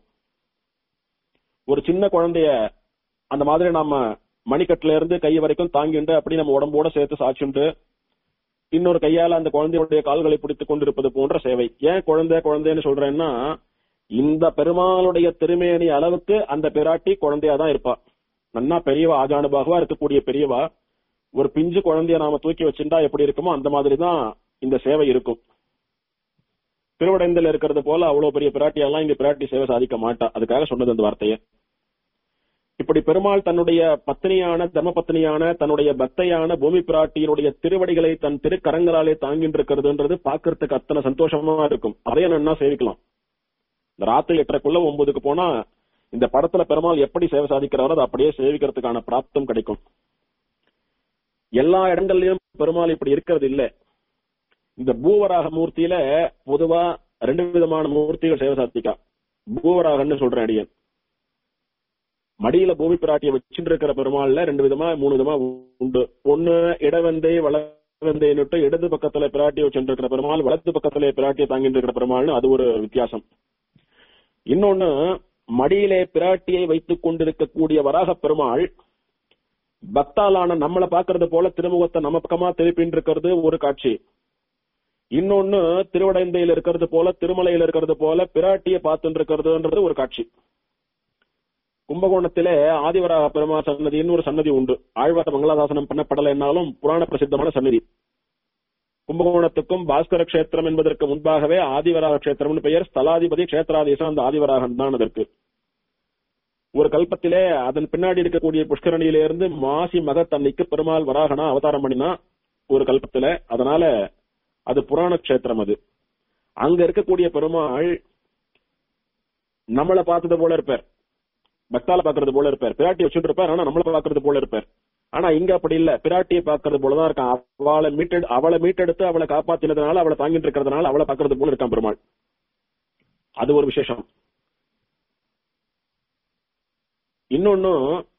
ஒரு சின்ன குழந்தைய அந்த மாதிரி நாம மணிக்கட்டுல இருந்து கை வரைக்கும் தாங்கிண்டு அப்படி நம்ம உடம்போட சேர்த்து சாச்சுண்டு இன்னொரு கையால அந்த குழந்தையுடைய கால்களை பிடித்துக் கொண்டிருப்பது போன்ற சேவை ஏன் குழந்தை குழந்தைன்னு சொல்றேன்னா இந்த பெருமாளுடைய திருமேனி அளவுக்கு அந்த பிராட்டி குழந்தையா தான் இருப்பா நன்னா பெரியவா ஆஜானுபாகவா இருக்கக்கூடிய பெரியவா ஒரு பிஞ்சு குழந்தைய நாம தூக்கி வச்சிருந்தா எப்படி இருக்குமோ அந்த மாதிரி தான் இந்த சேவை இருக்கும் திருவடைந்தல இருக்கிறது போல அவ்வளவு பெரிய பிராட்டியெல்லாம் இங்க பிராட்டி சேவை சாதிக்க மாட்டா அதுக்காக சொன்னது அந்த வார்த்தையை இப்படி பெருமாள் தன்னுடைய பத்னியான தர்ம பத்னியான தன்னுடைய பக்தையான பூமி பிராட்டியினுடைய திருவடிகளை தன் திருக்கரங்களாலே தாங்கிட்டு இருக்கிறதுன்றது பாக்குறதுக்கு அத்தனை சந்தோஷமா இருக்கும் அதையும் நன்னா சேவிக்கலாம் இந்த ராத்திரி எட்டரைக்குள்ள ஒன்பதுக்கு போனா இந்த படத்துல பெருமாள் எப்படி சேவை சாதிக்கிறாரோ அதை அப்படியே சேவிக்கிறதுக்கான பிராப்தம் கிடைக்கும் எல்லா இடங்கள்லயும் பெருமாள் இப்படி இருக்கிறது இல்ல இந்த பூவராக மூர்த்தியில பொதுவா ரெண்டு விதமான மூர்த்திகள் சேவை சாதிக்கா பூவராகன்னு சொல்றேன் அடியன் மடியில பூமி பிராட்டியை வச்சுட்டு இருக்கிற பெருமாள்ல ரெண்டு விதமா மூணு விதமா உண்டு ஒண்ணு இடவந்தை வளவந்தைன்னுட்டு இடது பக்கத்துல பிராட்டியை வச்சுட்டு இருக்கிற பெருமாள் வலது பக்கத்துல பிராட்டியை தாங்கிட்டு இருக்கிற பெருமாள்னு அது ஒரு வித்தியாசம் இன்னொன்னு மடியிலே பிராட்டியை வைத்துக் கொண்டிருக்கக்கூடிய வராக பெருமாள் பக்தாலான நம்மளை பாக்குறது போல திருமுகத்தை நம்ம பக்கமா திருப்பின்னு இருக்கிறது ஒரு காட்சி இன்னொன்னு திருவடைந்தையில் இருக்கிறது போல திருமலையில் இருக்கிறது போல பிராட்டியை பார்த்துட்டு இருக்கிறதுன்றது ஒரு காட்சி கும்பகோணத்திலே ஆதிவராக பெருமாள் சன்னதி இன்னொரு சன்னதி உண்டு ஆழ்வார மங்களாதாசனம் பண்ணப்படலைன்னாலும் புராண பிரசித்தமான சன்னதி கும்பகோணத்துக்கும் பாஸ்கர கஷேத்திரம் என்பதற்கு முன்பாகவே ஆதிவராக கஷேத்திரம்னு பெயர் ஸ்தலாதிபதி கஷேத்திராதீசம் அந்த ஆதிவராகன் தான் அதற்கு ஒரு கல்பத்திலே அதன் பின்னாடி இருக்கக்கூடிய புஷ்கரணியிலிருந்து மாசி மகத்தன்னைக்கு பெருமாள் வராகனா அவதாரம் பண்ணினா ஒரு கல்பத்துல அதனால அது புராண கஷேத்திரம் அது அங்க இருக்கக்கூடிய பெருமாள் நம்மளை பார்த்தது போல இருப்பார் பக்தால பாக்குறது போல இருப்பார் பிராட்டி வச்சுட்டு இருப்பார் ஆனா நம்மள பாக்குறது போல இருப்பார் ஆனா இங்க அப்படி இல்ல பிராட்டியை பாக்குறது போலதான் இருக்கான் அவளை மீட்டெடு அவளை மீட்டெடுத்து அவளை காப்பாத்தினதுனால அவளை தாங்கிட்டு இருக்கிறதுனால அவளை பாக்குறது போல இருக்கான் பெருமாள் அது ஒரு விசேஷம் இன்னொன்னு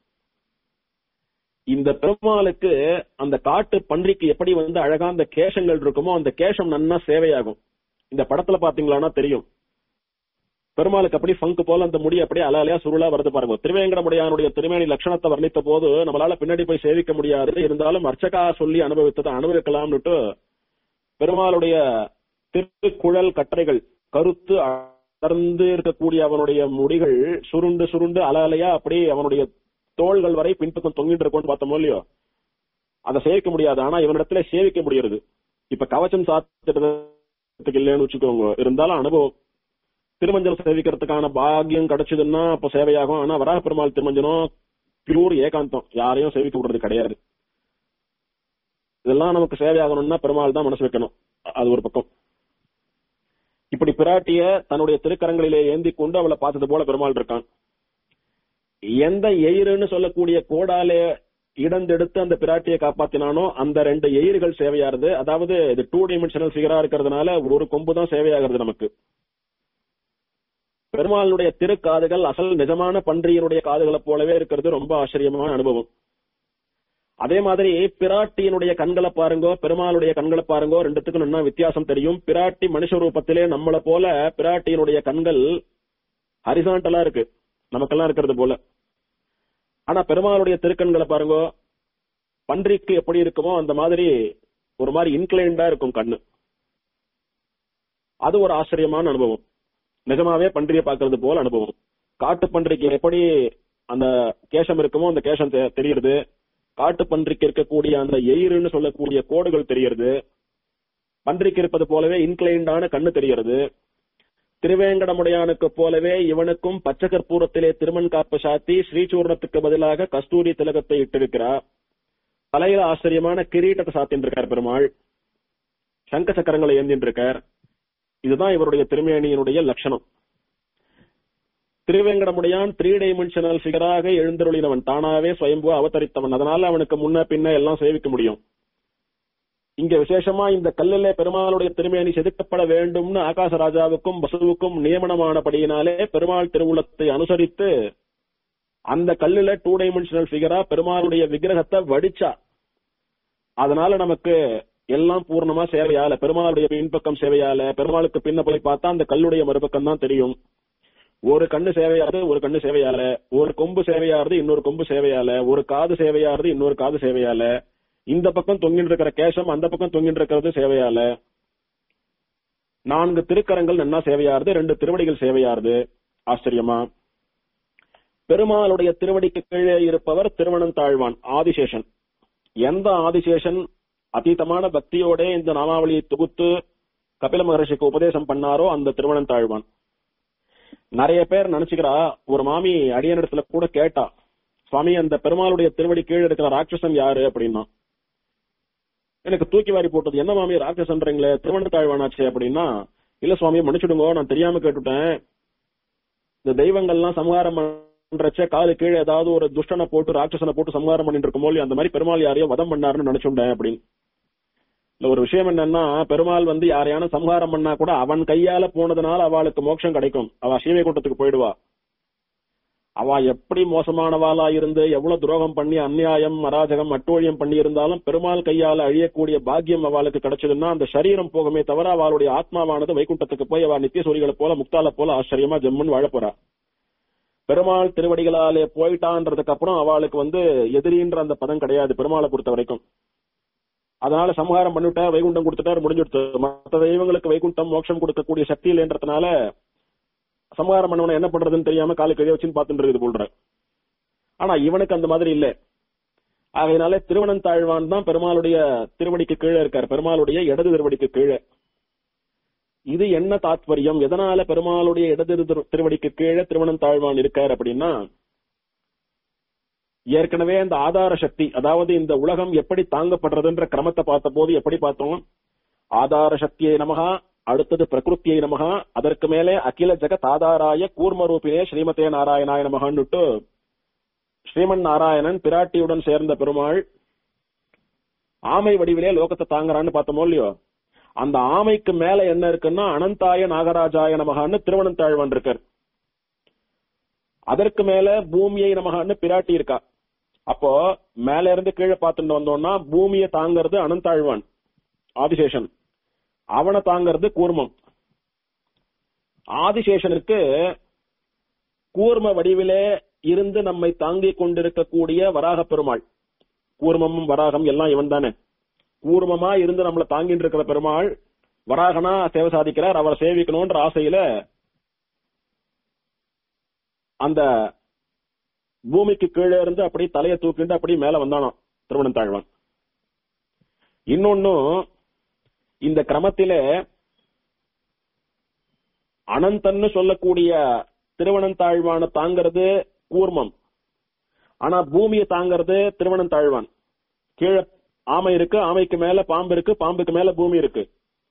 இந்த பெருமாளுக்கு அந்த காட்டு பன்றிக்கு எப்படி வந்து அழகா அந்த கேசங்கள் இருக்குமோ அந்த கேசம் நன்னா சேவையாகும் இந்த படத்துல பாத்தீங்களான்னா தெரியும் பெருமாளுக்கு அப்படி ஃபங்கு போல அந்த முடி அப்படியே அலையா சுருளா வருது பாருங்க திருவேங்கடமுடையானுடைய திருமேனி லட்சணத்தை வர்ணித்த போது நம்மளால பின்னாடி போய் சேவிக்க முடியாது இருந்தாலும் அர்ச்சகா சொல்லி அனுபவித்ததை அனுபவிக்கலாம்னுட்டு பெருமாளுடைய திருக்குழல் கட்டளைகள் கருத்து அடர்ந்து இருக்கக்கூடிய அவனுடைய முடிகள் சுருண்டு சுருண்டு அல அலையா அப்படியே அவனுடைய தோள்கள் வரை பின்பக்கம் தொங்கிட்டு இருக்கும்னு பார்த்தோமோ இல்லையோ அதை சேவிக்க முடியாது ஆனா இவனிடத்துல சேவிக்க முடியறது இப்ப கவச்சம் சாத்திட்டதுக்கு இல்லைன்னு வச்சுக்கோங்க இருந்தாலும் அனுபவம் திருமஞ்சனம் சேவிக்கிறதுக்கான பாக்கியம் கிடைச்சதுன்னா அப்ப சேவையாகும் ஆனா வராக பெருமாள் திருமஞ்சனம் பியூர் ஏகாந்தம் யாரையும் சேவிக்க விடுறது கிடையாது இதெல்லாம் நமக்கு சேவையாகணும்னா பெருமாள் தான் மனசு வைக்கணும் அது ஒரு பக்கம் இப்படி பிராட்டிய தன்னுடைய திருக்கரங்களிலே ஏந்தி கொண்டு அவளை பார்த்தது போல பெருமாள் இருக்கான் எந்த எயிறுன்னு சொல்லக்கூடிய கோடாலே இடந்தெடுத்து அந்த பிராட்டியை காப்பாத்தினானோ அந்த ரெண்டு எயிர்கள் சேவையாகிறது அதாவது இது டூ டைமென்ஷனல் ஃபிகரா இருக்கிறதுனால ஒரு கொம்பு தான் சேவையாகிறது நமக்கு பெருமாளுடைய திருக்காதுகள் அசல் நிஜமான பன்றியினுடைய காதுகளை போலவே இருக்கிறது ரொம்ப ஆச்சரியமான அனுபவம் அதே மாதிரி பிராட்டியினுடைய கண்களை பாருங்கோ பெருமாளுடைய கண்களை பாருங்கோ ரெண்டுத்துக்கும் என்ன வித்தியாசம் தெரியும் பிராட்டி மனுஷ ரூபத்திலே நம்மளை போல பிராட்டியினுடைய கண்கள் ஹரிசாண்டலா இருக்கு நமக்கெல்லாம் இருக்கிறது போல ஆனா பெருமாளுடைய திருக்கண்களை பாருங்கோ பன்றிக்கு எப்படி இருக்குமோ அந்த மாதிரி ஒரு மாதிரி இன்க்ளைண்டா இருக்கும் கண்ணு அது ஒரு ஆச்சரியமான அனுபவம் நிஜமாவே பன்றியை பார்க்கிறது போல அனுபவம் காட்டு பன்றிக்கு எப்படி அந்த கேசம் இருக்குமோ அந்த கேசம் தெ- தெரியுது காட்டு பன்றிக்கு இருக்கக்கூடிய அந்த எயிறுன்னு சொல்லக்கூடிய கோடுகள் தெரியுது பன்றிக்கு இருப்பது போலவே இன்க்ளைண்டான கண்ணு தெரிகிறது திருவேங்கடமுடையானுக்கு போலவே இவனுக்கும் பச்சை கற்பூரத்திலே திருமண் காப்பு சாத்தி ஸ்ரீசூர்ணத்துக்கு பதிலாக கஸ்தூரி திலகத்தை இட்டிருக்கிறார் தலையில ஆச்சரியமான கிரீட்டத்தை சாத்தின்னு இருக்கார் பெருமாள் சங்க சக்கரங்களை ஏந்தின்னு இருக்கார் இதுதான் இவருடைய திருமேனியினுடைய லட்சணம் திருவேங்கடமுடையான் த்ரீ டைமென்ஷனல் ஃபிகராக எழுந்தருளினவன் தானாவே சுயம்பு அவதரித்தவன் அதனால அவனுக்கு முன்ன பின்ன எல்லாம் சேவிக்க முடியும் இங்க விசேஷமா இந்த கல்லிலே பெருமாளுடைய திருமேனி செதுக்கப்பட வேண்டும்னு ஆகாச ராஜாவுக்கும் வசுவுக்கும் நியமனமானபடியினாலே பெருமாள் திருவுளத்தை அனுசரித்து அந்த கல்லுல டூ டைமென்ஷனல் ஃபிகரா பெருமாளுடைய விக்கிரகத்தை வடிச்சா அதனால நமக்கு எல்லாம் பூர்ணமா சேவையால பெருமாளுடைய பின்பக்கம் சேவையால பெருமாளுக்கு பின்ன போய் பார்த்தா அந்த கல்லுடைய மறுபக்கம் தான் தெரியும் ஒரு கண்ணு சேவையாறது ஒரு கண்ணு சேவையால ஒரு கொம்பு சேவையாறது இன்னொரு கொம்பு சேவையால ஒரு காது சேவையாறது இன்னொரு காது சேவையால இந்த பக்கம் தொங்கிட்டு இருக்கிற கேசம் அந்த பக்கம் தொங்கிட்டு இருக்கிறது சேவையால நான்கு திருக்கரங்கள் நன்னா சேவையாருது ரெண்டு திருவடிகள் சேவையாருது ஆச்சரியமா பெருமாளுடைய திருவடிக்கு கீழே இருப்பவர் திருவனந்தாழ்வான் ஆதிசேஷன் எந்த ஆதிசேஷன் அதீதமான பக்தியோட இந்த நாமாவளியை தொகுத்து கபில மகர்ஷிக்கு உபதேசம் பண்ணாரோ அந்த திருவனந்தாழ்வான் நிறைய பேர் நினைச்சுக்கிறா ஒரு மாமி அடியனிடத்துல கூட கேட்டா சுவாமி அந்த பெருமாளுடைய திருவடி கீழே இருக்கிற ராட்சசன் யாரு அப்படின்னா எனக்கு தூக்கி வாரி போட்டது என்ன மாமி ராட்சசன்றீங்களே திருவனந்தாழ்வானாச்சே அப்படின்னா இல்ல சுவாமி மன்னிச்சுடுங்க நான் தெரியாம கேட்டுட்டேன் இந்த தெய்வங்கள்லாம் சம்ஹாரம் பண்றச்சே காலு கீழே ஏதாவது ஒரு துஷ்டனை போட்டு ராட்சசனை போட்டு சம்ஹாரம் பண்ணிட்டு இருக்குமோ இல்லையோ அந்த மாதிரி பெருமாள் யாரையோ வதம் பண்ணாருன்னு நினைச்சுட்டேன் அப்படின்னு இல்ல ஒரு விஷயம் என்னன்னா பெருமாள் வந்து யாரையான சம்ஹாரம் பண்ணா கூட அவன் கையால போனதுனால அவளுக்கு மோட்சம் கிடைக்கும் அவ சீவைகுண்டத்துக்கு போயிடுவா அவ எப்படி மோசமானவாளா இருந்து எவ்வளவு துரோகம் பண்ணி அநியாயம் அராஜகம் அட்டோழியம் பண்ணி இருந்தாலும் பெருமாள் கையால அழியக்கூடிய பாக்கியம் அவளுக்கு கிடைச்சதுன்னா அந்த சரீரம் போகுமே தவிர அவளுடைய ஆத்மாவானது வைகுண்டத்துக்கு போய் அவ நித்திய சூரிகளை போல முக்தால போல ஆச்சரியமா ஜம்முன்னு வாழப் போறா பெருமாள் திருவடிகளாலே போயிட்டான்றதுக்கு அப்புறம் அவளுக்கு வந்து எதிரின்ற அந்த பதம் கிடையாது பெருமாளை பொறுத்த வரைக்கும் அதனால சம்ஹாரம் பண்ணிவிட்டா வைகுண்டம் கொடுத்துட்டாரு முடிஞ்சுடுத்து மற்ற தெய்வங்களுக்கு வைகுண்டம் மோட்சம் கொடுக்கக்கூடிய சக்தி இல்லைன்றதுனால சம்ஹாரம் பண்ணவன என்ன பண்றதுன்னு தெரியாம காலு கழிய வச்சுன்னு பார்த்துட்டு இருக்குது போல்ற ஆனா இவனுக்கு அந்த மாதிரி இல்ல ஆகையினால திருவனந்தாழ்வான் தான் பெருமாளுடைய திருவடிக்கு கீழே இருக்கார் பெருமாளுடைய இடது திருவடிக்கு கீழே இது என்ன தாத்பரியம் எதனால பெருமாளுடைய இடது திரு- திருவடிக்கு கீழே திருவனந்தாழ்வான் இருக்கார் அப்படின்னா ஏற்கனவே இந்த ஆதார சக்தி அதாவது இந்த உலகம் எப்படி தாங்கப்படுறதுன்ற கிரமத்தை பார்த்த போது எப்படி பார்த்தோம் ஆதார சக்தியை நமகா அடுத்தது பிரகிருத்தியை நமகா அதற்கு மேலே அகில ஜெகத் ஆதாராய கூர்ம ரூபினே ஸ்ரீமதே நாராயணாய நமகான்னுட்டு ஸ்ரீமன் நாராயணன் பிராட்டியுடன் சேர்ந்த பெருமாள் ஆமை வடிவிலே லோகத்தை தாங்குறான்னு பார்த்தோமோ இல்லையோ அந்த ஆமைக்கு மேல என்ன இருக்குன்னா அனந்தாய நாகராஜாய நமகான்னு திருவனந்தாழ்வான் இருக்கார் அதற்கு மேல பூமியை நமகான்னு பிராட்டி இருக்கா அப்போ மேல இருந்து கீழே பார்த்துட்டு வந்தோம்னா பூமியை தாங்கிறது அனந்தாழ்வான் ஆதிசேஷன் அவனை தாங்கிறது கூர்மம் ஆதிசேஷனுக்கு கூர்ம வடிவிலே இருந்து நம்மை தாங்கிக் கொண்டிருக்கக்கூடிய வராக பெருமாள் கூர்மமும் வராகம் எல்லாம் இவன் தானே கூர்மமா இருந்து நம்மள தாங்கிட்டு இருக்கிற பெருமாள் வராகனா சேவை சாதிக்கிறார் அவரை சேவிக்கணும்ன்ற ஆசையில அந்த பூமிக்கு கீழே இருந்து அப்படி தலையை தூக்கிட்டு அப்படி மேல வந்தானாம் திருவனந்தாழ்வான் இன்னொன்னும் இந்த கிரமத்திலே அனந்தன்னு சொல்லக்கூடிய திருவனந்தாழ்வான தாங்கிறது கூர்மம் ஆனா பூமியை தாங்கிறது திருவனந்தாழ்வான் கீழே ஆமை இருக்கு ஆமைக்கு மேல பாம்பு இருக்கு பாம்புக்கு மேல பூமி இருக்கு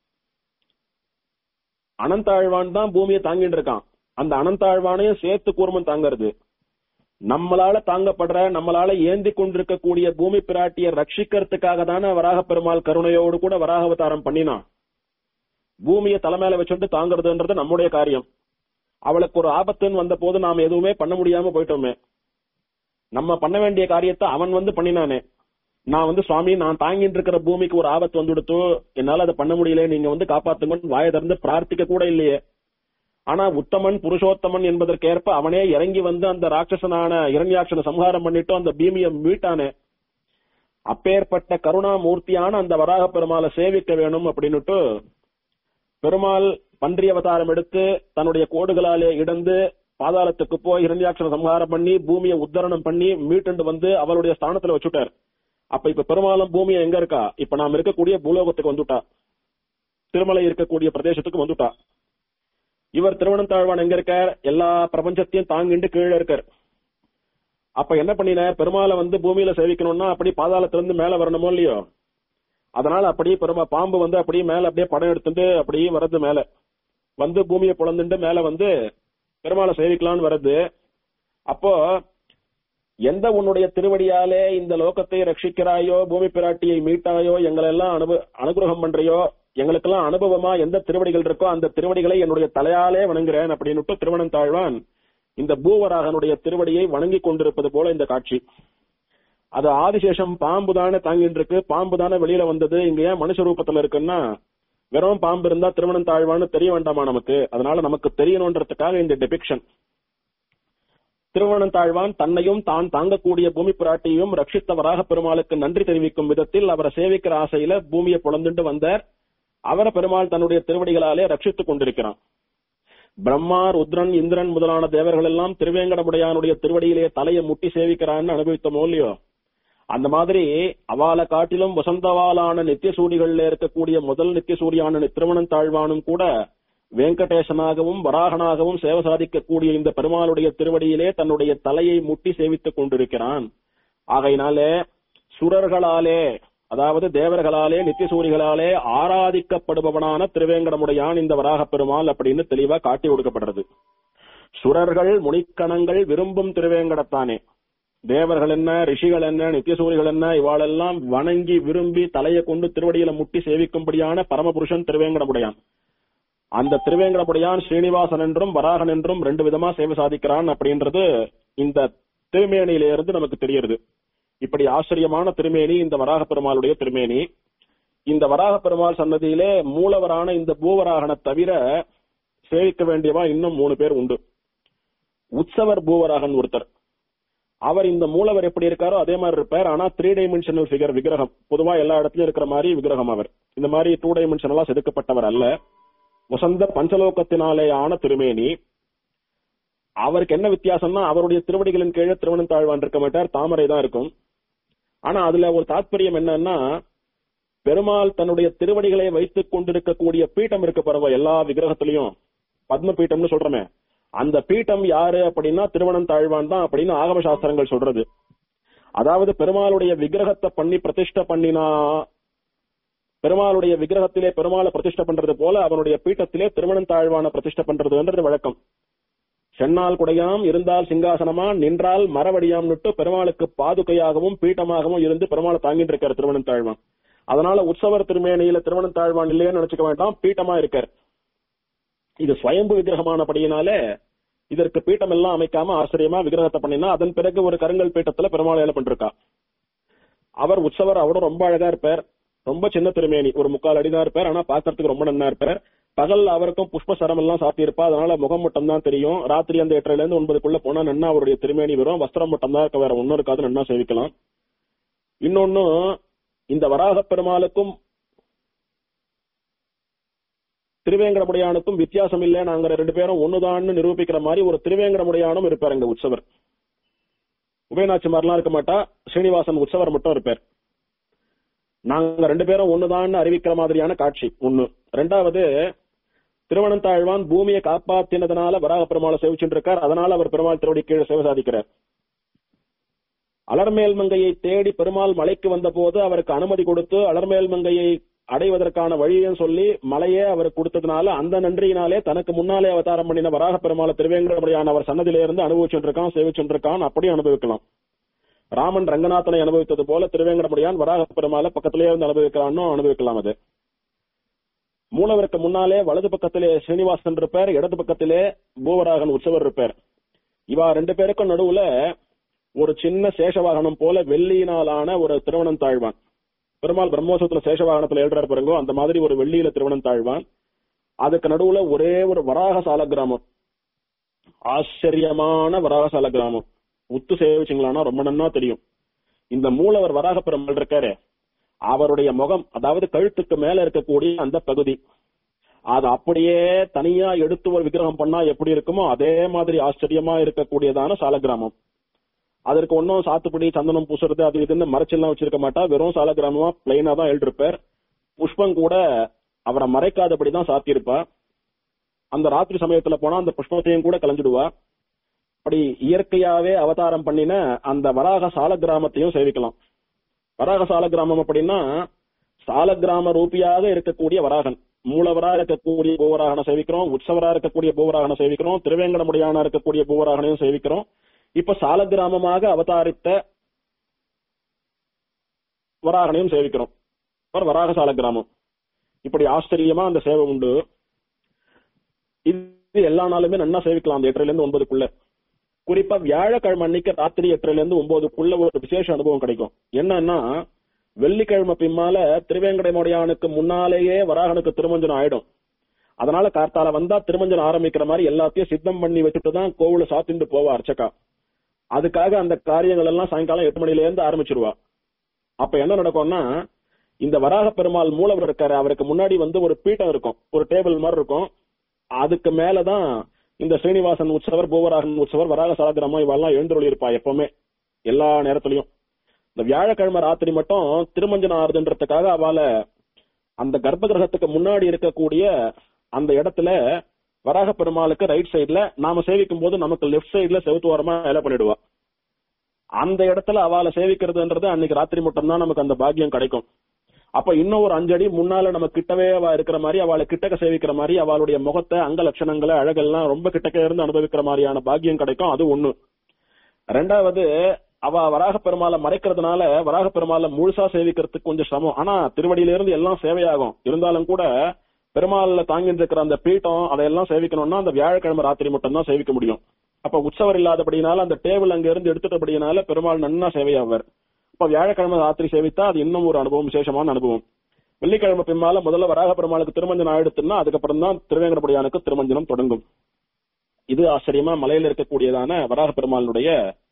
அனந்தாழ்வான் தான் பூமியை தாங்கிட்டு இருக்கான் அந்த அனந்தாழ்வானையும் சேர்த்து கூர்மம் தாங்கிறது நம்மளால தாங்கப்படுற நம்மளால ஏந்தி கொண்டிருக்கக்கூடிய பூமி பிராட்டியை ரட்சிக்கிறதுக்காக தானே வராக பெருமாள் கருணையோடு கூட வராக அவதாரம் பண்ணினான் பூமியை தலைமையில வச்சுட்டு தாங்கிறதுன்றது நம்முடைய காரியம் அவளுக்கு ஒரு ஆபத்துன்னு வந்த போது நாம எதுவுமே பண்ண முடியாம போயிட்டோமே நம்ம பண்ண வேண்டிய காரியத்தை அவன் வந்து பண்ணினானே நான் வந்து சுவாமி நான் தாங்கிட்டு இருக்கிற பூமிக்கு ஒரு ஆபத்து வந்துடுத்து என்னால அதை பண்ண முடியல நீங்க வந்து காப்பாத்துங்கன்னு வாயை திறந்து பிரார்த்திக்க கூட இல்லையே ஆனா உத்தமன் புருஷோத்தமன் என்பதற்கேற்ப அவனே இறங்கி வந்து அந்த ராட்சசனான இரண்யாட்சனை சம்ஹாரம் பண்ணிட்டு அந்த பீமியை மீட்டானே அப்பேற்பட்ட கருணாமூர்த்தியான அந்த வராக பெருமாளை சேவிக்க வேணும் அப்படின்னுட்டு பெருமாள் பன்றி அவதாரம் எடுத்து தன்னுடைய கோடுகளாலே இடந்து பாதாளத்துக்கு போய் இரண்யாட்சனை சம்ஹாரம் பண்ணி பூமியை உத்தரணம் பண்ணி மீட்டுண்டு வந்து அவளுடைய ஸ்தானத்துல வச்சுட்டார் அப்ப இப்ப பெருமாளும் பூமியை எங்க இருக்கா இப்ப நாம் இருக்கக்கூடிய பூலோகத்துக்கு வந்துட்டா திருமலை இருக்கக்கூடிய பிரதேசத்துக்கு வந்துட்டா இவர் திருவனந்தாழ்வான் எங்க இருக்கார் எல்லா பிரபஞ்சத்தையும் தாங்கிண்டு கீழே இருக்கார் அப்ப என்ன பண்ணினார் பெருமாளை வந்து பூமியில சேவிக்கணும்னா அப்படி பாதாளத்துல இருந்து மேல வரணுமோ இல்லையோ அதனால அப்படியே பெருமா பாம்பு வந்து அப்படியே மேல அப்படியே படம் எடுத்துட்டு அப்படியே வர்றது மேல வந்து பூமியை புலந்துட்டு மேல வந்து பெருமாளை சேவிக்கலாம்னு வருது அப்போ எந்த உன்னுடைய திருவடியாலே இந்த லோகத்தை ரட்சிக்கிறாயோ பூமி பிராட்டியை மீட்டாயோ எங்களை எல்லாம் அனுப அனுகிரகம் பண்றியோ எங்களுக்கெல்லாம் அனுபவமா எந்த திருவடிகள் இருக்கோ அந்த திருவடிகளை என்னுடைய தலையாலே வணங்குறேன் அப்படின்னு திருவனந்தாழ்வான் இந்த பூவராகனுடைய திருவடியை வணங்கி கொண்டிருப்பது போல இந்த காட்சி அது ஆதிசேஷம் பாம்பு தானே தாங்கிட்டு இருக்கு பாம்பு தானே வெளியில வந்தது இங்க ஏன் மனுஷ ரூபத்துல இருக்குன்னா வெறும் பாம்பு இருந்தா திருவனந்தாழ்வான்னு தெரிய வேண்டாமா நமக்கு அதனால நமக்கு தெரியணுன்றதுக்காக இந்த டெபிக்ஷன் திருவனந்தாழ்வான் தன்னையும் தான் தாங்கக்கூடிய பூமி பிராட்டியையும் ரட்சித்த வராக பெருமாளுக்கு நன்றி தெரிவிக்கும் விதத்தில் அவரை சேவிக்கிற ஆசையில பூமியை புலந்துண்டு வந்தார் அவரை பெருமாள் தன்னுடைய திருவடிகளாலே ரட்சித்துக் கொண்டிருக்கிறான் பிரம்மா ருத்ரன் இந்திரன் முதலான தேவர்கள் எல்லாம் திருவேங்கடமுடையானுடைய திருவடியிலே தலையை முட்டி சேவிக்கிறான்னு அனுபவித்தோமோ இல்லையோ அந்த மாதிரி அவால காட்டிலும் வசந்தவாலான நித்தியசூரிகள்ல இருக்கக்கூடிய முதல் நித்தியசூரியான திருவனந்தாழ்வானும் கூட வெங்கடேசனாகவும் வராகனாகவும் சேவை சாதிக்கக்கூடிய இந்த பெருமாளுடைய திருவடியிலே தன்னுடைய தலையை முட்டி சேவித்துக் கொண்டிருக்கிறான் ஆகையினாலே சுரர்களாலே அதாவது தேவர்களாலே நித்தியசூரிகளாலே ஆராதிக்கப்படுபவனான திருவேங்கடமுடையான் இந்த வராக பெருமாள் அப்படின்னு தெளிவா காட்டி கொடுக்கப்படுறது சுரர்கள் முனிக்கணங்கள் விரும்பும் திருவேங்கடத்தானே தேவர்கள் என்ன ரிஷிகள் என்ன நித்தியசூரிகள் என்ன இவாளெல்லாம் வணங்கி விரும்பி தலையை கொண்டு திருவடியில முட்டி சேவிக்கும்படியான பரமபுருஷன் திருவேங்கடமுடையான் அந்த திருவேங்கடமுடையான் ஸ்ரீனிவாசன் என்றும் வராகன் என்றும் ரெண்டு விதமா சேவை சாதிக்கிறான் அப்படின்றது இந்த திருமேனியில இருந்து நமக்கு தெரியுது இப்படி ஆச்சரியமான திருமேனி இந்த வராக பெருமாளுடைய திருமேனி இந்த வராக பெருமாள் சன்னதியிலே மூலவரான இந்த பூவராகனை தவிர சேவிக்க வேண்டியவா இன்னும் மூணு பேர் உண்டு உற்சவர் பூவராகன் ஒருத்தர் அவர் இந்த மூலவர் எப்படி இருக்காரோ அதே மாதிரி இருப்பார் ஆனா த்ரீ டைமென்ஷனல் ஃபிகர் விக்கிரகம் பொதுவா எல்லா இடத்துலயும் இருக்கிற மாதிரி விக்கிரகம் அவர் இந்த மாதிரி டூ டைமென்ஷனலா செதுக்கப்பட்டவர் அல்ல வசந்த பஞ்சலோகத்தினாலே ஆன திருமேனி அவருக்கு என்ன வித்தியாசம்னா அவருடைய திருவடிகளின் கீழே திருவனந்தாழ்வான் இருக்க மாட்டார் தாமரை தான் இருக்கும் ஆனா அதுல ஒரு தாத்பரியம் என்னன்னா பெருமாள் தன்னுடைய திருவடிகளை வைத்துக் கொண்டிருக்கக்கூடிய பீட்டம் இருக்க பரவ எல்லா விக்கிரகத்திலையும் பத்ம பீட்டம்னு சொல்றமே அந்த பீட்டம் யாரு அப்படின்னா திருவனந்தாழ்வான் தான் அப்படின்னு ஆகம சாஸ்திரங்கள் சொல்றது அதாவது பெருமாளுடைய விக்கிரகத்தை பண்ணி பிரதிஷ்டை பண்ணினா பெருமாளுடைய விக்கிரகத்திலே பெருமாளை பிரதிஷ்டை பண்றது போல அவனுடைய பீட்டத்திலே திருவனந்தாழ்வான பிரதிஷ்டை பண்றதுன்றது வழக்கம் சென்னால் குடையாம் இருந்தால் சிங்காசனமா நின்றால் மரவடியாம்னுட்டு பெருமாளுக்கு பாதுகையாகவும் பீட்டமாகவும் இருந்து பெருமாளை தாங்கிட்டு இருக்கார் திருவனந்தாழ்வான் அதனால உற்சவர் திருமேனியில திருவனந்தாழ்வான் இல்லையேன்னு நினைச்சுக்க வேண்டாம் பீட்டமா இருக்கார் இது சுயம்பு விக்கிரகமானபடியினாலே இதற்கு பீட்டம் எல்லாம் அமைக்காம ஆச்சரியமா விக்கிரகத்தை பண்ணினா அதன் பிறகு ஒரு கருங்கல் பீட்டத்துல பெருமாள் ஏல பண்ணிருக்கா அவர் உற்சவர் அவரும் ரொம்ப அழகா இருப்பார் ரொம்ப சின்ன திருமேனி ஒரு முக்கால் அடிதான் இருப்பார் ஆனா பாக்குறதுக்கு ரொம்ப நன்னா இருப்பார் பகல் அவருக்கும் புஷ்ப சரம் எல்லாம் சாத்தியிருப்பா அதனால முகம் மட்டும் தான் தெரியும் ராத்திரி அந்த எட்டரைல இருந்து ஒன்பதுக்குள்ள போனா நன்னா அவருடைய திருமேனி வரும் வஸ்திரம் மட்டும் தான் இருக்க வேற ஒன்னும் இருக்காது நன்னா சேவிக்கலாம் இன்னொன்னு இந்த வராக பெருமாளுக்கும் திருவேங்கடமுடையானுக்கும் வித்தியாசம் இல்ல நாங்க ரெண்டு பேரும் ஒண்ணுதான்னு நிரூபிக்கிற மாதிரி ஒரு திருவேங்கடமுடையானும் இருப்பார் அங்க உற்சவர் உபயநாச்சிமார்லாம் இருக்க மாட்டா ஸ்ரீனிவாசன் உற்சவர் மட்டும் இருப்பார் நாங்க ரெண்டு பேரும் ஒண்ணுதான்னு அறிவிக்கிற மாதிரியான காட்சி ஒண்ணு ரெண்டாவது திருவனந்தாழ்வான் பூமியை காப்பாத்தினதுனால வராக பெருமாளை சேவிச்சுட்டு இருக்கார் அதனால அவர் பெருமாள் திருவடி கீழே சேவை சாதிக்கிறார் அலர்மேல் மங்கையை தேடி பெருமாள் மலைக்கு வந்த போது அவருக்கு அனுமதி கொடுத்து அலர்மேல் மங்கையை அடைவதற்கான வழியும் சொல்லி மலையே அவர் கொடுத்ததுனால அந்த நன்றியினாலே தனக்கு முன்னாலே அவதாரம் பண்ணின வராக பெருமாளை திருவேங்கடமுறையான அவர் சன்னதியில இருந்து அனுபவிச்சுட்டு இருக்கான் சேவிச்சுட்டு இருக்கான் அப்படியும் அனுபவிக்கலாம் ராமன் ரங்கநாதனை அனுபவித்தது போல திருவேங்கடமுடியான் வராக பெருமாளை பக்கத்திலேயே இருந்து அனுபவிக்கிறான்னு அனுபவிக்கலாம் அது மூலவருக்கு முன்னாலே வலது பக்கத்திலே ஸ்ரீனிவாசன் இருப்பார் இடது பக்கத்திலே பூவராகன் உற்சவர் இருப்பார் இவா ரெண்டு பேருக்கும் நடுவுல ஒரு சின்ன சேஷவாகனம் போல வெள்ளியினாலான ஒரு திருவணம் தாழ்வான் பெருமாள் பிரம்மோசத்துல சேஷவாகனத்துல எழுறாரு பாருங்க அந்த மாதிரி ஒரு வெள்ளியில திருவணம் தாழ்வான் அதுக்கு நடுவுல ஒரே ஒரு வராகசால கிராமம் ஆச்சரியமான வராகசால கிராமம் உத்து சேவிச்சிங்களான்னா ரொம்ப நன்னா தெரியும் இந்த மூலவர் வராக பெருமாள் இருக்காரு அவருடைய முகம் அதாவது கழுத்துக்கு மேல இருக்கக்கூடிய அந்த பகுதி அது அப்படியே தனியா எடுத்து ஒரு விக்கிரகம் பண்ணா எப்படி இருக்குமோ அதே மாதிரி ஆச்சரியமா இருக்கக்கூடியதான சாலக்கிராமம் அதற்கு ஒன்னும் சாத்துப்படி சந்தனம் பூசுறது அது இதுன்னு மறைச்செல்லாம் வச்சிருக்க மாட்டா வெறும் சாலக்கிராமமா பிளைனா தான் எழுதிருப்பார் புஷ்பம் கூட அவரை மறைக்காதபடி தான் சாத்தியிருப்பா அந்த ராத்திரி சமயத்துல போனா அந்த புஷ்பத்தையும் கூட கலைஞ்சிடுவா அப்படி இயற்கையாவே அவதாரம் பண்ணின அந்த வராக சால கிராமத்தையும் சேவிக்கலாம் வராக சால கிராமம் அப்படின்னா சால கிராம ரூபியாக இருக்கக்கூடிய வராகன் மூலவரா இருக்கக்கூடிய பூவராகனை சேவிக்கிறோம் உற்சவரா இருக்கக்கூடிய பூவராகனை சேவிக்கிறோம் திருவேங்கடமுடியான இருக்கக்கூடிய பூவராகனையும் சேவிக்கிறோம் இப்ப சால கிராமமாக அவதாரித்த வராகனையும் சேவிக்கிறோம் அப்புறம் வராக சால கிராமம் இப்படி ஆச்சரியமா அந்த சேவை உண்டு இது எல்லா நாளுமே நன்னா சேவிக்கலாம் அந்த எட்டரைல இருந்து ஒன்பதுக்குள்ள குறிப்பா வியாழக்கிழமை அன்னைக்கு ராத்திரி எட்டரைல இருந்து ஒன்பதுக்குள்ள ஒரு விசேஷ அனுபவம் கிடைக்கும் என்னன்னா வெள்ளிக்கிழமை பின்னால திருவேங்கடமுடையானுக்கு முன்னாலேயே வராகனுக்கு திருமஞ்சனம் ஆயிடும் அதனால கார்த்தால வந்தா திருமஞ்சனம் ஆரம்பிக்கிற மாதிரி எல்லாத்தையும் சித்தம் பண்ணி வச்சுட்டு தான் கோவில சாத்திட்டு போவா அர்ச்சகா அதுக்காக அந்த காரியங்கள் எல்லாம் சாயங்காலம் எட்டு மணில இருந்து ஆரம்பிச்சிருவா அப்ப என்ன நடக்கும்னா இந்த வராக பெருமாள் மூலவர் இருக்காரு அவருக்கு முன்னாடி வந்து ஒரு பீட்டம் இருக்கும் ஒரு டேபிள் மாதிரி இருக்கும் அதுக்கு மேலதான் இந்த ஸ்ரீனிவாசன் உற்சவர் பூவராகன் உற்சவர் வராக சாலகிராமம் இவெல்லாம் எழுந்தருளி இருப்பா எப்பவுமே எல்லா நேரத்திலையும் இந்த வியாழக்கிழமை ராத்திரி மட்டும் திருமஞ்சனம் ஆறுதுன்றதுக்காக அவளை அந்த கர்ப்ப கிரகத்துக்கு முன்னாடி இருக்கக்கூடிய அந்த இடத்துல வராக பெருமாளுக்கு ரைட் சைடுல நாம சேவிக்கும் போது நமக்கு லெஃப்ட் சைடுல செவுத்து ஓரமா வேலை பண்ணிடுவா அந்த இடத்துல அவளை சேவிக்கிறதுன்றது அன்னைக்கு ராத்திரி மட்டும் தான் நமக்கு அந்த பாக்கியம் கிடைக்கும் அப்ப இன்னும் ஒரு அஞ்சடி முன்னால நம்ம கிட்டவே அவ இருக்கிற மாதிரி அவளை கிட்டக்க சேவிக்கிற மாதிரி அவளுடைய முகத்தை அங்க லட்சணங்களை அழகெல்லாம் ரொம்ப கிட்டக்க இருந்து அனுபவிக்கிற மாதிரியான பாக்கியம் கிடைக்கும் அது ஒண்ணு ரெண்டாவது அவ வராக பெருமாளை மறைக்கிறதுனால வராக பெருமாளை முழுசா சேவிக்கிறதுக்கு கொஞ்சம் சிரமம் ஆனா திருவடியில இருந்து எல்லாம் சேவையாகும் இருந்தாலும் கூட பெருமாள்ல தாங்கிட்டு இருக்கிற அந்த பீட்டம் அதையெல்லாம் சேவிக்கணும்னா அந்த வியாழக்கிழமை ராத்திரி மட்டும் தான் சேவிக்க முடியும் அப்ப உற்சவர் இல்லாதபடினால அந்த டேபிள் அங்க இருந்து எடுத்துட்டபடினால பெருமாள் நன்னா சேவையாவர் இப்ப வியாழக்கிழமை ராத்திரி சேவித்தா அது இன்னும் ஒரு அனுபவம் விசேஷமான அனுபவம் வெள்ளிக்கிழமை பின்னால முதல்ல வராக பெருமாளுக்கு திருமஞ்சனம் ஆயிடுத்துன்னா அதுக்கப்புறம் தான் திருவேங்கடபடியானுக்கு திருமஞ்சனம் தொடங்கும் இது ஆச்சரியமா மலையில இருக்கக்கூடியதான வராக பெருமாளுடைய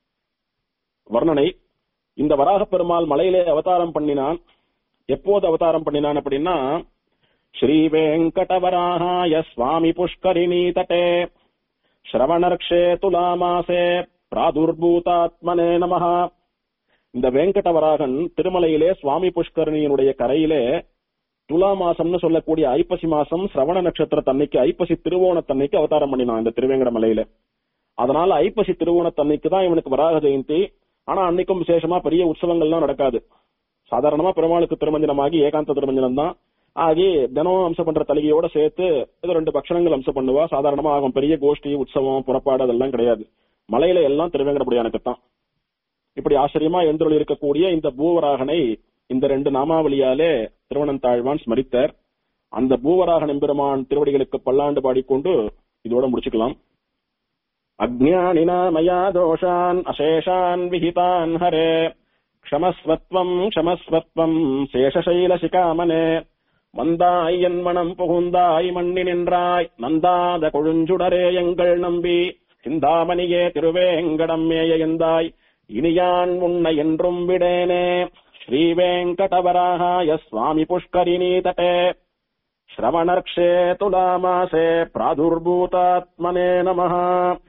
வர்ணனை இந்த வராக பெருமாள் மலையிலே அவதாரம் பண்ணினான் எப்போது அவதாரம் பண்ணினான் அப்படின்னா ஸ்ரீ வெங்கடவராகாய சுவாமி புஷ்கரிணி தட்டே ஸ்ரவணர்க்ஷே துலாமாசே பிராதுர்பூதாத்மனே நமஹ இந்த வெங்கடவராகன் திருமலையிலே சுவாமி புஷ்கரணியினுடைய கரையிலே துலா மாசம்னு சொல்லக்கூடிய ஐப்பசி மாசம் சிரவண நட்சத்திரத்தன்னைக்கு ஐப்பசி திருவோணத்தன்னைக்கு அவதாரம் பண்ணினான் இந்த திருவேங்கட மலையில அதனால ஐப்பசி திருவோணத்தன்னைக்கு தான் இவனுக்கு வராக ஜெயந்தி ஆனா அன்னைக்கும் விசேஷமா பெரிய உற்சவங்கள்லாம் நடக்காது சாதாரணமா பெருமாளுக்கு திருமஞ்சனமாகி ஏகாந்த திருமஞ்சனம் தான் ஆகி தினம் அம்சம் பண்ற தலிகையோட சேர்த்து ஏதோ ரெண்டு பக்ஷணங்கள் அம்சம் பண்ணுவா சாதாரணமா ஆகும் பெரிய கோஷ்டி உற்சவம் புறப்பாடு அதெல்லாம் கிடையாது மலையில எல்லாம் திருவேங்கடபடியானுக்கு தான் இப்படி ஆச்சரியமா எழுந்தருள் இருக்கக்கூடிய இந்த பூவராகனை இந்த ரெண்டு நாமாவளியாலே திருவனந்தாழ்வான் ஸ்மரித்தார் அந்த பூவராகன் எம்பெருமான் திருவடிகளுக்கு பல்லாண்டு பாடிக்கொண்டு இதோட முடிச்சுக்கலாம் அஜ்ஞானினா மயா தோஷான் அசேஷான் விஹிதான் ஹரே க்ஷமஸ்வத்வம் க்ஷமஸ்வத்வம் சேஷசைல சிகாமனே வந்தாய் என் மனம் புகுந்தாய் மண்ணி நின்றாய் நந்தாத கொழுஞ்சுடரே எங்கள் நம்பி சிந்தாமணியே திருவேங்கடம் மேய எந்தாய் இனியான் உன்னை என்றும் விடேனே ஸ்ரீவேங்கடவராகாய சுவாமி புஷ்கரிணீ தட்டே श्रवणर्क्षे तुलामासे प्रादुर्भूतात्मने नमः